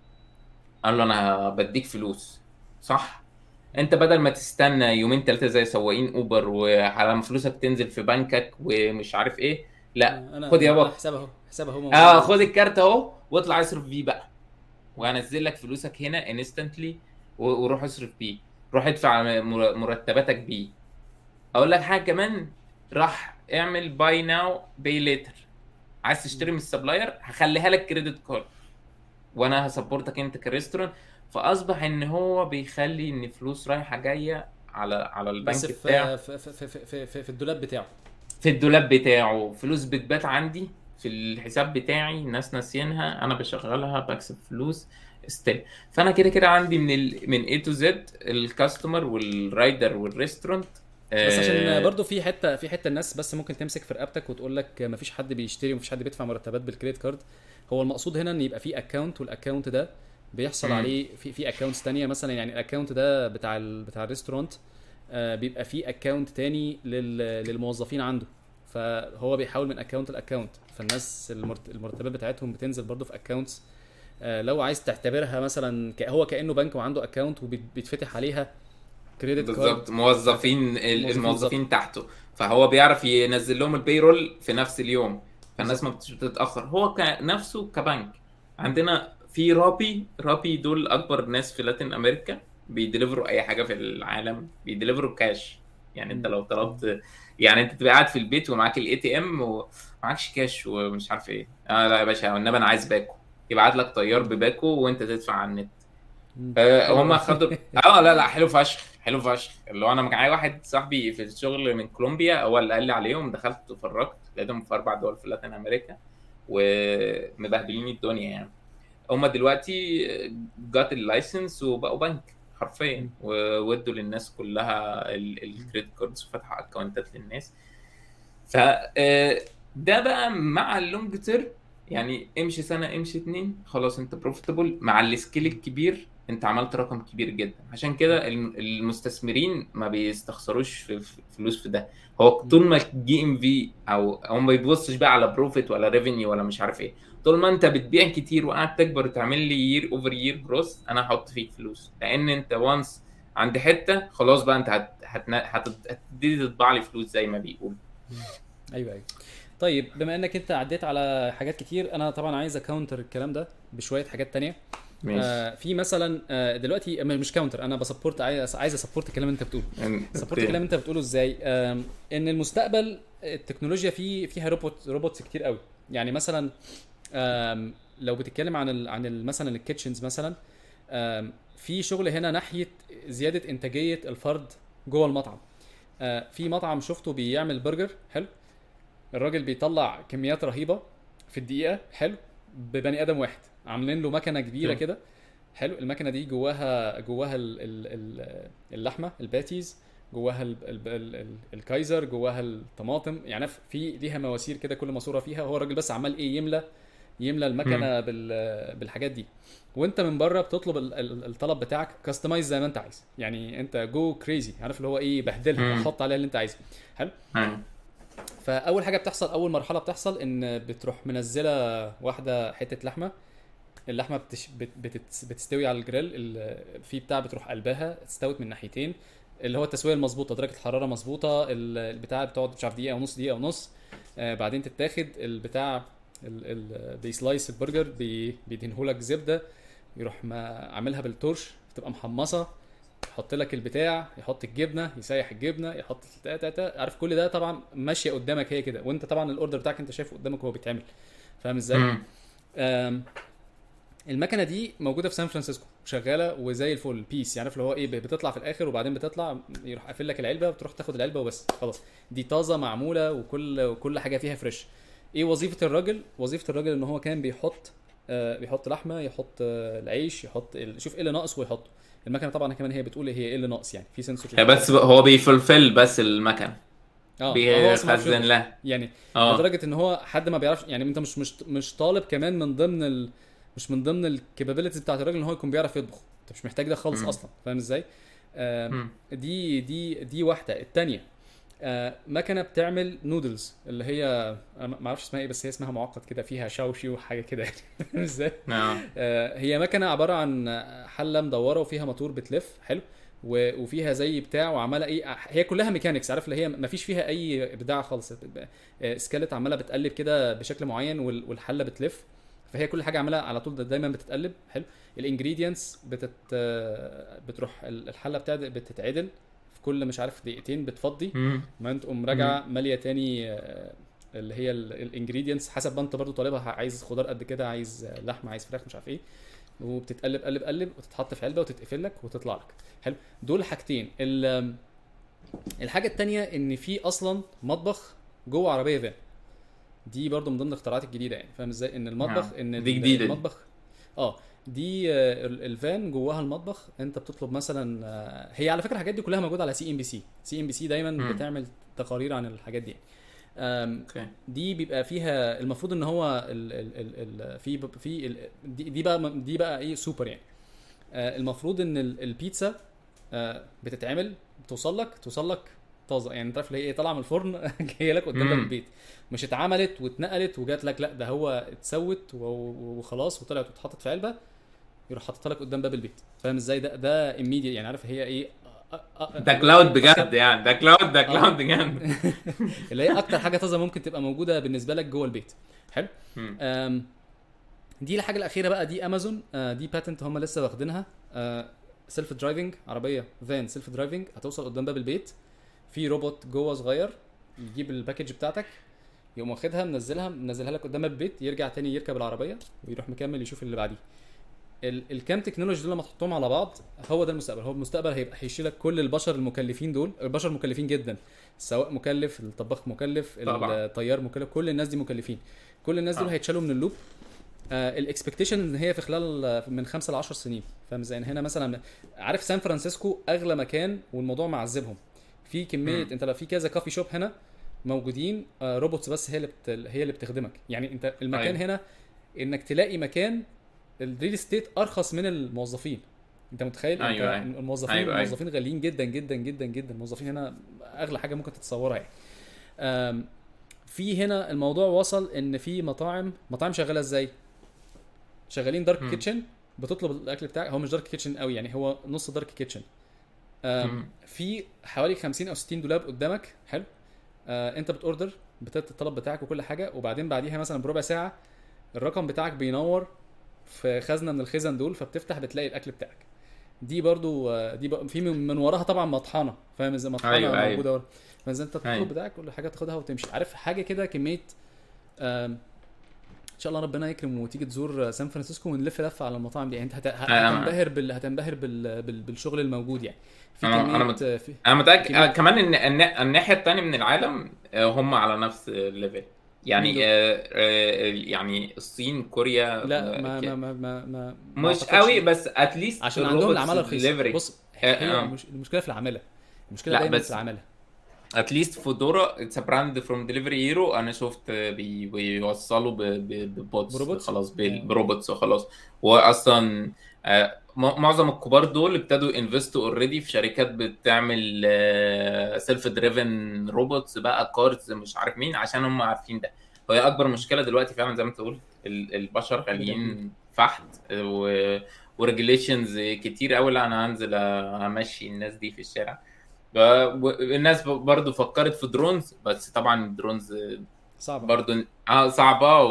قال له انا بديك فلوس صح انت بدل ما تستنى يومين ثلاثه زي سواقين اوبر وعلى ما فلوسك تنزل في بنكك ومش عارف ايه لا انا خد يا أنا بابا. حساب اهو حساب اهو موجود. اه خد الكارت اهو واطلع اصرف بيه بقى وهنزل لك فلوسك هنا انستنتلي وروح اصرف بيه روح ادفع مر- مرتباتك بيه اقول لك حاجه كمان راح اعمل باي ناو باي ليتر عايز تشتري من السبلاير هخليها لك كريدت كارد وانا هسبورتك انت كريستورانت فاصبح ان هو بيخلي ان فلوس رايحه جايه على على البنك بس في بتاعه في, في, في, في, في, في الدولاب بتاعه في الدولاب بتاعه فلوس بتبات عندي في الحساب بتاعي الناس ناسينها انا بشغلها بكسب فلوس ستيل فانا كده كده عندي من ال... من A to Z الكاستمر والرايدر والريستورانت بس عشان آه، برضو في حته في حته الناس بس ممكن تمسك في رقبتك وتقول لك مفيش حد بيشتري ومفيش حد بيدفع مرتبات بالكريدت كارد هو المقصود هنا ان يبقى في اكونت والاكونت ده بيحصل مم. عليه في في اكونتس تانية مثلا يعني الاكونت ده بتاع ال بتاع الريستورانت آه، بيبقى فيه اكونت تاني لل للموظفين عنده فهو بيحاول من اكونت لاكونت فالناس المرت- المرتبات بتاعتهم بتنزل برضو في اكونتس لو عايز تعتبرها مثلا ك- هو كانه بنك وعنده اكونت وبيتفتح عليها كريدت كارد بالظبط موظفين ال- موظفين الموظفين تحته فهو بيعرف ينزل لهم البيرول في نفس اليوم فالناس ما بتش- بتتاخر هو نفسه كبنك عندنا في رابي رابي دول اكبر ناس في لاتين امريكا بيدليفروا اي حاجه في العالم بيدليفروا كاش يعني انت لو طلبت يعني انت تبقى قاعد في البيت ومعاك الاي تي ام ومعكش كاش ومش عارف ايه اه لا يا باشا انما انا عايز باكو يبعت لك طيار بباكو وانت تدفع على النت مم. آه، هم خدوا اه لا لا حلو فشخ حلو فشخ اللي هو انا معايا واحد صاحبي في الشغل من كولومبيا هو اللي قال لي عليهم دخلت اتفرجت لقيتهم في اربع دول في لاتين امريكا ومبهدلين الدنيا يعني هم دلوقتي جات اللايسنس وبقوا بنك حرفيا وودوا للناس كلها الكريدت كاردز وفتحوا اكونتات للناس ف آه، ده بقى مع اللونج تيرم يعني امشي سنه امشي اتنين خلاص انت بروفيتبل مع السكيل الكبير انت عملت رقم كبير جدا عشان كده الم- المستثمرين ما بيستخسروش في في فلوس في ده هو طول ما الجي ام في او هو ما بيبصش بقى على بروفيت ولا ريفينيو ولا مش عارف ايه طول ما انت بتبيع كتير وقاعد تكبر وتعمل لي يير اوفر يير جروث انا هحط فيك فلوس لان انت وانس عند حته خلاص بقى انت هت- هتنا- هتد- هتبتدي تطبع لي فلوس زي ما بيقول ايوه ايوه طيب بما انك انت عديت على حاجات كتير انا طبعا عايز اكاونتر الكلام ده بشويه حاجات تانية ماشي آه في مثلا آه دلوقتي م- مش كاونتر انا بسبورت عايز عايز اسبورت الكلام اللي انت بتقوله سبورت أوكي. الكلام اللي انت بتقوله ازاي آم، ان المستقبل التكنولوجيا فيه فيها روبوت روبوتس كتير قوي يعني مثلا آم، لو بتتكلم عن ال عن ال مثلا الكيتشنز مثلا آم، في شغل هنا ناحيه زياده انتاجيه الفرد جوه المطعم آه، في مطعم شفته بيعمل برجر حلو الراجل بيطلع كميات رهيبه في الدقيقه حلو ببني ادم واحد عاملين له مكنه كبيره حلو. كده حلو المكنه دي جواها جواها ال ال ال اللحمه الباتيز جواها ال ال ال ال الكايزر جواها الطماطم يعني في ليها مواسير كده كل ماسوره فيها هو الراجل بس عمال ايه يملى يملى المكنه بال بالحاجات دي وانت من بره بتطلب ال- ال- الطلب بتاعك كاستمايز زي ما انت عايز يعني انت جو كريزي عارف اللي هو ايه بهدلها مم. حط عليها اللي انت عايزه أيوة. فاول حاجه بتحصل اول مرحله بتحصل ان بتروح منزله واحده حته لحمه اللحمه بتش... بت... بتت... بتستوي على الجريل ال... في بتاع بتروح قلبها استوت من ناحيتين اللي هو التسويه المظبوطه درجه الحراره مظبوطه ال- البتاع بتقعد مش عارف دقيقه ونص دقيقه ونص آه بعدين تتاخد البتاع ال... ال... بيسلايس البرجر بي... بيدهنهولك زبده يروح ما عاملها بالتورش بتبقى محمصه يحط لك البتاع يحط الجبنه يسيح الجبنه يحط تا تا تا عارف كل ده طبعا ماشيه قدامك هي كده وانت طبعا الاوردر بتاعك انت شايفه قدامك وهو بيتعمل فاهم ازاي؟ مم. آم، المكنه دي موجوده في سان فرانسيسكو شغاله وزي الفل بيس يعني عارف اللي هو ايه بتطلع في الاخر وبعدين بتطلع يروح قافل لك العلبه وتروح تاخد العلبه وبس خلاص دي طازه معموله وكل وكل حاجه فيها فريش ايه وظيفه الراجل وظيفه الراجل ان هو كان بيحط آه بيحط لحمه يحط آه العيش يحط ال... شوف ايه اللي ناقص ويحطه المكنه طبعا كمان هي بتقول هي ايه اللي ناقص يعني في سنسور هي بس هو بيفلفل بس المكن اه هو أصلاً ما بيعرفش بيخزن يطبخ. لها يعني اه لدرجه ان هو حد ما بيعرفش يعني انت مش مش مش طالب كمان من ضمن ال... مش من ضمن الكابابيلتيز بتاعت الراجل ان هو يكون بيعرف يطبخ انت مش محتاج ده خالص مم. اصلا فاهم ازاي آم، مم. دي دي دي واحده الثانيه آه مكنه بتعمل نودلز اللي هي انا ما اعرفش اسمها ايه بس هي اسمها معقد كده فيها شاوشي وحاجه كده يعني فاهم ازاي اه آه، هي مكنه عباره عن حله مدوره وفيها موتور بتلف حلو و- وفيها زي بتاع وعماله ايه هي كلها ميكانيكس عارف اللي هي ما فيش فيها اي ابداع خالص آه، سكالت عماله بتقلب كده بشكل معين وال- والحله بتلف فهي كل حاجه عماله على طول دايما بتتقلب حلو الانجريدينتس بتت آه، بتروح الحله بتاعت بتتعدل في كل مش عارف دقيقتين بتفضي مم. ما انت تقوم راجعه ماليه تاني آه، اللي هي الانجريدينتس حسب ما انت برضو طالبها عايز خضار قد كده عايز آه، لحمه عايز فراخ مش عارف ايه وبتتقلب قلب قلب وتتحط في علبه وتتقفل لك وتطلع لك حلو دول حاجتين ال- الحاجه التانية ان في اصلا مطبخ جوه عربيه فان دي برضو من ضمن الاختراعات الجديده يعني فاهم ازاي ان المطبخ آه. ان دي ال- جديدة دي. المطبخ اه دي آه، ال- الفان جواها المطبخ انت بتطلب مثلا آه، هي على فكره الحاجات دي كلها موجوده على سي ام بي سي سي ام بي سي دايما مم. بتعمل تقارير عن الحاجات دي آم، اوكي دي بيبقى فيها المفروض ان هو ال ال ال ال في في ال دي, دي بقى دي بقى ايه سوبر يعني آه، المفروض ان ال- البيتزا آه، بتتعمل بتوصل لك توصل لك طازه يعني انت عارف اللي هي ايه طالعه من الفرن جايه لك قدام باب مم. البيت مش اتعملت واتنقلت وجات لك لا ده هو اتسوت و- وخلاص وطلعت واتحطت في علبه يروح حاططها لك قدام باب البيت فاهم ازاي ده ده immediate يعني عارف هي ايه آه، آه، آه، ده كلاود بجد يعني ده كلاود ده آه. كلاود بجد اللي هي اكتر حاجه طازه ممكن تبقى موجوده بالنسبه لك جوه البيت حلو مم. أم، دي الحاجه الاخيره بقى دي امازون آه، دي باتنت هم لسه واخدينها سيلف درايفنج عربيه فان سيلف درايفنج هتوصل قدام باب البيت في روبوت جوه صغير يجيب الباكج بتاعتك يقوم واخدها منزلها منزلها لك قدام باب البيت يرجع تاني يركب العربيه ويروح مكمل يشوف اللي بعديه ال- الكام تكنولوجي دول لما تحطهم على بعض هو ده المستقبل هو المستقبل هيبقى هيشيلك كل البشر المكلفين دول البشر مكلفين جدا السواق مكلف الطباخ مكلف طبعا. الطيار مكلف كل الناس دي مكلفين كل الناس دول آه. هيتشالوا من اللوب الاكسبكتيشن ان هي في خلال آه، من خمسة ل 10 سنين فاهم ازاي يعني هنا مثلا عارف سان فرانسيسكو اغلى مكان والموضوع معذبهم في كميه مم. انت لو في كذا كافي شوب هنا موجودين آه، روبوتس بس هي اللي بت... هي اللي بتخدمك يعني انت المكان أيوة. هنا انك تلاقي مكان الريل استيت ارخص من الموظفين انت متخيل أيوة، انت أيوة. الموظفين أيوة، أيوة. الموظفين غاليين جدا جدا جدا جدا الموظفين هنا اغلى حاجه ممكن تتصورها يعني آم، في هنا الموضوع وصل ان في مطاعم مطاعم شغاله ازاي شغالين دارك مم. كيتشن بتطلب الاكل بتاعك هو مش دارك كيتشن قوي يعني هو نص دارك كيتشن آم، مم. في حوالي 50 او 60 دولاب قدامك حلو آه انت بتوردر بتاعت الطلب بتاعك وكل حاجه وبعدين بعديها مثلا بربع ساعه الرقم بتاعك بينور في خزنه من الخزن دول فبتفتح بتلاقي الاكل بتاعك دي برضو آه، دي بق- في من من وراها طبعا مطحنه فاهم ازاي مطحنه أيوة، أيوة. موجوده ورا فاذا انت أيوة. الطلب بتاعك كل حاجه تاخدها وتمشي عارف حاجه كده كميه آم، ان شاء الله ربنا يكرم وتيجي تزور سان فرانسيسكو ونلف لفه على المطاعم دي يعني انت هت- أنا- هتنبهر بال... هتنبهر بال... بال... بالشغل الموجود يعني في أنا- أنا كميه مت- آه، في... انا متاكد كمية- آه، كمان ان النا- الناحيه الثانيه من العالم آه، هم على نفس الليفل يعني مين دول؟ آه، آه، يعني الصين كوريا لا آه، ما ك- ما ما ما, ما ما مش أعتقدش. قوي بس اتليست عشان عندهم العماله رخيصه بص هي آه. المش... المشكله في العماله المشكله لا، دايما بس- في العماله اتليست فودورا اتس براند فروم دليفري هيرو انا شفت بي- بيوصلوا ب- ب- ببوتس بروبوتس؟ خلاص بال- آه. بروبوتس وخلاص واصلا آه، م- معظم الكبار دول ابتدوا انفستوا اوريدي في شركات بتعمل سيلف دريفن روبوتس بقى كارز مش عارف مين عشان هم عارفين ده وهي اكبر مشكله دلوقتي فعلا زي ما انت قلت ال- البشر غاليين فحت و وريجليشنز كتير قوي لا انا هنزل امشي الناس دي في الشارع ب- و- الناس ب- برضو فكرت في درونز بس طبعا الدرونز صعبه برضو اه صعبه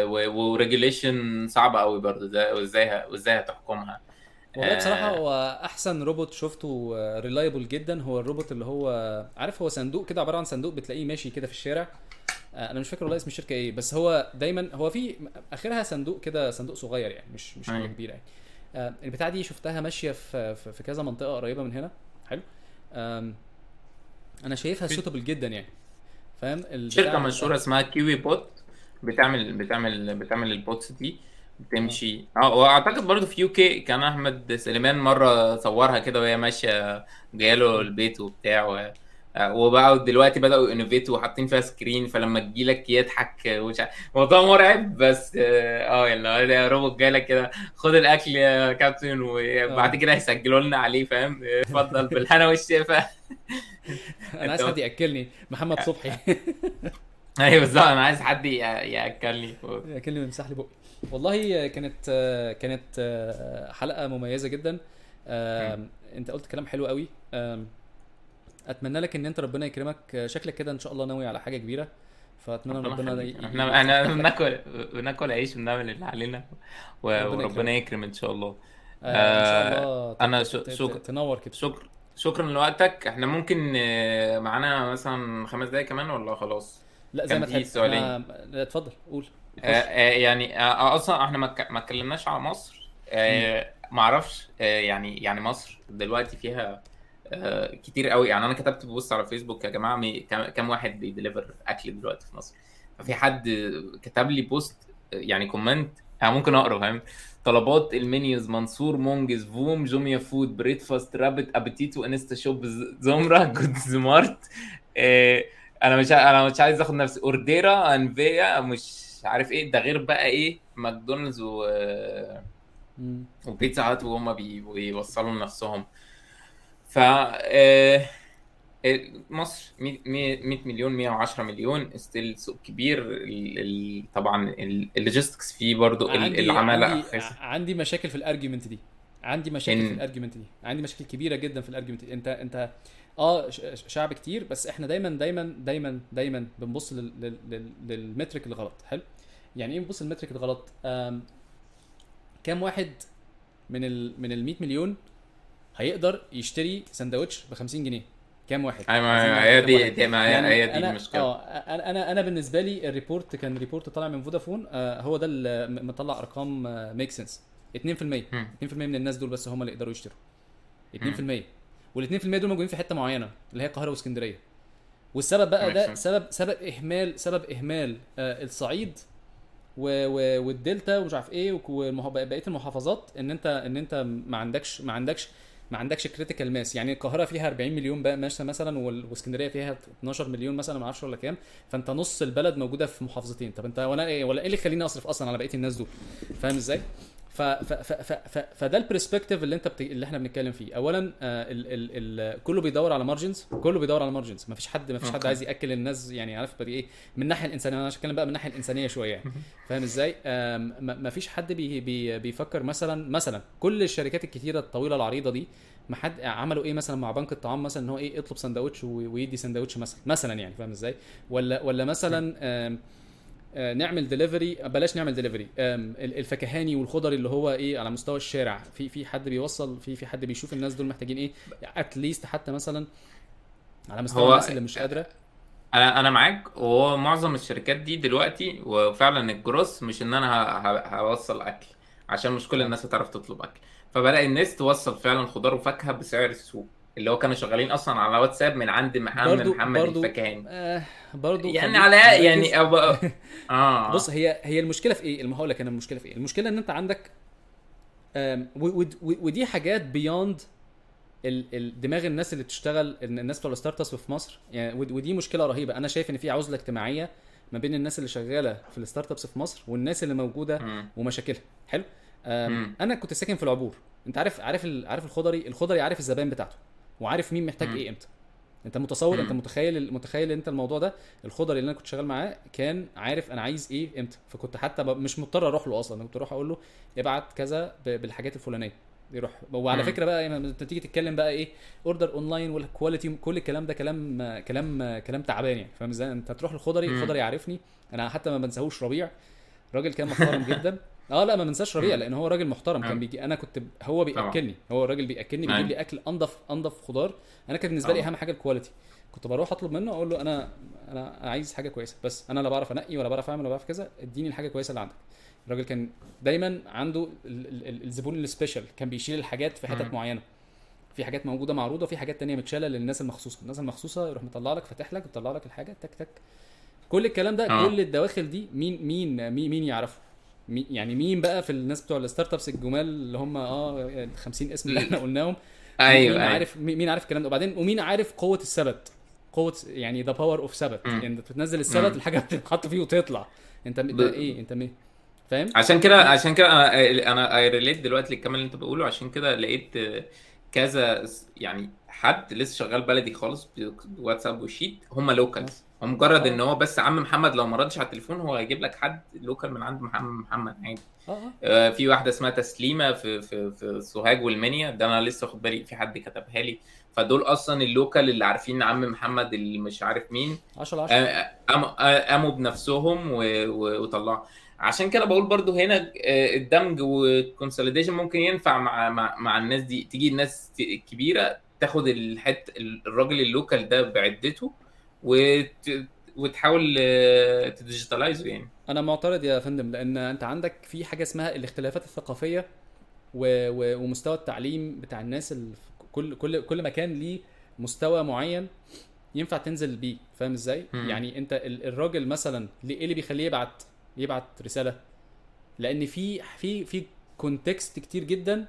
وريجليشن صعبه قوي برضو ده وازاي وازاي هتحكمها والله آه. بصراحه هو احسن روبوت شفته ريلايبل جدا هو الروبوت اللي هو عارف هو صندوق كده عباره عن صندوق بتلاقيه ماشي كده في الشارع آه، انا مش فاكر والله اسم الشركه ايه بس هو دايما هو في اخرها صندوق كده صندوق صغير يعني مش مش حاجه أيوة. كبيره يعني آه، البتاعه دي شفتها ماشيه في في في كذا منطقه قريبه من هنا حلو آم، انا شايفها في- سوتبل جدا يعني فاهم البتاع شركه بتبقى- مشهوره اسمها كيوي بوت بتعمل بتعمل بتعمل البوتس دي تمشي اه واعتقد برضو في يو كي كان احمد سليمان مره صورها كده وهي ماشيه جايه له البيت وبتاع و... آه، وبقى دلوقتي بداوا انوفيت وحاطين فيها سكرين فلما تجي لك يضحك ومش عارف- موضوع مرعب بس اه آه، يعني هو روبوت جاي لك كده خد الاكل يا كابتن وبعد آه. كده هيسجلوا لنا عليه فاهم اتفضل بالهنا والشفا انا عايز انت- حد ياكلني محمد صبحي ايوه بالظبط انا عايز حد ي- ياكلني ياكلني ويمسح لي بقي والله كانت كانت حلقه مميزه جدا آم، انت قلت كلام حلو قوي آم، اتمنى لك ان انت ربنا يكرمك شكلك كده ان شاء الله ناوي على حاجه كبيره فاتمنى ان ربنا ربنا يخليك. ي- احنا احنا يفتح لك. بناكل بناكل عيش ونعمل اللي علينا و- ربنا وربنا يكرمك. يكرم ان شاء الله آه، ان شاء آه، الله ت- انا ت- شو- ت- شكر تنور كده شكر شكرا لوقتك احنا ممكن آه، معانا مثلا خمس دقايق كمان ولا خلاص لا زي كان ما في تحب سؤالين. أنا- لا، اتفضل قول آه، آه، يعني آه، اصلا احنا ما ك- ما اتكلمناش على مصر آه، ما اعرفش آه، يعني يعني مصر دلوقتي فيها آه، كتير قوي يعني انا كتبت بوست على فيسبوك يا جماعه مي- كم كم واحد بيدليفر اكل دلوقتي في مصر ففي حد كتب لي بوست آه، يعني كومنت انا ممكن اقرا فاهم طلبات المنيوز منصور مونجز فوم جوميا فود بريدفاست رابت ابيتيتو انستا شوب ز- زمرة جود سمارت آه، انا مش ع- انا مش عايز اخد نفسي اورديرا انفيا مش عارف ايه ده غير بقى ايه ماكدونالدز و مم. وبيتزا هات وهم بي- بيوصلوا لنفسهم ف آه، آه، مصر 100 100 مليون 110 مليون ستيل سوق كبير ال- ال- طبعا ال- اللوجيستكس فيه برضو ال- عندي العماله عندي أخس. عندي مشاكل في الارجيومنت دي عندي مشاكل إن- في الارجيومنت دي عندي مشاكل كبيره جدا في الارجيومنت دي انت انت اه ش- ش- شعب كتير بس احنا دايما دايما دايما دايما بنبص لل... لل... لل... للمترك الغلط حلو يعني ايه بنبص للمترك الغلط آم... كام واحد من ال من ال 100 مليون هيقدر يشتري سندوتش ب 50 جنيه كام واحد أيوة، ما عايزين هي نعرف دي كام واحد. دي ما هي- يعني هي دي انا المشكله اه انا انا انا بالنسبه لي الريبورت كان ريبورت طالع من فودافون آه هو ده اللي م- مطلع ارقام ميك سنس 2% 2% مم. من الناس دول بس هم اللي يقدروا يشتروا 2% وال 2% دول موجودين في حته معينه اللي هي القاهره واسكندريه والسبب بقى ده Makes sense. سبب سبب اهمال سبب اهمال آه الصعيد و و والدلتا ومش عارف ايه وبقيه المحافظات ان انت ان انت ما عندكش ما عندكش ما عندكش كريتيكال ماس يعني القاهره فيها 40 مليون بقى ماشيه مثلا وال- واسكندريه فيها 12 مليون مثلا ما اعرفش ولا كام فانت نص البلد موجوده في محافظتين طب انت وانا ايه ولا ايه اللي يخليني اصرف اصلا على بقيه الناس دول فاهم ازاي ف ف ف ف ف فده البرسبكتيف اللي انت بت... اللي احنا بنتكلم فيه اولا آه ال... ال... ال... كله بيدور على مارجنز كله بيدور على مارجنز ما فيش حد ما فيش حد أوكي. عايز ياكل الناس يعني عارف بدي ايه من الناحيه الانسانيه انا هتكلم بقى من الناحيه الانسانيه شويه يعني فاهم ازاي آم، ما ما فيش حد بي... بي... بيفكر مثلا مثلا كل الشركات الكتيره الطويله العريضه دي ما حد عملوا ايه مثلا مع بنك الطعام مثلا ان هو ايه اطلب سندوتش و- ويدي سندوتش مثلا مثلا يعني فاهم ازاي ولا ولا مثلا آم، آه، نعمل ديليفري بلاش نعمل ديليفري الفكهاني والخضري اللي هو ايه على مستوى الشارع في في حد بيوصل في في حد بيشوف الناس دول محتاجين ايه اتليست حتى مثلا على مستوى هو- الناس اللي مش قادره انا انا معاك وهو معظم الشركات دي دلوقتي وفعلا الجروس مش ان انا ه- ه- هوصل اكل عشان مش كل الناس هتعرف تطلب اكل فبلاقي الناس توصل فعلا خضار وفاكهه بسعر السوق اللي هو كانوا شغالين اصلا على واتساب من عند محمد برضو- محمد برضو- الفكهاني آه برضو يعني خليك على مركز. يعني أبقى اه بص هي هي المشكله في ايه؟ هقول لك انا المشكله في ايه؟ المشكله ان انت عندك آم، و- و- و- ودي حاجات بيوند دماغ الناس اللي بتشتغل إن الناس بتوع الستارت ابس في مصر يعني ود- ودي مشكله رهيبه انا شايف ان في عزله اجتماعيه ما بين الناس اللي شغاله في الستارت ابس في مصر والناس اللي موجوده مم. ومشاكلها حلو آم، مم. انا كنت ساكن في العبور انت عارف عارف ال- عارف الخضري الخضري عارف الزبائن بتاعته وعارف مين محتاج مم. ايه امتى انت متصور مم. انت متخيل متخيل انت الموضوع ده الخضري اللي انا كنت شغال معاه كان عارف انا عايز ايه امتى فكنت حتى ب- مش مضطر اروح له اصلا أنا كنت اروح اقول له ابعت كذا ب- بالحاجات الفلانيه يروح وعلى مم. فكره بقى يعني انت تيجي تتكلم بقى ايه اوردر اونلاين والكواليتي كل الكلام ده كلام كلام كلام تعبان يعني فاهم ازاي انت تروح للخضري مم. الخضري يعرفني انا حتى ما بنساهوش ربيع راجل كان محترم جدا اه لا ما بنساش ربيع مم. لان هو راجل محترم كان مم. بيجي انا كنت هو بياكلني هو الراجل بياكلني نعم. بيجيب لي اكل انضف انضف خضار انا كان بالنسبه لي طبعا. اهم حاجه الكواليتي كنت بروح اطلب منه اقول له انا انا عايز حاجه كويسه بس انا لا بعرف انقي ولا بعرف اعمل ولا بعرف كذا اديني الحاجه الكويسه اللي عندك الراجل كان دايما عنده ال- ال- ال- الزبون السبيشال كان بيشيل الحاجات في حتت مم. معينه في حاجات موجوده معروضه وفي حاجات تانية متشاله للناس المخصوصه الناس المخصوصه يروح مطلع لك فاتح لك يطلع لك الحاجه تك تك كل الكلام ده آه. كل الدواخل دي مين مين مين, مين يعرفه مي يعني مين بقى في الناس بتوع الستارت ابس الجمال اللي هم اه ال 50 اسم اللي احنا قلناهم ايوه مين ايوه عارف مين عارف الكلام ده وبعدين ومين عارف قوه الثبت قوه يعني ذا باور اوف ثبت مم. يعني انت بتنزل الثبت مم. الحاجه بتتحط فيه وتطلع انت م- ب- ده ايه انت مين فاهم عشان كده عشان كده انا انا اي ريليت دلوقتي للكلام اللي انت بتقوله عشان كده لقيت آه، كذا س- يعني حد لسه شغال بلدي خالص بواتساب وشيت هم لوكالز هو مجرد آه. ان هو بس عم محمد لو ما ردش على التليفون هو هيجيب لك حد لوكال من عند محمد محمد عادي اه اه آه، في واحده اسمها تسليمه في في في سوهاج والمنيا ده انا لسه واخد بالي في حد كتبها لي فدول اصلا اللوكال اللي عارفين عم محمد اللي مش عارف مين 10 10 آه، قاموا آه، قاموا بنفسهم و- و- وطلعوا عشان كده بقول برضو هنا آه، الدمج والكونسوليديشن ممكن ينفع مع مع, مع الناس دي تيجي الناس ت- كبيره تاخد الحت الراجل اللوكال ده بعدته وت وتحاول آه، تديجيتالايزه يعني انا معترض يا فندم لان انت عندك في حاجه اسمها الاختلافات الثقافيه و... و... ومستوى التعليم بتاع الناس اللي في كل كل كل مكان ليه مستوى معين ينفع تنزل بيه فاهم ازاي مم. يعني انت ال- الراجل مثلا ليه- ايه اللي بيخليه يبعت يبعت رساله لان في في في كونتكست كتير جدا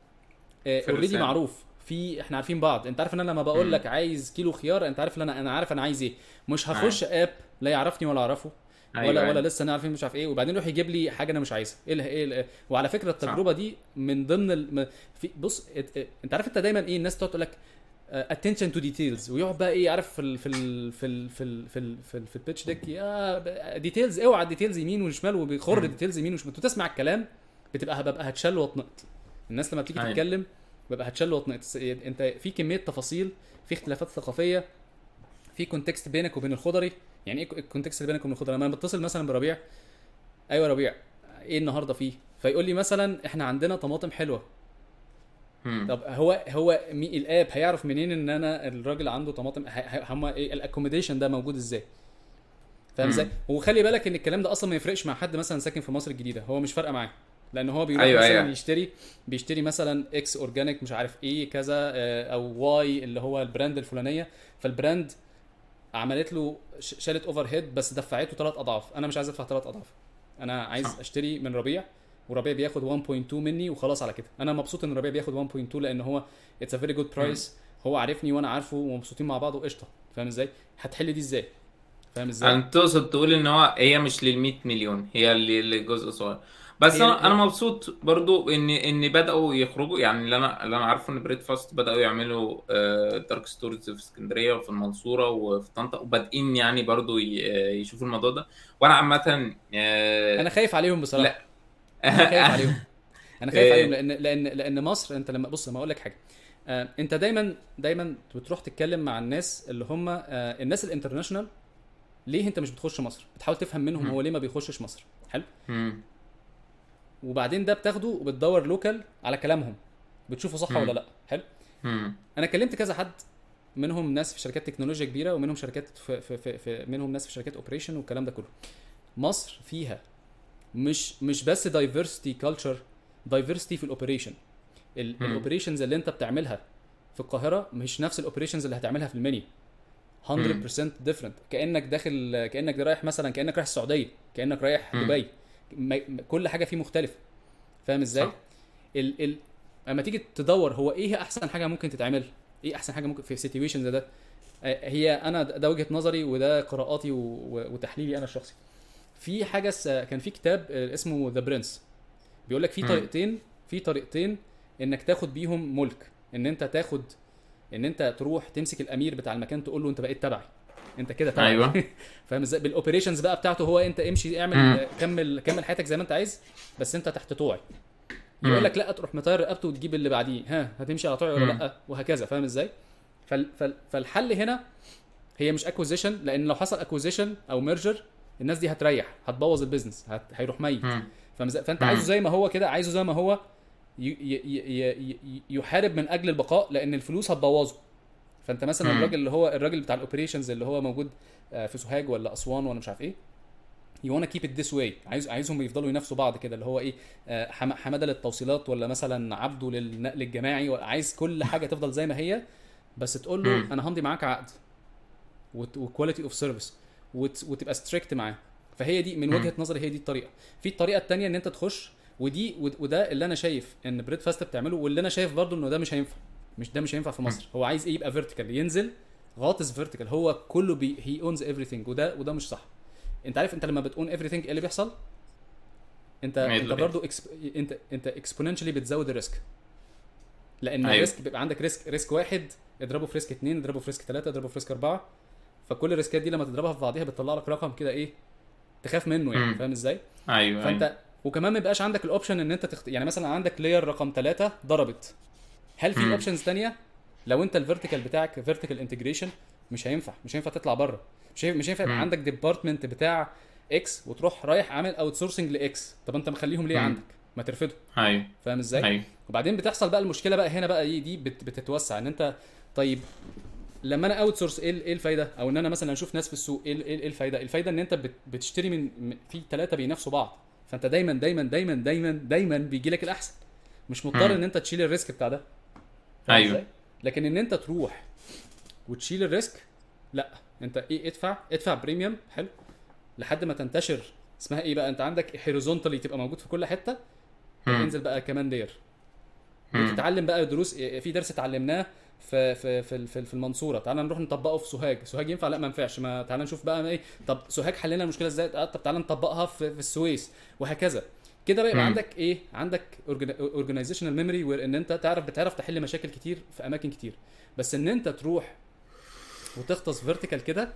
في اوريدي الرسالة. معروف في احنا عارفين بعض انت عارف ان انا لما بقول مم. لك عايز كيلو خيار انت عارف ان انا انا عارف انا عايز ايه مش هخش اب لا يعرفني ولا اعرفه أيوة، ولا أيوة. ولا لسه نعرفين مش عارف ايه وبعدين يروح يجيب لي حاجه انا مش عايزها ايه ال- ايه ال- وعلى فكره التجربه دي من ضمن ال... م- في بص ات- ات- انت عارف انت دايما ايه الناس تقعد تقول لك اتنشن تو ديتيلز ويقعد بقى ايه عارف في ال في ال في ال في ال في ال في, ال في البيتش ديك يا ديتيلز اوعى الديتيلز يمين وشمال وبيخر مم. الديتيلز يمين وشمال وتسمع الكلام بتبقى ببقى هتشل واتنقط الناس لما بتيجي أيوة. تتكلم ببقى هتشل واتنقط انت في كميه تفاصيل في اختلافات ثقافيه في كونتكست بينك وبين الخضري يعني ايه الكونتكست اللي بينك وبين الخضري لما أنا بتصل مثلا بربيع ايوه يا ربيع ايه النهارده فيه فيقول لي مثلا احنا عندنا طماطم حلوه مم. طب هو هو مي الاب هيعرف منين ان انا الراجل عنده طماطم ه- ه- هم ايه الاكوموديشن ده موجود ازاي فاهم مم. ازاي وخلي بالك ان الكلام ده اصلا ما يفرقش مع حد مثلا ساكن في مصر الجديده هو مش فارقه معاه لان هو بيروح أيوة، مثلا أيوة. يشتري بيشتري مثلا اكس اورجانيك مش عارف ايه كذا آه، او واي اللي هو البراند الفلانيه فالبراند عملت له ش- شالت اوفر هيد بس دفعته ثلاث اضعاف انا مش عايز ادفع ثلاث اضعاف انا عايز صح. اشتري من ربيع وربيع بياخد 1.2 مني وخلاص على كده انا مبسوط ان ربيع بياخد 1.2 لان هو اتس ا فيري جود برايس هو عارفني وانا عارفه ومبسوطين مع بعض وقشطه فاهم ازاي هتحل دي ازاي فاهم ازاي انت تقصد تقول ان هو هي مش لل 100 مليون هي ل- لجزء صغير بس هي- انا انا مبسوط برضو ان ان بداوا يخرجوا يعني اللي انا اللي انا عارفه ان بريد فاست بداوا يعملوا دارك ستورز في اسكندريه وفي المنصوره وفي طنطا وبادئين يعني برضو ي- آه، يشوفوا الموضوع ده وانا عامه آه، انا خايف عليهم بصراحه لا. انا خايف عليهم انا خايف إيه. عليهم لان لان لان مصر انت لما بص لما اقول لك حاجه آه انت دايما دايما بتروح تتكلم مع الناس اللي هم آه الناس الانترناشونال ليه انت مش بتخش مصر بتحاول تفهم منهم مم. هو ليه ما بيخشش مصر حلو مم. وبعدين ده بتاخده وبتدور لوكال على كلامهم بتشوفه صح مم. ولا لا حلو مم. انا كلمت كذا حد منهم ناس في شركات تكنولوجيا كبيره ومنهم شركات في, في, في, في منهم ناس في شركات اوبريشن والكلام ده كله مصر فيها مش مش بس دايفرستي كلتشر دايفرستي في الاوبريشن مم. الاوبريشنز اللي انت بتعملها في القاهره مش نفس الاوبريشنز اللي هتعملها في المنيا 100% ديفرنت كانك داخل كانك رايح مثلا كانك رايح السعوديه كانك رايح مم. دبي ما- ما- كل حاجه فيه مختلفه فاهم ازاي صح. ال ال اما تيجي تدور هو ايه احسن حاجه ممكن تتعمل ايه احسن حاجه ممكن في سيتويشن زي ده آه، هي انا ده ده وجهه نظري وده قراءاتي و- و- وتحليلي انا الشخصي في حاجه س... كان في كتاب آه، اسمه ذا برنس بيقول لك في مم. طريقتين في طريقتين انك تاخد بيهم ملك ان انت تاخد ان انت تروح تمسك الامير بتاع المكان تقول له انت بقيت تبعي انت كده تبعي ايوه فاهم ازاي بالاوبريشنز بقى بتاعته هو انت امشي اعمل مم. آه، كمل كمل حياتك زي ما انت عايز بس انت تحت طوعي مم. يقول لك لا تروح مطير رقبته وتجيب اللي بعديه ها هتمشي على طوعي ولا مم. لا وهكذا فاهم ازاي فال فال فالحل هنا هي مش اكوزيشن لان لو حصل اكوزيشن او ميرجر الناس دي هتريح هتبوظ البيزنس هت... هيروح ميت مم. فاهم ازاي فانت مم. عايزه زي ما هو كده عايزه زي ما هو ي... ي... ي... ي... يحارب من اجل البقاء لان الفلوس هتبوظه فانت مثلا مم. الراجل اللي هو الراجل بتاع الاوبريشنز اللي هو موجود آه، في سوهاج ولا اسوان ولا مش عارف ايه يو وانا كيب ات ذس واي عايز عايزهم يفضلوا ينافسوا بعض كده اللي هو ايه آه، حم- حماده للتوصيلات ولا مثلا عبده للنقل الجماعي عايز كل حاجه تفضل زي ما هي بس تقول له مم. انا همضي معاك عقد وكواليتي اوف سيرفيس وتبقى ستريكت معاه فهي دي من مم. وجهه نظري هي دي الطريقه في الطريقه الثانيه ان انت تخش ودي ود- وده اللي انا شايف ان بريد فاست بتعمله واللي انا شايف برضو انه ده مش هينفع مش ده مش هينفع في مصر هو عايز ايه يبقى فيرتيكال ينزل غاطس فيرتيكال هو كله بي هي اونز everything وده وده مش صح انت عارف انت لما بتقون everything ايه اللي بيحصل انت ايه انت اللي برضو إكسب... انت انت اكسبوننشالي بتزود الريسك لان أيوة. الريسك بيبقى عندك ريسك ريسك واحد اضربه في ريسك اثنين اضربه في ريسك ثلاثه اضربه في ريسك اربعه فكل الريسكات دي لما تضربها في بعضيها بتطلع لك رقم كده ايه تخاف منه يعني مم. فاهم ازاي ايوه ايوه فانت وكمان ما يبقاش عندك الاوبشن ان انت تخت... يعني مثلا عندك لاير رقم ثلاثة ضربت هل في مم. اوبشنز تانية لو انت الفيرتيكال بتاعك فيرتيكال انتجريشن مش هينفع مش هينفع تطلع بره مش هينفع مش هينفع يبقى مم. عندك ديبارتمنت بتاع اكس وتروح رايح عامل اوت سورسنج لاكس طب انت مخليهم ليه مم. عندك ما ترفضه ايوه فاهم ازاي ايوه وبعدين بتحصل بقى المشكله بقى هنا بقى ايه دي بت بتتوسع ان انت طيب لما انا اوت سورس ايه ايه الفايده او ان انا مثلا اشوف ناس في السوق ايه ايه إيه الفايده الفايده ان انت بت بتشتري من من- في ثلاثه بينافسوا بعض فانت دايما دايما دايما دايما دايما بيجي لك الاحسن مش مضطر مم. ان انت تشيل الريسك بتاع ده فاهم أيوة. إزاي؟ لكن ان انت تروح وتشيل الريسك لا انت ايه ادفع ادفع بريميوم حلو لحد ما تنتشر اسمها ايه بقى انت عندك هوريزونتالي تبقى موجود في كل حته مم. انزل بقى كمان لير مم. وتتعلم بقى دروس في درس اتعلمناه في في في في في المنصوره تعال نروح نطبقه في سوهاج سوهاج ينفع لا ما ينفعش ما تعال نشوف بقى ايه طب سوهاج حلينا المشكله ازاي آه، طب تعال نطبقها في, في السويس وهكذا كده بقى يبقى مم. عندك ايه عندك اورجانيزيشنال ميموري وان انت تعرف بتعرف تحل مشاكل كتير في اماكن كتير بس ان انت تروح وتغطس فيرتيكال كده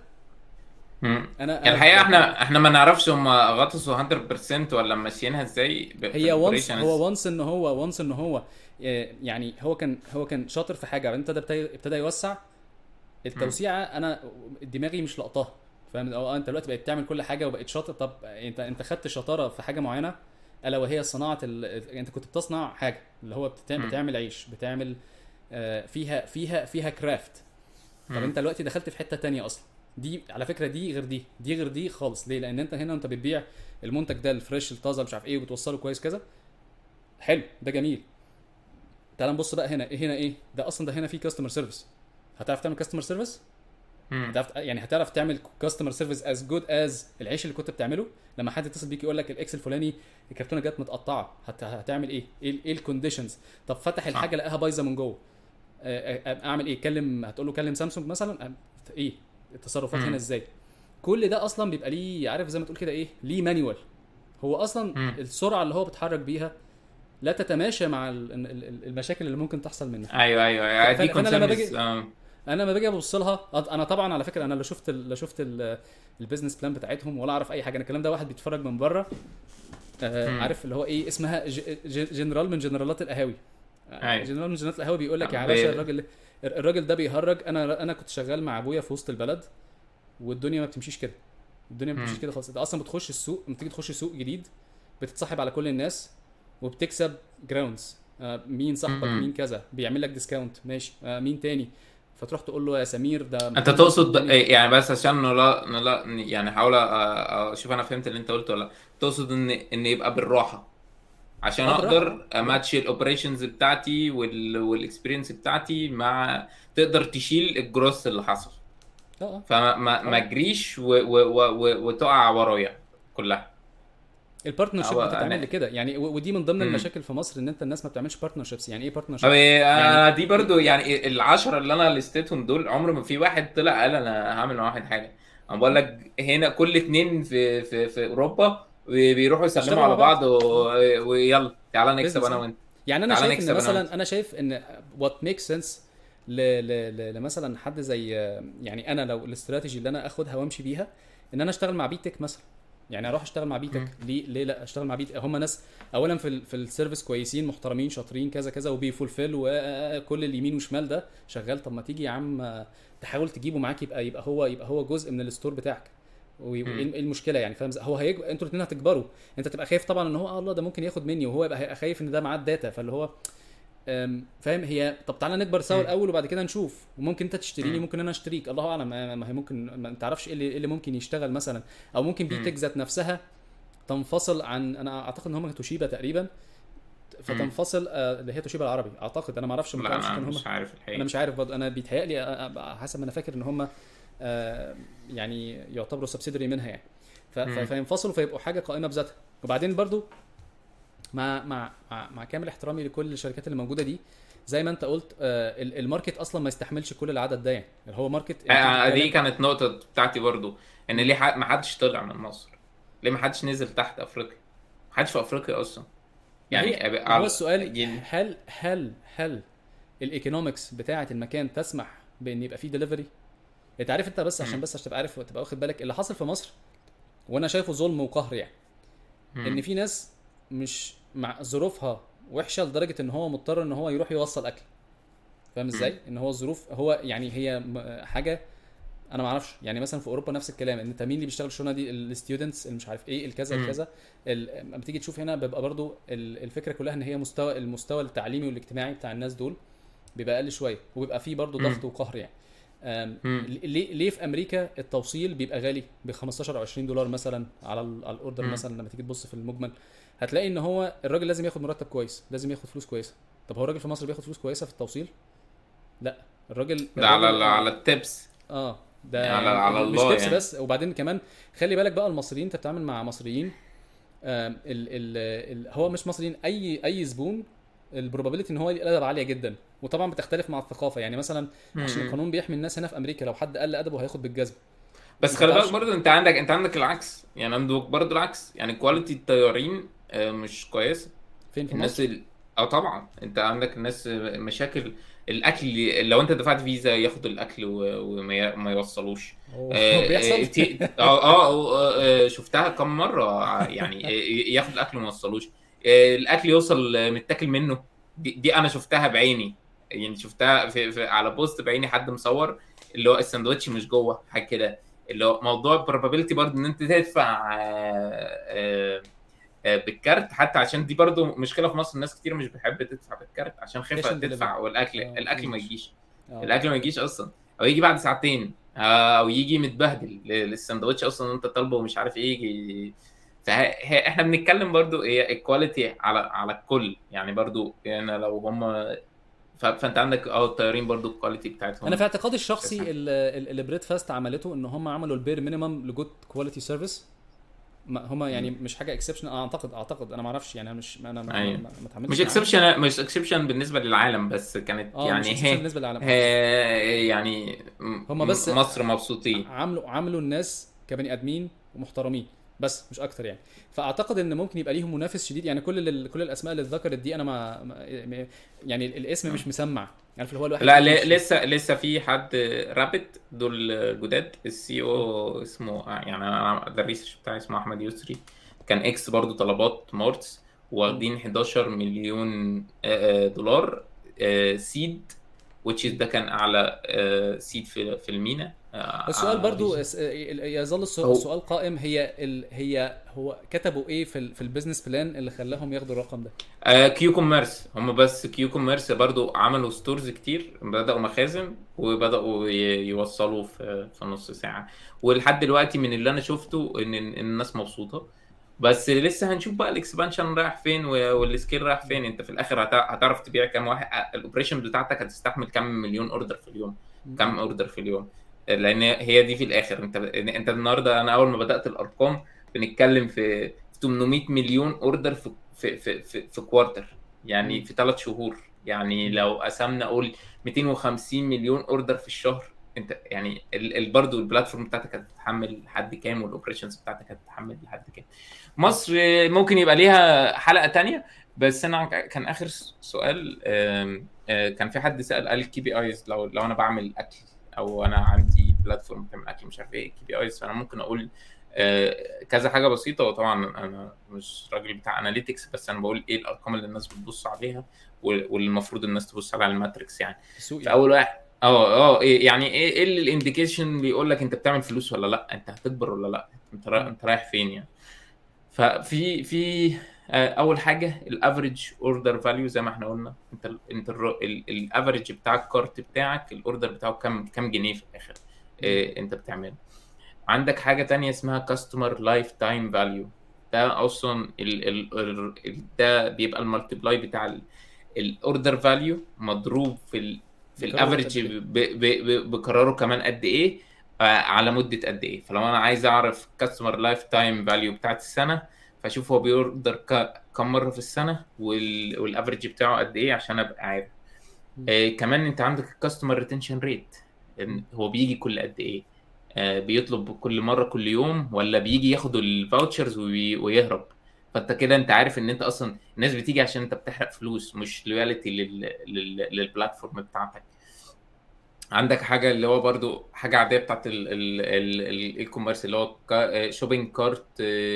مم. انا يعني أنا- الحقيقه احنا احنا ما نعرفش هم غطسوا 100% ولا ماشيينها ازاي ب- في هي وانس operations. هو وانس ان هو وانس ان هو آه، يعني هو كان هو كان شاطر في حاجه بعدين ابتدى ابتدى ابتدى يوسع التوسيعه انا دماغي مش لقطاها فاهم اه انت دلوقتي بقيت تعمل كل حاجه وبقيت شاطر طب انت انت خدت شطاره في حاجه معينه الا وهي صناعه ال... انت كنت بتصنع حاجه اللي هو بتعمل, مم. بتعمل عيش بتعمل آه، فيها فيها فيها كرافت طب مم. انت دلوقتي دخلت في حته تانية اصلا دي على فكره دي غير دي دي غير دي خالص ليه لان انت هنا انت بتبيع المنتج ده الفريش الطازه مش عارف ايه وبتوصله كويس كذا حلو ده جميل تعال نبص بقى هنا ايه هنا ايه ده اصلا ده هنا في كاستمر سيرفيس هتعرف تعمل كاستمر سيرفيس مم. هتعرف يعني هتعرف تعمل كاستمر سيرفيس از جود از العيش اللي كنت بتعمله لما حد يتصل بيك يقول لك الاكس الفلاني الكرتونه جت متقطعه هت... هتعمل ايه ايه ايه الكونديشنز طب فتح الحاجه لقاها بايظه من جوه آه، آه، اعمل ايه كلم هتقول له كلم سامسونج مثلا آه، ايه التصرفات مم. هنا ازاي كل ده اصلا بيبقى ليه عارف زي ما تقول كده ايه ليه مانيوال هو اصلا مم. السرعه اللي هو بيتحرك بيها لا تتماشى مع ال- ال- ال- المشاكل اللي ممكن تحصل منها ايوه ايوه ايوه دي فأنا- فأنا لما concerns، باجي- آه. انا لما باجي ابص لها أط- انا طبعا على فكره انا لا شفت ال- لا شفت ال- البيزنس بلان بتاعتهم ولا اعرف اي حاجه انا الكلام ده واحد بيتفرج من بره آه مم. عارف اللي هو ايه اسمها ج- ج- جنرال من جنرالات القهاوي آه، أيوة. جنرال من جنرالات القهاوي بيقول لك يا بي- باشا الراجل الراجل ده بيهرج انا انا كنت شغال مع ابويا في وسط البلد والدنيا ما بتمشيش كده الدنيا ما مم. بتمشيش كده خالص انت اصلا بتخش السوق لما تيجي تخش سوق جديد بتتصاحب على كل الناس وبتكسب جراوندز آه مين صاحبك مم. مين كذا بيعمل لك ديسكاونت ماشي آه مين تاني فتروح تقول له يا سمير ده انت تقصد إيه، يعني بس عشان نلا نلا يعني احاول أ- أ- اشوف انا فهمت اللي انت قلته ولا لا. تقصد ان ان يبقى بالراحه عشان آه، بالراحة. اقدر اماتش الاوبريشنز بتاعتي وال والاكسبيرينس بتاعتي مع تقدر تشيل الجروث اللي حصل اه اه فما ما, ما آه. اجريش و و و و وتقع ورايا كلها البارتنرشيب هو بتتعمل أنا- لكده يعني و- ودي من ضمن مم. المشاكل في مصر ان انت الناس ما بتعملش بارتنرشيبس يعني ايه طب بارتنرشيب إيه، يعني- انا دي برضو يعني العشرة اللي انا لستهم دول عمر ما في واحد طلع قال انا هعمل مع واحد حاجه انا بقول لك هنا كل اتنين في في في اوروبا بيروحوا يسلموا يشتغلوا على مع بعض. بعض و- ويلا تعالى نكسب Business. انا وانت يعني انا تعالى شايف نكسب ان أنا وأنت. مثلا انا شايف ان وات ميك سنس لمثلا حد زي يعني انا لو الاستراتيجي اللي انا اخدها وامشي بيها ان انا اشتغل مع بيتك مثلا يعني اروح اشتغل مع بيتك ليه ليه لا اشتغل مع بيتك هم ناس اولا في ال في السيرفيس كويسين محترمين شاطرين كذا كذا وبيفولفل وكل اليمين وشمال ده شغال طب ما تيجي يا عم تحاول تجيبه معاك يبقى يبقى هو يبقى هو جزء من الستور بتاعك وايه إيه المشكله يعني فاهم إزاي؟ هو هيج... انتوا الاثنين هتكبروا انت تبقى خايف طبعا ان هو آه الله ده ممكن ياخد مني وهو يبقى هيبقى خايف ان ده معاه الداتا فاللي هو أم، فاهم هي طب تعالى نكبر سوا مم. الاول وبعد كده نشوف وممكن انت تشتريني مم. ممكن انا اشتريك الله اعلم ما ما هي ممكن ما تعرفش ايه اللي, إيه اللي ممكن يشتغل مثلا او ممكن بيتك ذات نفسها تنفصل عن انا اعتقد ان هم توشيبا تقريبا فتنفصل آه، اللي هي توشيبا العربي اعتقد انا ما اعرفش ما لا اعرفش انا كان هم مش عارف الحقيقه انا مش عارف برضه انا بيتهيألي آه، آه، حسب ما انا فاكر ان هم آه، يعني يعتبروا سبسيدري منها يعني ف- ف- مم. فينفصلوا فيبقوا حاجه قائمه بذاتها وبعدين برضو مع مع مع, مع كامل احترامي لكل الشركات اللي موجوده دي زي ما انت قلت آه ال- الماركت اصلا ما يستحملش كل العدد ده يعني اللي هو ماركت آه، دي كانت نقطة بتاعتي برضو ان ليه ح- ما حدش طلع من مصر ليه ما حدش نزل تحت افريقيا ما حدش في افريقيا اصلا يعني يعني أب- هو السؤال يعني- هل هل هل الايكونومكس بتاعه المكان تسمح بان يبقى فيه دليفري انت عارف انت بس عشان مم. بس عشان تبقى عارف وتبقى واخد بالك اللي حاصل في مصر وانا شايفه ظلم وقهر يعني مم. ان في ناس مش مع ظروفها وحشه لدرجه ان هو مضطر ان هو يروح يوصل اكل فاهم ازاي ان هو الظروف هو يعني هي م- حاجه انا ما اعرفش يعني مثلا في اوروبا نفس الكلام ان انت مين اللي بيشتغل الشغلانه دي الستودنتس اللي مش عارف ايه الكذا مم. الكذا ال- لما تيجي تشوف هنا بيبقى برضو ال- الفكره كلها ان هي مستوى المستوى التعليمي والاجتماعي بتاع الناس دول بيبقى اقل شويه وبيبقى فيه برضو مم. ضغط وقهر يعني أم، مم. ليه ليه في امريكا التوصيل بيبقى غالي ب 15 او 20 دولار مثلا على ال- على الاوردر مم. مثلا لما تيجي تبص في المجمل هتلاقي ان هو الراجل لازم ياخد مرتب كويس لازم ياخد فلوس كويسه طب هو الراجل في مصر بياخد فلوس كويسه في التوصيل لا الراجل ده على الراجل- على التبس اه ده على- على مش الله تبس يعني. بس وبعدين كمان خلي بالك بقى المصريين انت بتتعامل مع مصريين آم، ال ال ال هو مش مصريين اي اي زبون البروبابيلتي ان هو يقل ادب عاليه جدا وطبعا بتختلف مع الثقافه يعني مثلا عشان مم. القانون بيحمي الناس هنا في امريكا لو حد قل ادبه هياخد بالجزمه بس ما خلي بالك تعرفش. برضو انت عندك انت عندك العكس يعني عندك برضو العكس يعني كواليتي الطيارين آه، مش كويسه فين في الناس مصر ال... اه طبعا انت عندك الناس مشاكل الاكل اللي... لو انت دفعت فيزا ياخدوا الاكل و... وما ي... ما يوصلوش هو آه، آه، بيحصل تي- اه اه آه، آه، شفتها كم مره يعني آه، ياخد الاكل وما يوصلوش آه، الاكل يوصل آه، متاكل منه دي, دي انا شفتها بعيني يعني شفتها في, في على بوست بعيني حد مصور اللي هو الساندوتش مش جوه حاجه كده اللي هو موضوع probability برضه ان انت تدفع آه، آه، آه، بالكارت حتى عشان دي برضه مشكله في مصر الناس كتير مش بتحب تدفع بالكارت عشان خايفه Cash and تدفع delivery. والاكل آه، الاكل ما مش- يجيش آه. الاكل ما يجيش اصلا او يجي بعد ساعتين آه، او يجي متبهدل ل- للسندوتش اصلا انت طالبه ومش عارف ايه يجي فاحنا بنتكلم برضو هي الكواليتي على على الكل يعني برضو يعني لو هم ف- فانت عندك اه الطيارين برضو الكواليتي بتاعتهم انا في اعتقادي الشخصي اساساً. ال- ال- اللي بريد فاست عملته ان هم عملوا البير مينيمم لجود كواليتي سيرفيس هم يعني مش حاجه اكسبشن اعتقد اعتقد انا ما اعرفش يعني انا مش انا ما, أيوة. ما, ما اتعاملتش مش معاها. اكسبشن مش اكسبشن بالنسبه للعالم بس كانت اه يعني مش exception هي بالنسبه للعالم هي يعني م- هما بس- مصر مبسوطين عملوا عملوا الناس كبني ادمين ومحترمين بس مش اكتر يعني فاعتقد ان ممكن يبقى ليهم منافس شديد يعني كل ال- كل الاسماء اللي اتذكرت دي انا ما ما- يعني الاسم مش مسمع عارف اللي هو الواحد لا مش- ل- لسه لسه في حد رابت دول جداد السي او اسمه يعني انا ده الريسيرش بتاعي اسمه احمد يسري كان اكس برضو طلبات مارتس واخدين 11 مليون آه، آه، دولار سيد which is ده كان اعلى سيد في في المينا آه، السؤال آه، برضو research. اس- يظل السؤال, هو- السؤال قائم هي ال هي هو كتبوا ايه في ال في البيزنس بلان اللي خلاهم ياخدوا الرقم ده آه، كيو كوميرس هم بس كيو كوميرس برضو عملوا ستورز كتير بدأوا مخازن وبدأوا ي- يوصلوا في في نص ساعة ولحد دلوقتي من اللي انا شفته ان إن الناس مبسوطة بس لسه هنشوف بقى الاكسبانشن رايح فين و- والسكيل رايح فين انت في الاخر هت- هتعرف تبيع كام واحد الاوبريشن بتاعتك هتستحمل كام مليون اوردر في اليوم كام اوردر في اليوم لان هي دي في الاخر انت انت النهارده انا اول ما بدات الارقام بنتكلم في 800 مليون اوردر في في في في, في كوارتر يعني مم. في ثلاث شهور يعني لو قسمنا اقول 250 مليون اوردر في الشهر انت يعني ال- ال- برضه البلاتفورم بتاعتك هتتحمل لحد كام والاوبريشنز بتاعتك هتتحمل لحد كام مصر ممكن يبقى ليها حلقه تانية بس انا كان اخر سؤال آم، آه، كان في حد سال قال الكي بي ايز لو لو انا بعمل اكل او انا عندي بلاتفورم بتعمل اكل مش عارف ايه كي بي ايز فانا ممكن اقول آه، كذا حاجه بسيطه وطبعا انا مش راجل بتاع اناليتكس بس انا بقول ايه الارقام اللي الناس بتبص عليها وال- واللي المفروض الناس تبص عليها على الماتريكس يعني السوق في يعني. اول واحد اه اه إيه يعني ايه ايه اللي الانديكيشن بيقول لك انت بتعمل فلوس ولا لا انت هتكبر ولا لا انت رايح انت رايح فين يعني ففي في آه، اول حاجه الافريج اوردر فاليو زي ما احنا قلنا انت ال- انت الافريج بتاع الكارت بتاعك الاوردر بتاعه كام كام جنيه في الاخر إيه انت بتعمله عندك حاجه تانية اسمها كاستمر لايف تايم فاليو ده اصلا ال ال ال ال- ده بيبقى المالتيبلاي بتاع الاوردر فاليو مضروب في ال في بقراره الافريج قد إيه؟ ب- ب- ب- بقراره كمان قد ايه آه، على مده قد ايه فلو انا عايز اعرف كاستمر لايف تايم فاليو بتاعت السنه فاشوف هو بيوردر ك- كم مره في السنه وال- والافرج بتاعه قد ايه عشان ابقى عارف آه كمان انت عندك الكاستمر ريتنشن ريت هو بيجي كل قد ايه آه بيطلب كل مره كل يوم ولا بيجي ياخد الفاوتشرز ويهرب فانت كده انت عارف ان انت اصلا الناس بتيجي عشان انت بتحرق فلوس مش لويالتي لل... لل... للبلاتفورم بتاعتك عندك حاجه اللي هو برضو حاجه عاديه بتاعت الاي كوميرس اللي هو شوبينج كارت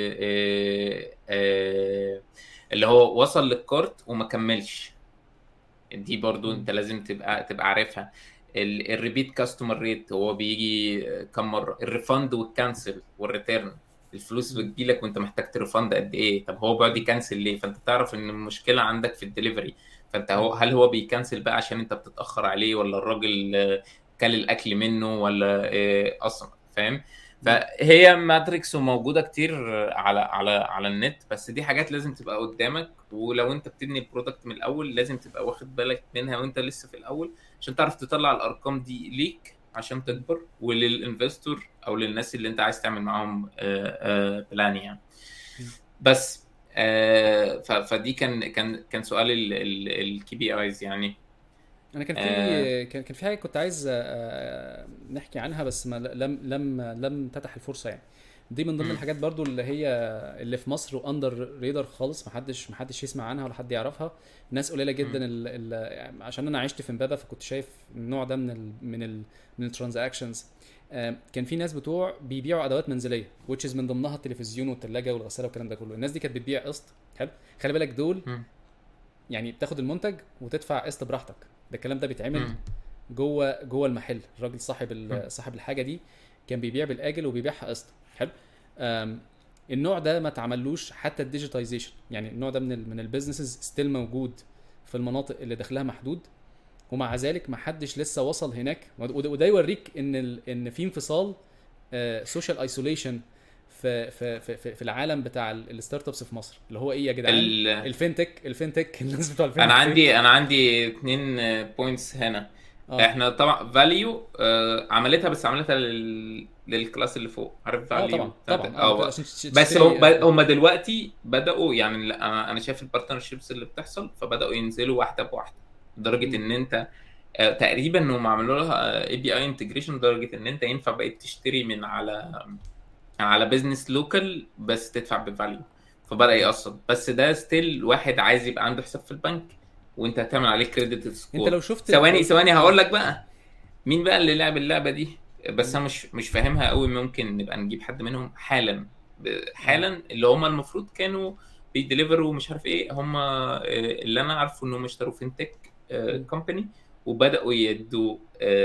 اللي هو وصل للكارت وما كملش دي برضو انت لازم تبقى تبقى عارفها الريبيت كاستمر ريت هو بيجي كم مره الريفند والكانسل والريتيرن الفلوس بتجيلك وانت محتاج تريفند قد ايه طب هو بيقعد يكنسل ليه فانت تعرف ان المشكله عندك في الدليفري فانت هو هل هو بيكنسل بقى عشان انت بتتاخر عليه ولا الراجل آه، كل الاكل منه ولا آه، اصلا فاهم فهي ماتريكس وموجوده كتير على على على النت بس دي حاجات لازم تبقى قدامك ولو انت بتبني البرودكت من الاول لازم تبقى واخد بالك منها وانت لسه في الاول عشان تعرف تطلع الارقام دي ليك عشان تكبر وللانفستور او للناس اللي انت عايز تعمل معاهم بلان يعني بس آه، ف- فدي كان كان كان سؤال الكي بي ايز يعني انا كان في آه. كان كان في حاجه كنت عايز آه، نحكي عنها بس ما لم لم لم تتح الفرصه يعني دي من ضمن مم. الحاجات برضو اللي هي اللي في مصر واندر ريدر خالص محدش محدش يسمع عنها ولا حد يعرفها ناس قليله جدا ال ال يعني عشان انا عشت في امبابه فكنت شايف النوع ده من ال من ال من الترانزاكشنز كان في ناس بتوع بيبيعوا ادوات منزليه which is من ضمنها التلفزيون والثلاجه والغساله والكلام ده كله الناس دي كانت بتبيع قسط حلو خلي بالك دول مم. يعني بتاخد المنتج وتدفع قسط براحتك ده الكلام ده بيتعمل مم. جوه جوه المحل الراجل صاحب مم. ال- صاحب الحاجه دي كان بيبيع بالاجل وبيبيعها قسط حلو أم، النوع ده ما اتعملوش حتى الديجيتايزيشن يعني النوع ده من ال من البيزنسز ستيل موجود في المناطق اللي دخلها محدود ومع ذلك ما حدش لسه وصل هناك وده, وده يوريك ان ال ان في انفصال سوشيال ايسوليشن في في في في في العالم بتاع ال- الستارت ابس في مصر اللي هو ايه يا جدعان ال- الفينتك الفينتك الناس بتوع الفينتك انا عندي انا عندي اتنين بوينتس هنا اه احنا طبعا فاليو عملتها بس عملتها لل... للكلاس اللي فوق عارف اه فاليو طبعا طبعا آه، اه عشان تش- بس تشتري- هم هم دلوقتي بداوا يعني لا، انا انا شايف البارتنر شيبس اللي بتحصل فبداوا ينزلوا واحده بواحده لدرجه مم. ان انت آه، تقريبا انهم عملوا لها اي بي اي انتجريشن لدرجه ان انت ينفع بقيت تشتري من على على بزنس لوكال بس تدفع بفاليو فبدا يقسط بس ده ستيل واحد عايز يبقى عنده حساب في البنك وانت هتعمل عليه كريدت سكور انت لو شفت ثواني ثواني هقول لك بقى مين بقى اللي لعب اللعبه دي بس انا مش مش فاهمها قوي ممكن نبقى نجيب حد منهم حالا ب- حالا اللي هم المفروض كانوا بيدليفروا مش عارف ايه هم آه، اللي انا عارفه انهم اشتروا فينتك كومباني وبداوا يدوا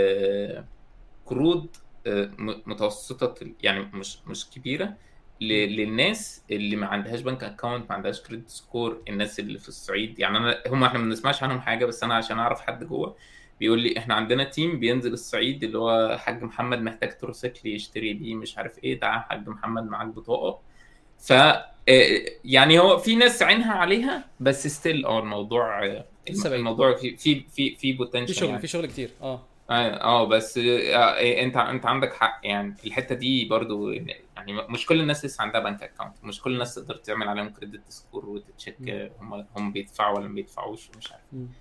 آه، قروض آه، م- متوسطه ال- يعني مش مش كبيره ل- للناس اللي ما عندهاش بنك اكونت ما عندهاش كريدت سكور الناس اللي في الصعيد يعني انا هم احنا ما بنسمعش عنهم حاجه بس انا عشان اعرف حد جوه بيقول لي احنا عندنا تيم بينزل الصعيد اللي هو حاج محمد محتاج تروسيكل يشتري بيه مش عارف ايه تعال حاج محمد معاك بطاقه ف آه، يعني هو في ناس عينها عليها بس ستيل اه الموضوع آه، لسه بعيد. الموضوع في في في في في بوتنشال شغل يعني. في شغل كتير اه اه آه، بس آه، إيه، انت انت عندك حق يعني الحته دي برضو يعني مش كل الناس لسه عندها بنك اكونت مش كل الناس تقدر تعمل عليهم كريدت سكور وتتشيك مم. آه، هم هم بيدفعوا ولا ما بيدفعوش ومش عارف مم.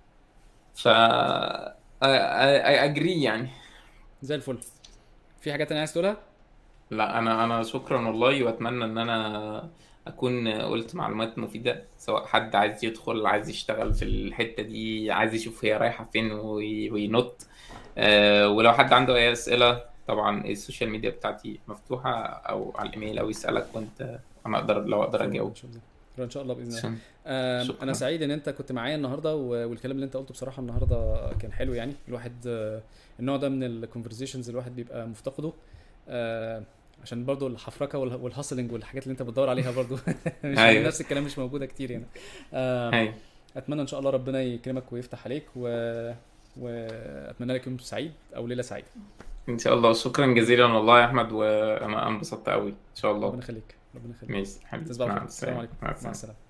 ف اي اجري يعني زي الفل في حاجات تانية عايز تقولها لا انا انا شكرا والله واتمنى ان انا اكون قلت معلومات مفيده سواء حد عايز يدخل عايز يشتغل في الحته دي عايز يشوف هي رايحه فين وي- وينط آه، ولو حد عنده اي اسئله طبعا السوشيال ميديا بتاعتي مفتوحه او على الايميل او يسالك وانت انا اقدر لو اقدر اجاوب ان شاء الله ان شاء الله باذن الله عشان- آم، شكراً. انا سعيد ان انت كنت معايا النهارده و- والكلام اللي انت قلته بصراحه النهارده كان حلو يعني الواحد آه، النوع ده من الكونفرزيشنز الواحد بيبقى مفتقده آه، عشان برضو الحفركه والها- والهاسلنج والحاجات اللي انت بتدور عليها برضو مش أيوة. نفس الكلام مش موجوده كتير هنا آم، هاي اتمنى ان شاء الله ربنا يكرمك ويفتح عليك و... واتمنى لك يوم سعيد او ليله سعيده ان شاء الله شكرا جزيلا والله يا احمد وانا انبسطت قوي ان شاء الله ربنا يخليك ربنا يخليك ماشي حبيبي تصبح على مع خير السلام السلامه عليكم مع مع السلامه السلامه